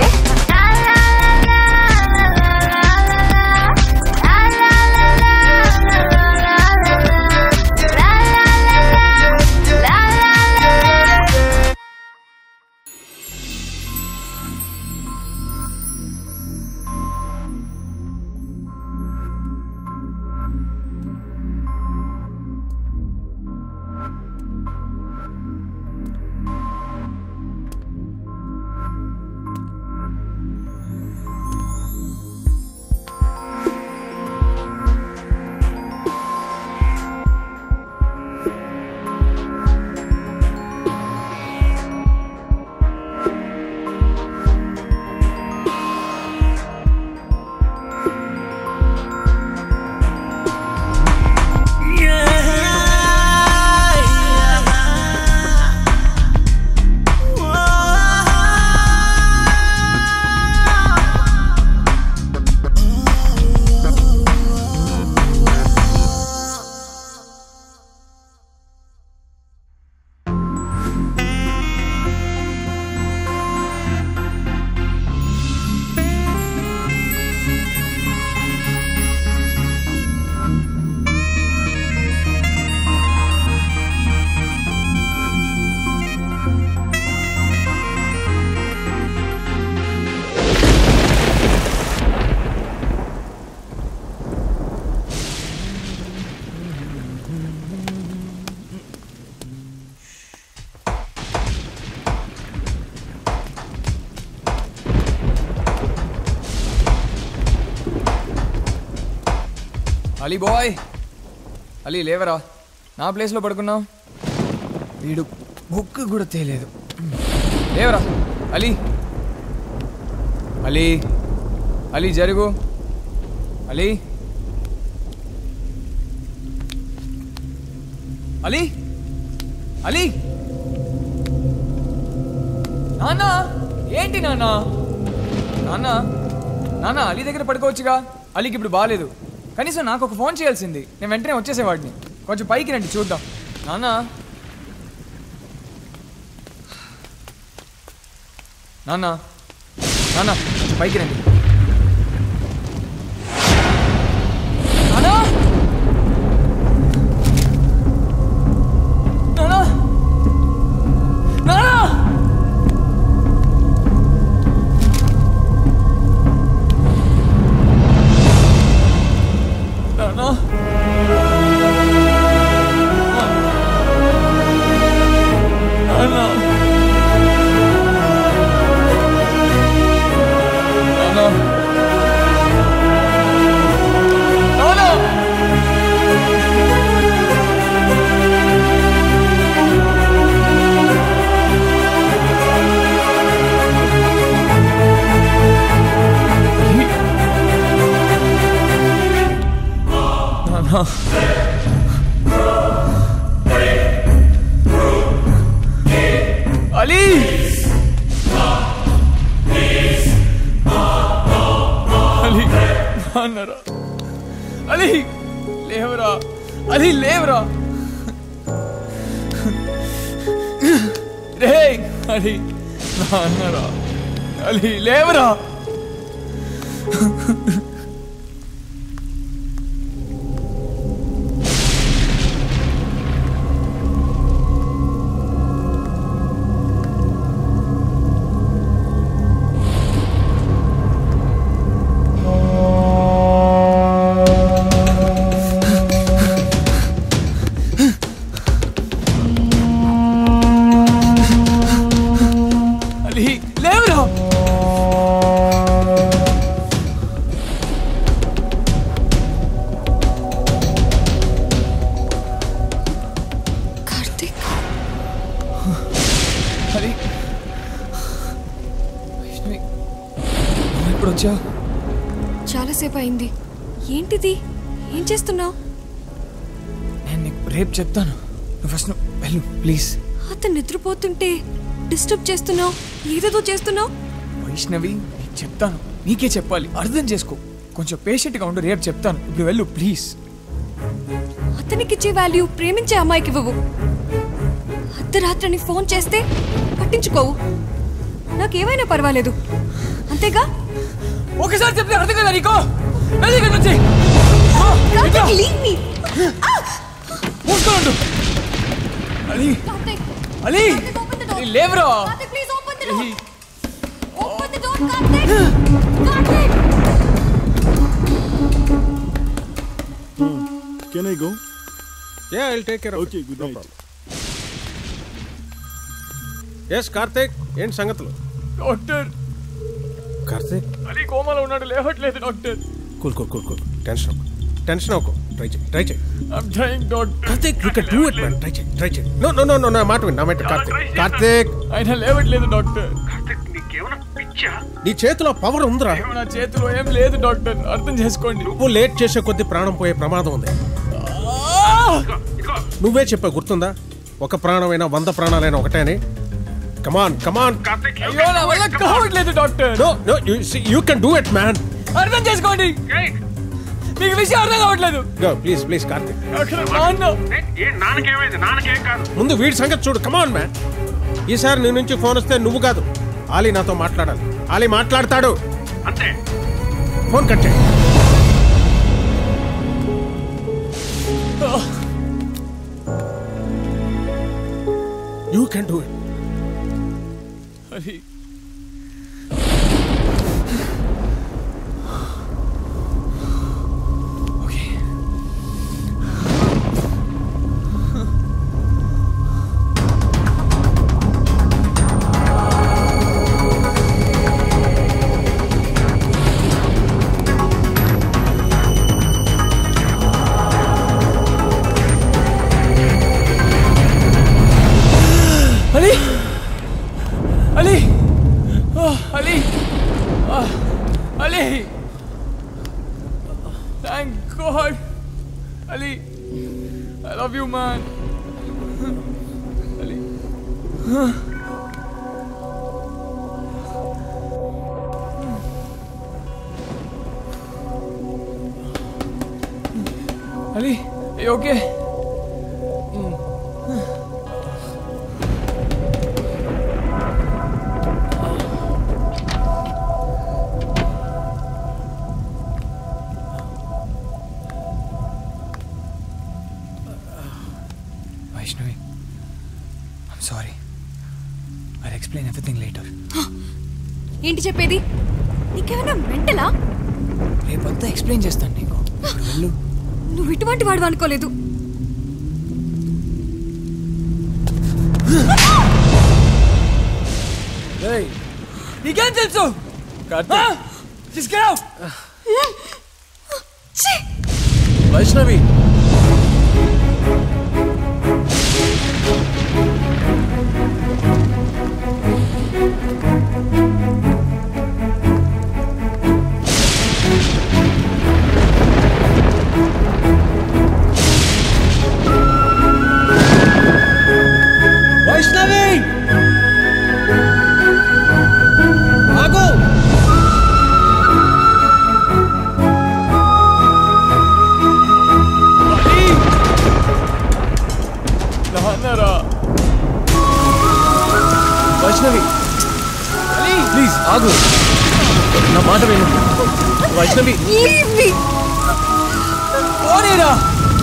అలీ బాయ్ అలీ లేవరా నా ప్లేస్లో పడుకున్నావు వీడు బుక్ కూడా తేలేదు లేవరా అలీ అలీ అలీ జరుగు అలీ అలీ అలీ నాన్న ఏంటి నాన్న నాన్న నాన్న అలీ దగ్గర పడుకోవచ్చుగా అలీకి ఇప్పుడు బాగాలేదు కనీసం నాకు ఒక ఫోన్ చేయాల్సింది నేను వెంటనే వచ్చేసేవాడిని కొంచెం పైకి రండి చూద్దాం నాన్న నాన్న నాన్న కొంచెం పైకి రండి నాన్న నాన్న నాన్న నాన్న నాన్న నాన్న అలీ లేవురా రే అలీ నా అన్నరా అలీ లేవురా అలీ లేవురా కార్తీక్ అలీ వైష్ణవి నువ్వు ఎప్పుడు వచ్చావు చాలాసేపు అయింది ఏంటిది ఏం చేస్తున్నావు నేను నీకు రేపు చెప్తాను నువ్వు ఫస్ట్ నువ్వు వెళ్ళు ప్లీజ్ అతను నిద్రపోతుంటే డిస్టర్బ్ చేస్తున్నావు ఏదేదో చేస్తున్నావు వైష్ణవి నీకు చెప్తాను నీకే చెప్పాలి అర్థం చేసుకో కొంచెం పేషెంట్గా ఉండు రేపు చెప్తాను ఇప్పుడు వెళ్ళు ప్లీజ్ అతనికి ఇచ్చే వాల్యూ ప్రేమించే అమ్మాయికి ఇవ్వవు అర్ధరాత్రిని ఫోన్ చేస్తే పట్టించుకోవు నాకేమైనా పర్వాలేదు అంతేగా ఒకసారి చెప్తే అర్థం కదా నీకో వెళ్ళి ఇక్కడి నుంచి మూసుకోండు అలీ అలీ అలీ, లేవురా Ali. Can I go? Yeah, I'll take care of okay, it. good no night. problem. Yes Karthik ఏంటి సంగతులు డాక్టర్ కార్తీక్ అలీ కోమాలో ఉన్నాడు లేవట్లేదు doctor cool cool cool cool tension అవ్వకు టెన్షన్ అవ్వకు ట్రై చేయి ట్రై చేయి I'm trying doctor Karthik you can do it man try చేయి ట్రై చేయి నో నో నో నో నా మాట విను నా మాట కార్తీక్ కార్తీక్ ఆయన లేవట్లేదు డాక్టర్ నీ చేతిలో పవర్ ఉందిరా నా చేతిలో ఏం లేదు డాక్టర్ అర్థం చేసుకోండి నువ్వు లేట్ చేసే కొద్ది ప్రాణం పోయే ప్రమాదం ఉంది నువ్వే చెప్పావు గుర్తుందా ఒక ప్రాణమైనా వంద ప్రాణాలైనా ఒకటే అని కమాన్ కమాన్ అయ్యో నా వల్ల కావట్లేదు doctor no no you can do it man అర్థం చేసుకోండి మీకు విషయం అర్థం కావట్లేదు go please please Karthik doctor నాన్న నాన్నకేమైంది నాన్నకేం కాదు ముందు వీడి సంగతి చూడు కమాన్ మ్యాన్ ఈసారి నీ నుంచి ఫోన్ వస్తే నువ్వు కాదు ఆలీ నాతో మాట్లాడాలి ఆలీ మాట్లాడతాడు అంతే ఫోన్ కట్ చేయి you can do it Ali Ali Ali Oh, Ali Ah, Ali thank God Ali I love you man Ali Ali okay Vaishnavi I'm sorry I explain everything later ఏంటి చెప్పేది నీకేమైనా మెంటలా రేపంతా ఎక్స్ప్లెయిన్ చేస్తాను నీకు ఇప్పుడు వెళ్ళు నువ్వు ఇటువంటి వాడు అనుకోలేదు నీకేం తెలుసు తీసుకెళ్ళావు వైష్ణవి వైష్ణవి ఆగు నాన్నరా వైష్ణవి ప్లీజ్ ఆగు నా మాట విను వైష్ణవి పోనీరా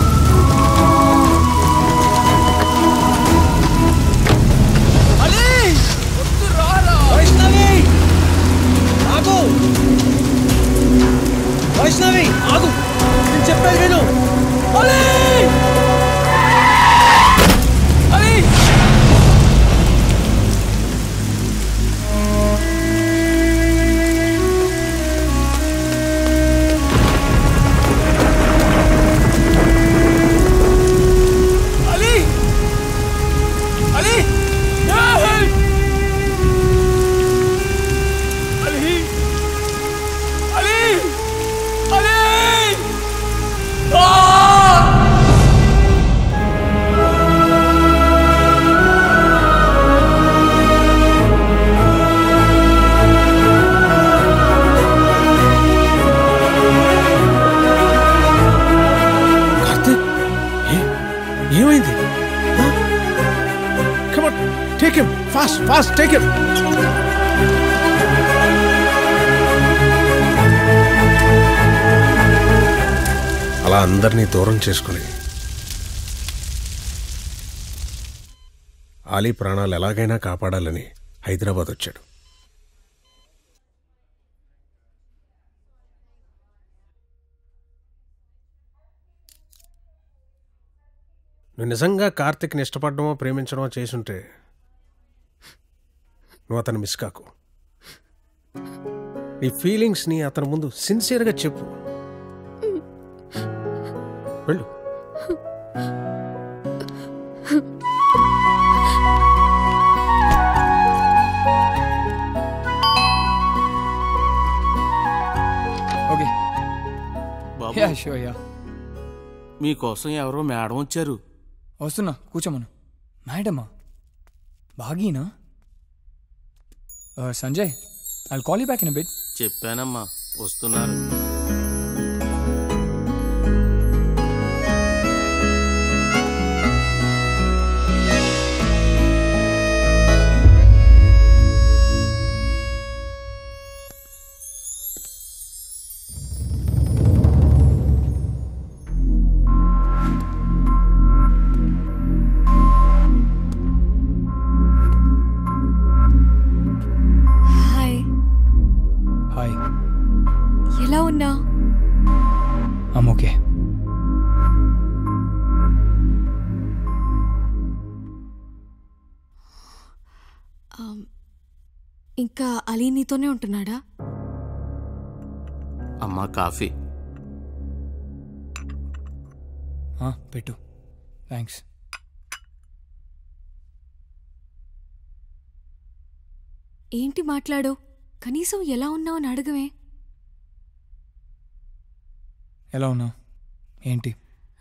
అలీ వద్దు రారా వైష్ణవి ఆగు వైష్ణవి ఆగు నేను చెప్పేది విను అలీ అలీ అలీ అలీ హెల్ప్ అలీ అలీ అలీ ఆ కార్తీక్ ఏ- ఏమైంది come on take him fast fast take him అలా అందరినీ దూరం చేసుకుని ఆలీ ప్రాణాలు ఎలాగైనా కాపాడాలని హైదరాబాద్ వచ్చాడు నువ్వు నిజంగా కార్తిక్ని ఇష్టపడమో ప్రేమించడమో చేసుంటే నువ్వు అతను మిస్ కాకు నీ ఫీలింగ్స్ని అతని ముందు సిన్సియర్గా చెప్పు వెళ్ళు ఓకే బాబు యా షూర్ యా మీకోసం ఎవరో మేడం వచ్చారు వస్తున్నా కూర్చోమను మేడమా బాగీనా Sanjay I call you back in bit చెప్పానమ్మా వస్తున్నారు హాయ్ హాయ్ ఎలా ఉన్నా ఐమ్ ఓకే ఆమ్, ఇంకా అలీ నీతోనే ఉంటున్నాడా అమ్మా కాఫీ పెట్టు థ్యాంక్స్ ఏంటి మాట్లాడు కనీసం ఎలా ఉన్నావు అని అడగవే ఎలా ఉన్నావు ఏంటి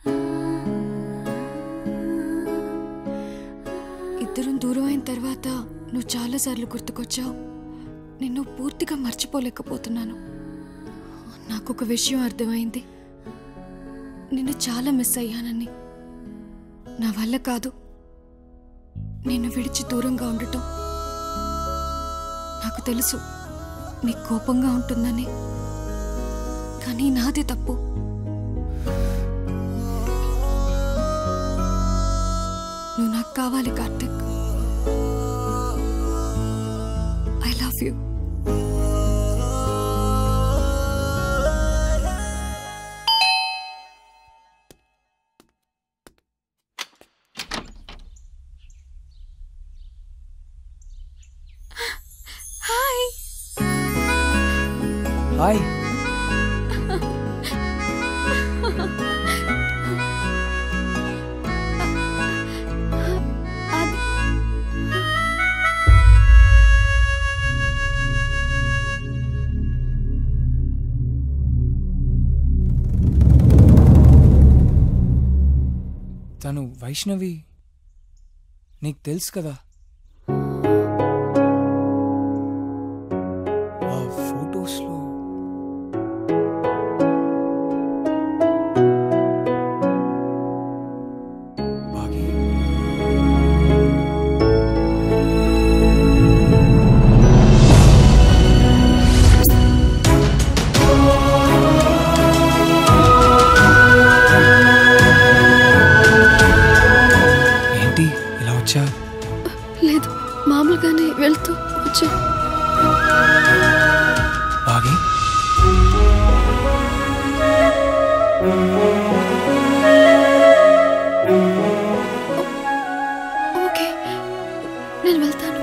ఇద్దరం దూరం అయిన తర్వాత నువ్వు చాలాసార్లు గుర్తుకొచ్చావు నిన్ను పూర్తిగా మర్చిపోలేకపోతున్నాను నాకు ఒక విషయం అర్థమైంది నిన్ను చాలా మిస్ అయ్యానని నా వల్ల కాదు నిన్ను విడిచి దూరంగా ఉండటం నాకు తెలుసు నీకు కోపంగా ఉంటుందని కానీ నాదే తప్పు నువ్వు నాకు కావాలి Karthik I love you hi hi తను వైష్ణవి నీకు తెలుసు కదా ఆ ఫొటోస్లో బాగి వచ్చా లేదు మామూలుగానే వెళ్తూ వచ్చా బాగి ఓకే నేను వెళ్తాను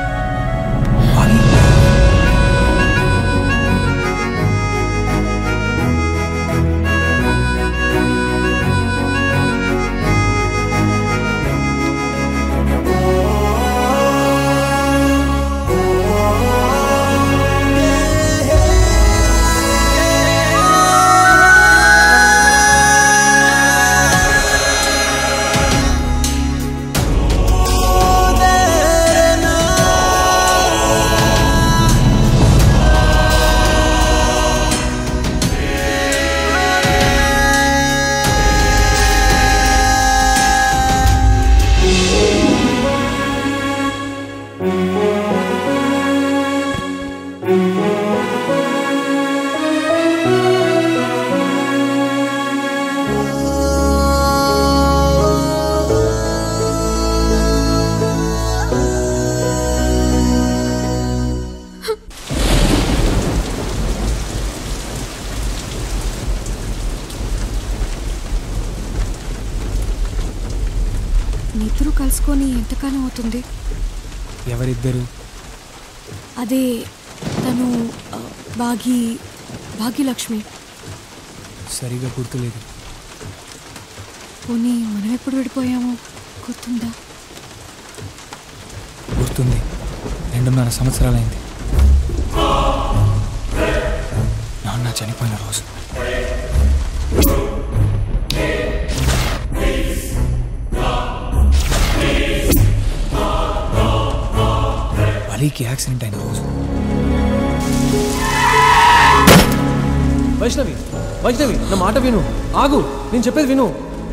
మీరిద్దరూ కలుసుకొని ఎంతకాలం అవుతుంది ఎవరిద్దరు అదే తను ఆ, భాగి భాగ్యలక్ష్మి సరిగా గుర్తులేదు పోనీ మనం ఎప్పుడు విడిపోయామో గుర్తుందా గుర్తుంది రెండున్నర సంవత్సరాలైంది నాన్న చనిపోయిన రోజు అలీకి యాక్సిడెంట్ అయిన రోజు వైష్ణవి వైష్ణవి నా మాట విను ఆగు నేను చెప్పేది విను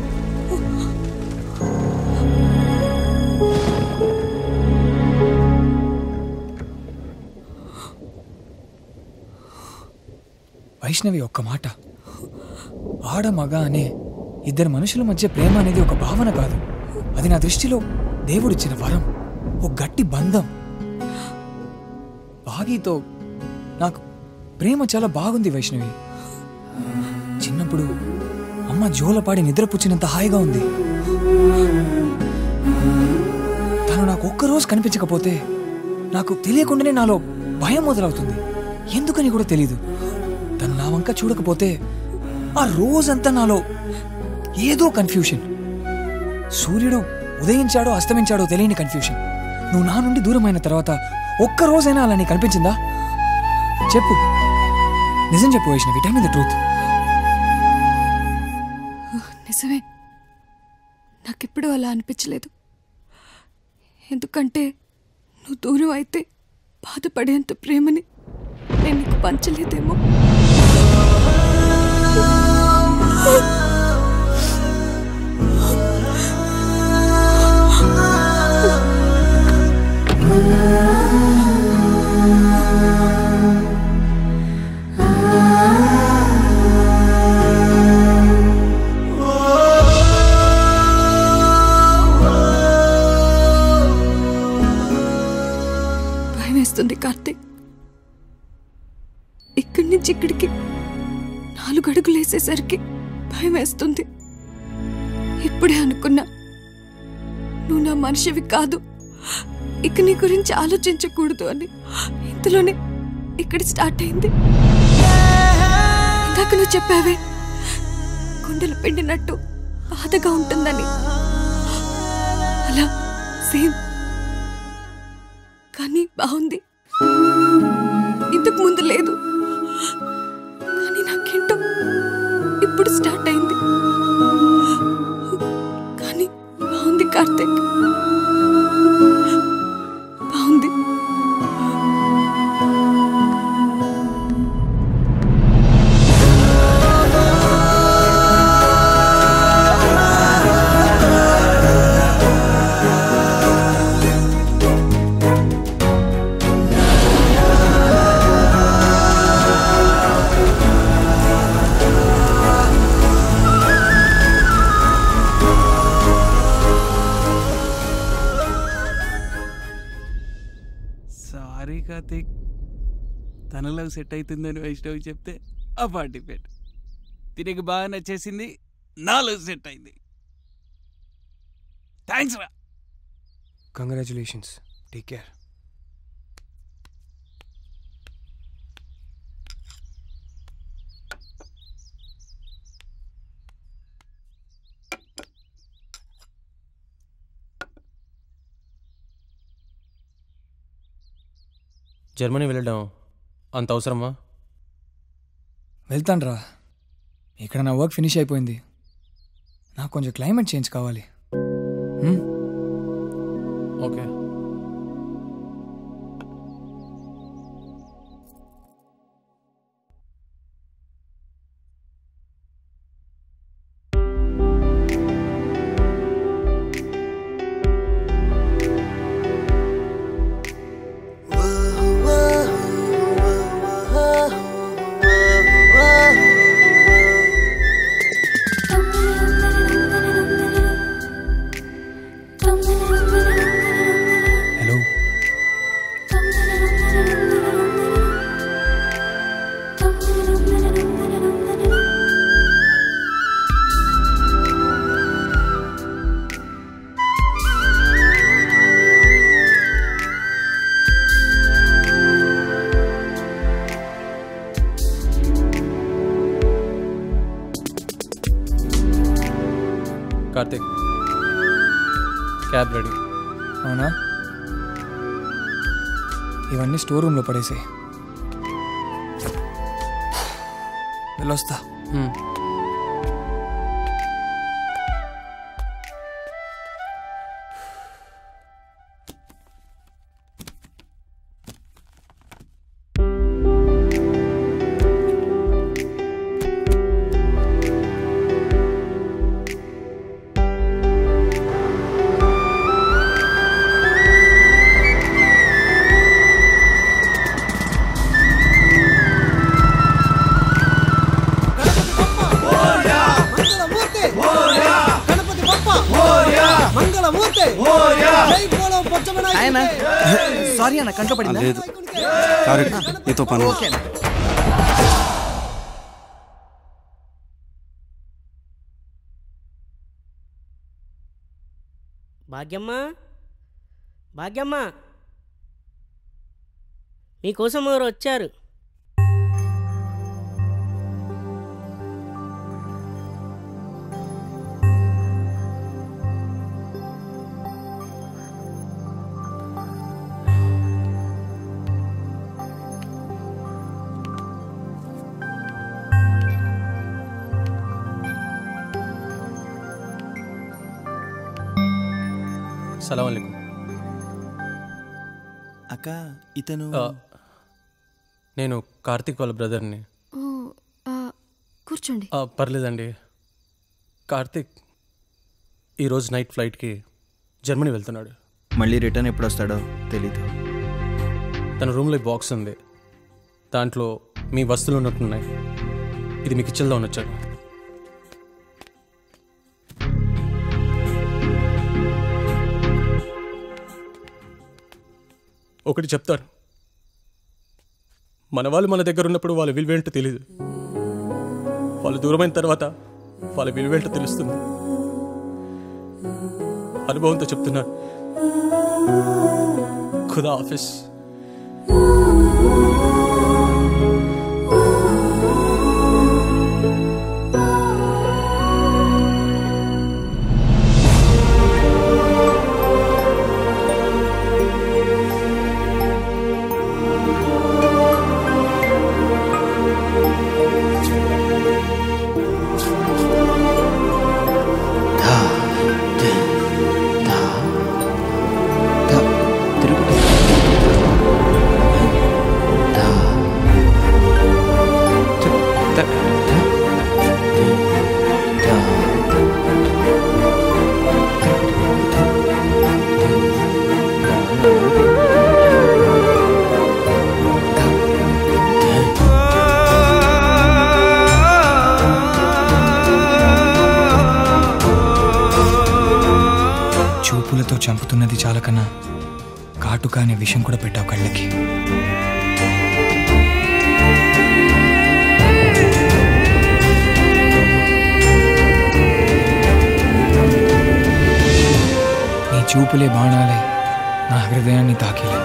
వైష్ణవి ఒక్క మాట ఆడ మగ అనే ఇద్దరు మనుషుల మధ్య ప్రేమ అనేది ఒక భావన కాదు అది నా దృష్టిలో దేవుడిచ్చిన వరం ఒక గట్టి బంధం భాగీతో నాకు ప్రేమ చాలా బాగుంది వైష్ణవి చిన్నప్పుడు అమ్మ జోలపాడి నిద్రపుచ్చినంత హాయిగా ఉంది తను నాకు ఒక్కరోజు కనిపించకపోతే నాకు తెలియకుండానే నాలో భయం మొదలవుతుంది ఎందుకని కూడా తెలీదు తను నా వంక చూడకపోతే ఆ రోజంతా నాలో ఏదో కన్ఫ్యూషన్ సూర్యుడు ఉదయించాడో అస్తమించాడో తెలియని కన్ఫ్యూషన్ నువ్వు నా నుండి దూరమైన తర్వాత ఒక్క రోజైనా అలా నీకు కనిపించిందా చెప్పు నిజం చెప్పు వైష్ణవి టైమ్ ద ట్రూత్ నిజమే నాకెప్పుడు అలా అనిపించలేదు ఎందుకంటే నువ్వు దూరం అయితే బాధపడేంత ప్రేమని నేను నీకు పంచలేదేమో భయం వేస్తుంది కార్తీక్ ఇక్కడి నుంచి ఇక్కడికి నాలుగు అడుగులు వేసేసరికి భయం వేస్తుంది ఇప్పుడే అనుకున్నా నువ్వు నా మనిషివి కాదు ఇక నీ గురించి ఆలోచించకూడదు అని ఇంతలోనే ఇక్కడ స్టార్ట్ అయింది ఇందాక నువ్వు చెప్పావే గుండెలు పిండినట్టు బాధగా ఉంటుందని అలా సేమ్ కానీ బాగుంది ఇంతకు ముందు లేదు కానీ నాకేంటో ఇప్పుడు స్టార్ట్ అయింది కానీ బాగుంది కార్తీక్ బాగుంది సారీ కార్తీక్ తనలో సెట్ అవుతుందని వైష్ణవి చెప్తే ఆ పార్టీ పెట్టు తిరిగి బాగా నచ్చేసింది నాలో సెట్ అయింది థ్యాంక్స్ రా కంగ్రాచులేషన్స్ టేక్ కేర్ జర్మనీ వెళ్ళడం అంత అవసరమా వెళ్తాను రా ఇక్కడ నా వర్క్ ఫినిష్ అయిపోయింది నాకు కొంచెం క్లైమేట్ చేంజ్ కావాలి హ్మ్? Okay hello Karthik cab ready అవునా ఇవన్నీ స్టోర్ రూమ్లో పడేసాయి వెళ్ళొస్తా ఆయన సారీ అన్న కంట్లో పడిందా లేదు కరెక్ట్ నీతో పని ఓకే అన్న. భాగ్యమ్మ భాగ్యమ్మ మీకోసం ఎవరు వచ్చారు సలాం అలైకుం అక్క ఇతను ఆ, నేను కార్తిక్ వాళ్ళ బ్రదర్ని ఓ ఆ, కూర్చోండి ఆ, పర్లేదండి కార్తిక్ ఈరోజు నైట్ ఫ్లైట్కి జర్మనీ వెళ్తున్నాడు మళ్ళీ రిటర్న్ ఎప్పుడు వస్తాడో తెలీదు తన రూమ్లో ఈ బాక్స్ ఉంది దాంట్లో మీ వస్తువులు ఉన్నట్టున్నాయి ఇది మీకు ఇచ్చేద్దామని వచ్చాడు ఒకటి చెప్తాను మన వాళ్ళు మన దగ్గర ఉన్నప్పుడు వాళ్ళ విలువేంటో తెలియదు వాళ్ళు దూరమైన తర్వాత వాళ్ళ విలువేంటో తెలుస్తుంది అనుభవంతో చెప్తున్నాను ఖుదా ఆఫీస్ చూపులతో చంపుతున్నది చాలకన్నా కాటుక అనే విషయం కూడా పెట్టావు కళ్ళకి నీ చూపులే బాణాలే నా హృదయాన్ని తాకిలే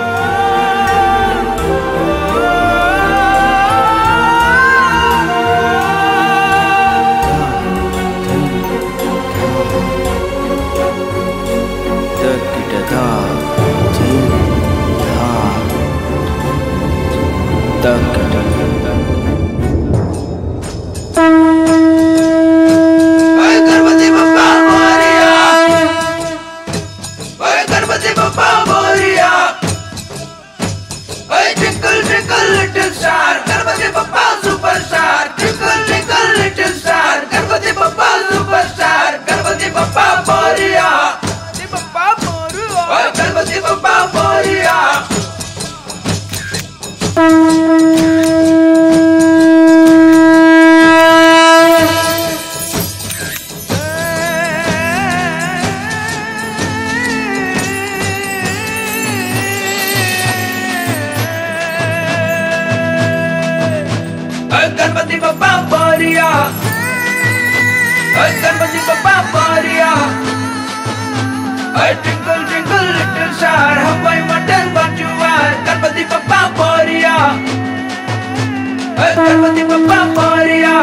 गणपति बप्पा मोरिया ओए गणपति बप्पा मोरिया ओए twinkle twinkle little star Ganpati Bappa superstar twinkle twinkle little star Ganpati Bappa superstar Ganpati Bappa Morya Bappa Morya ओए गणपति बप्पा मोरिया ओए गणपति बप्पा मोरिया ओए गणपति बप्पा मोरिया ओए ट्विंकल ट्विंकल लिटिल स्टार हवाई मटन बंजुआर गणपति बप्पा मोरिया ओए Ganpati Bappa Morya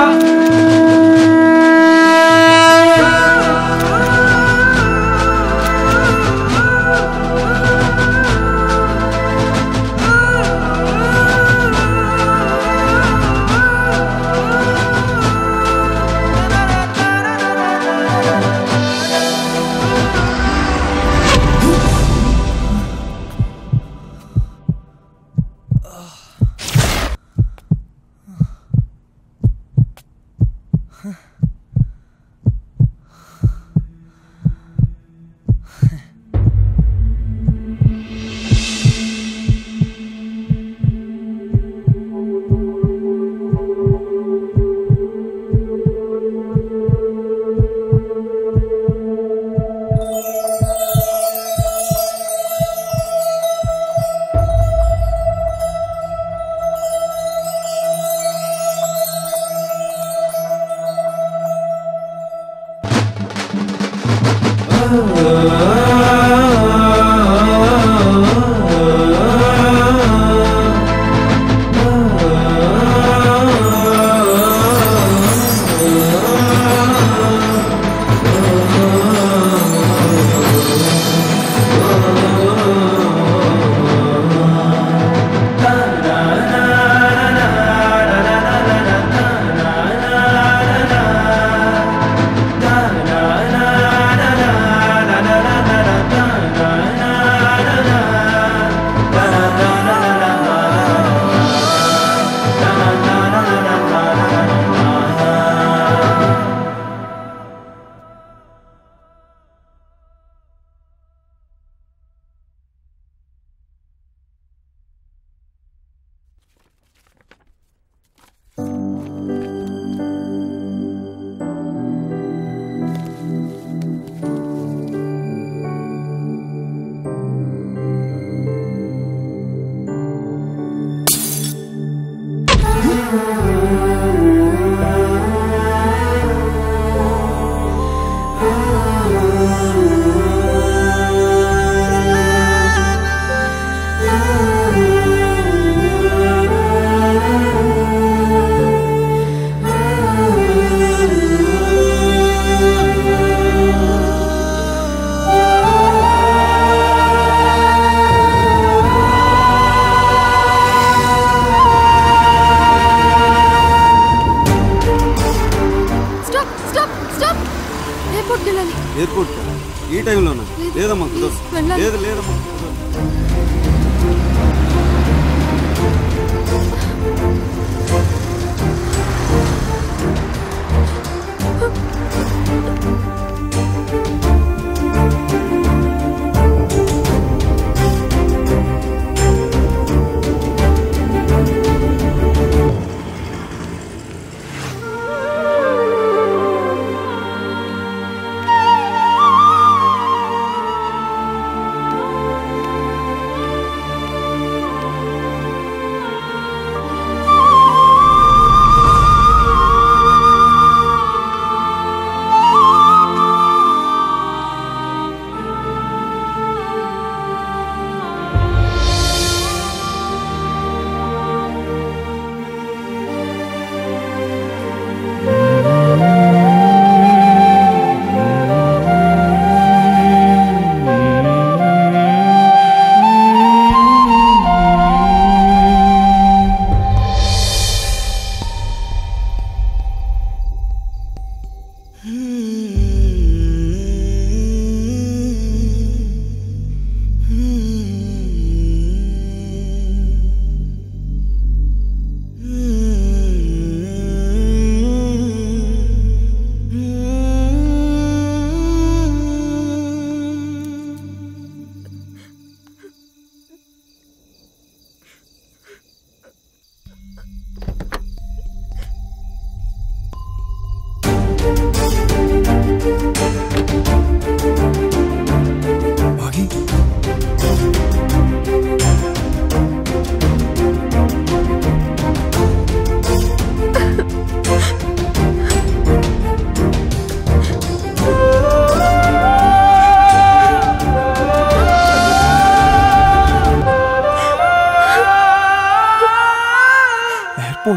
stop stop stop ఎయిర్పోర్ట్కి వెళ్ళాలి ఎయిర్పోర్ట్ ఈ టైంలోనా లేదు. లేదమ్మా కుదరదు వెళ్ళాలి. లేదు లేదమ్మా కుదరదు. ఆ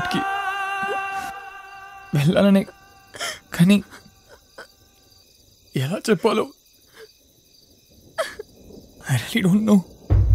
ఎయిర్పోర్ట్కి వెళ్ళాలనే కానీ ఎలా చెప్పాలో ఐ రియలీ డోంట్ నో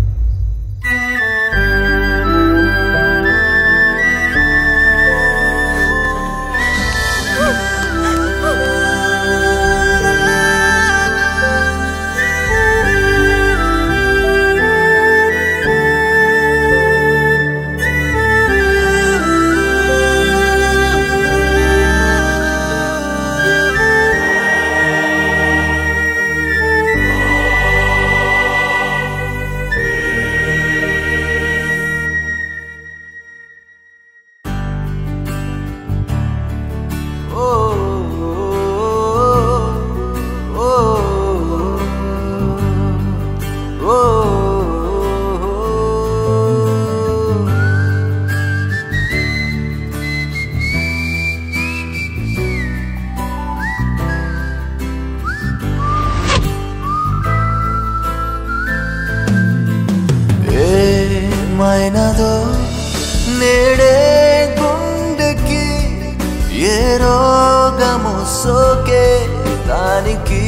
ఏమైనదో నేడే గుండెకి ఏ రోగము సోకే దానికి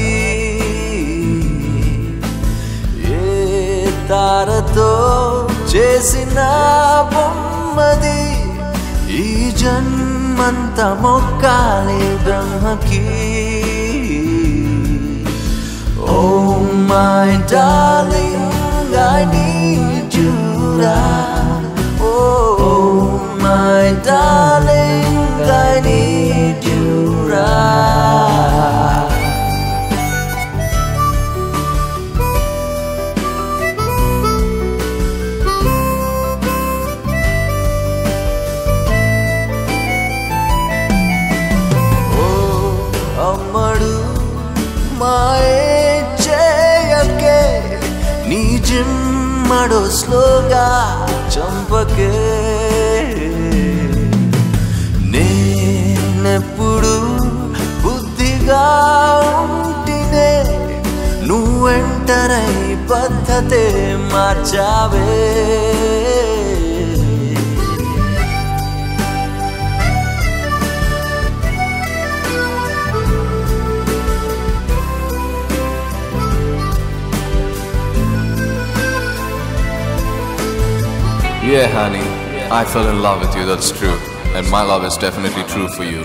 ఏ తారతో చేసిన బొమ్మది ఈ జన్మంత మొక్కాలి బ్రహ్మకి Oh my darling, I need you right. Oh my darling, I need you right. అమ్మడు మాయే చేయకే నీ జిమ్మడు స్లోగా చంపకే నేనెప్పుడు బుద్ధిగా ఉంటినే నువ్వెంటరై పద్ధతే మార్చావే Yeah, honey, I fell in love with you, that's true. And my love is definitely true for you.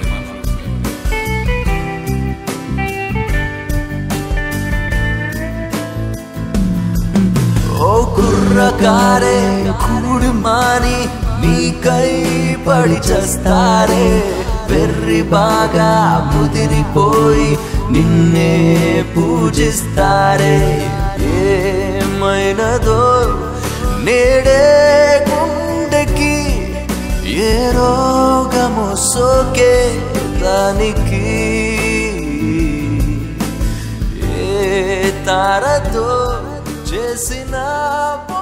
ఓ కుర్రకారే కూడు మాని నీకై పడి చేస్తారే వెర్రి బాగా ముదిరిపోయి నిన్నే పూజిస్తారే ఏమైనదో నేడే గుండెకి ఏ రోగము సోకే దానికి ఏ తారతో చేసిన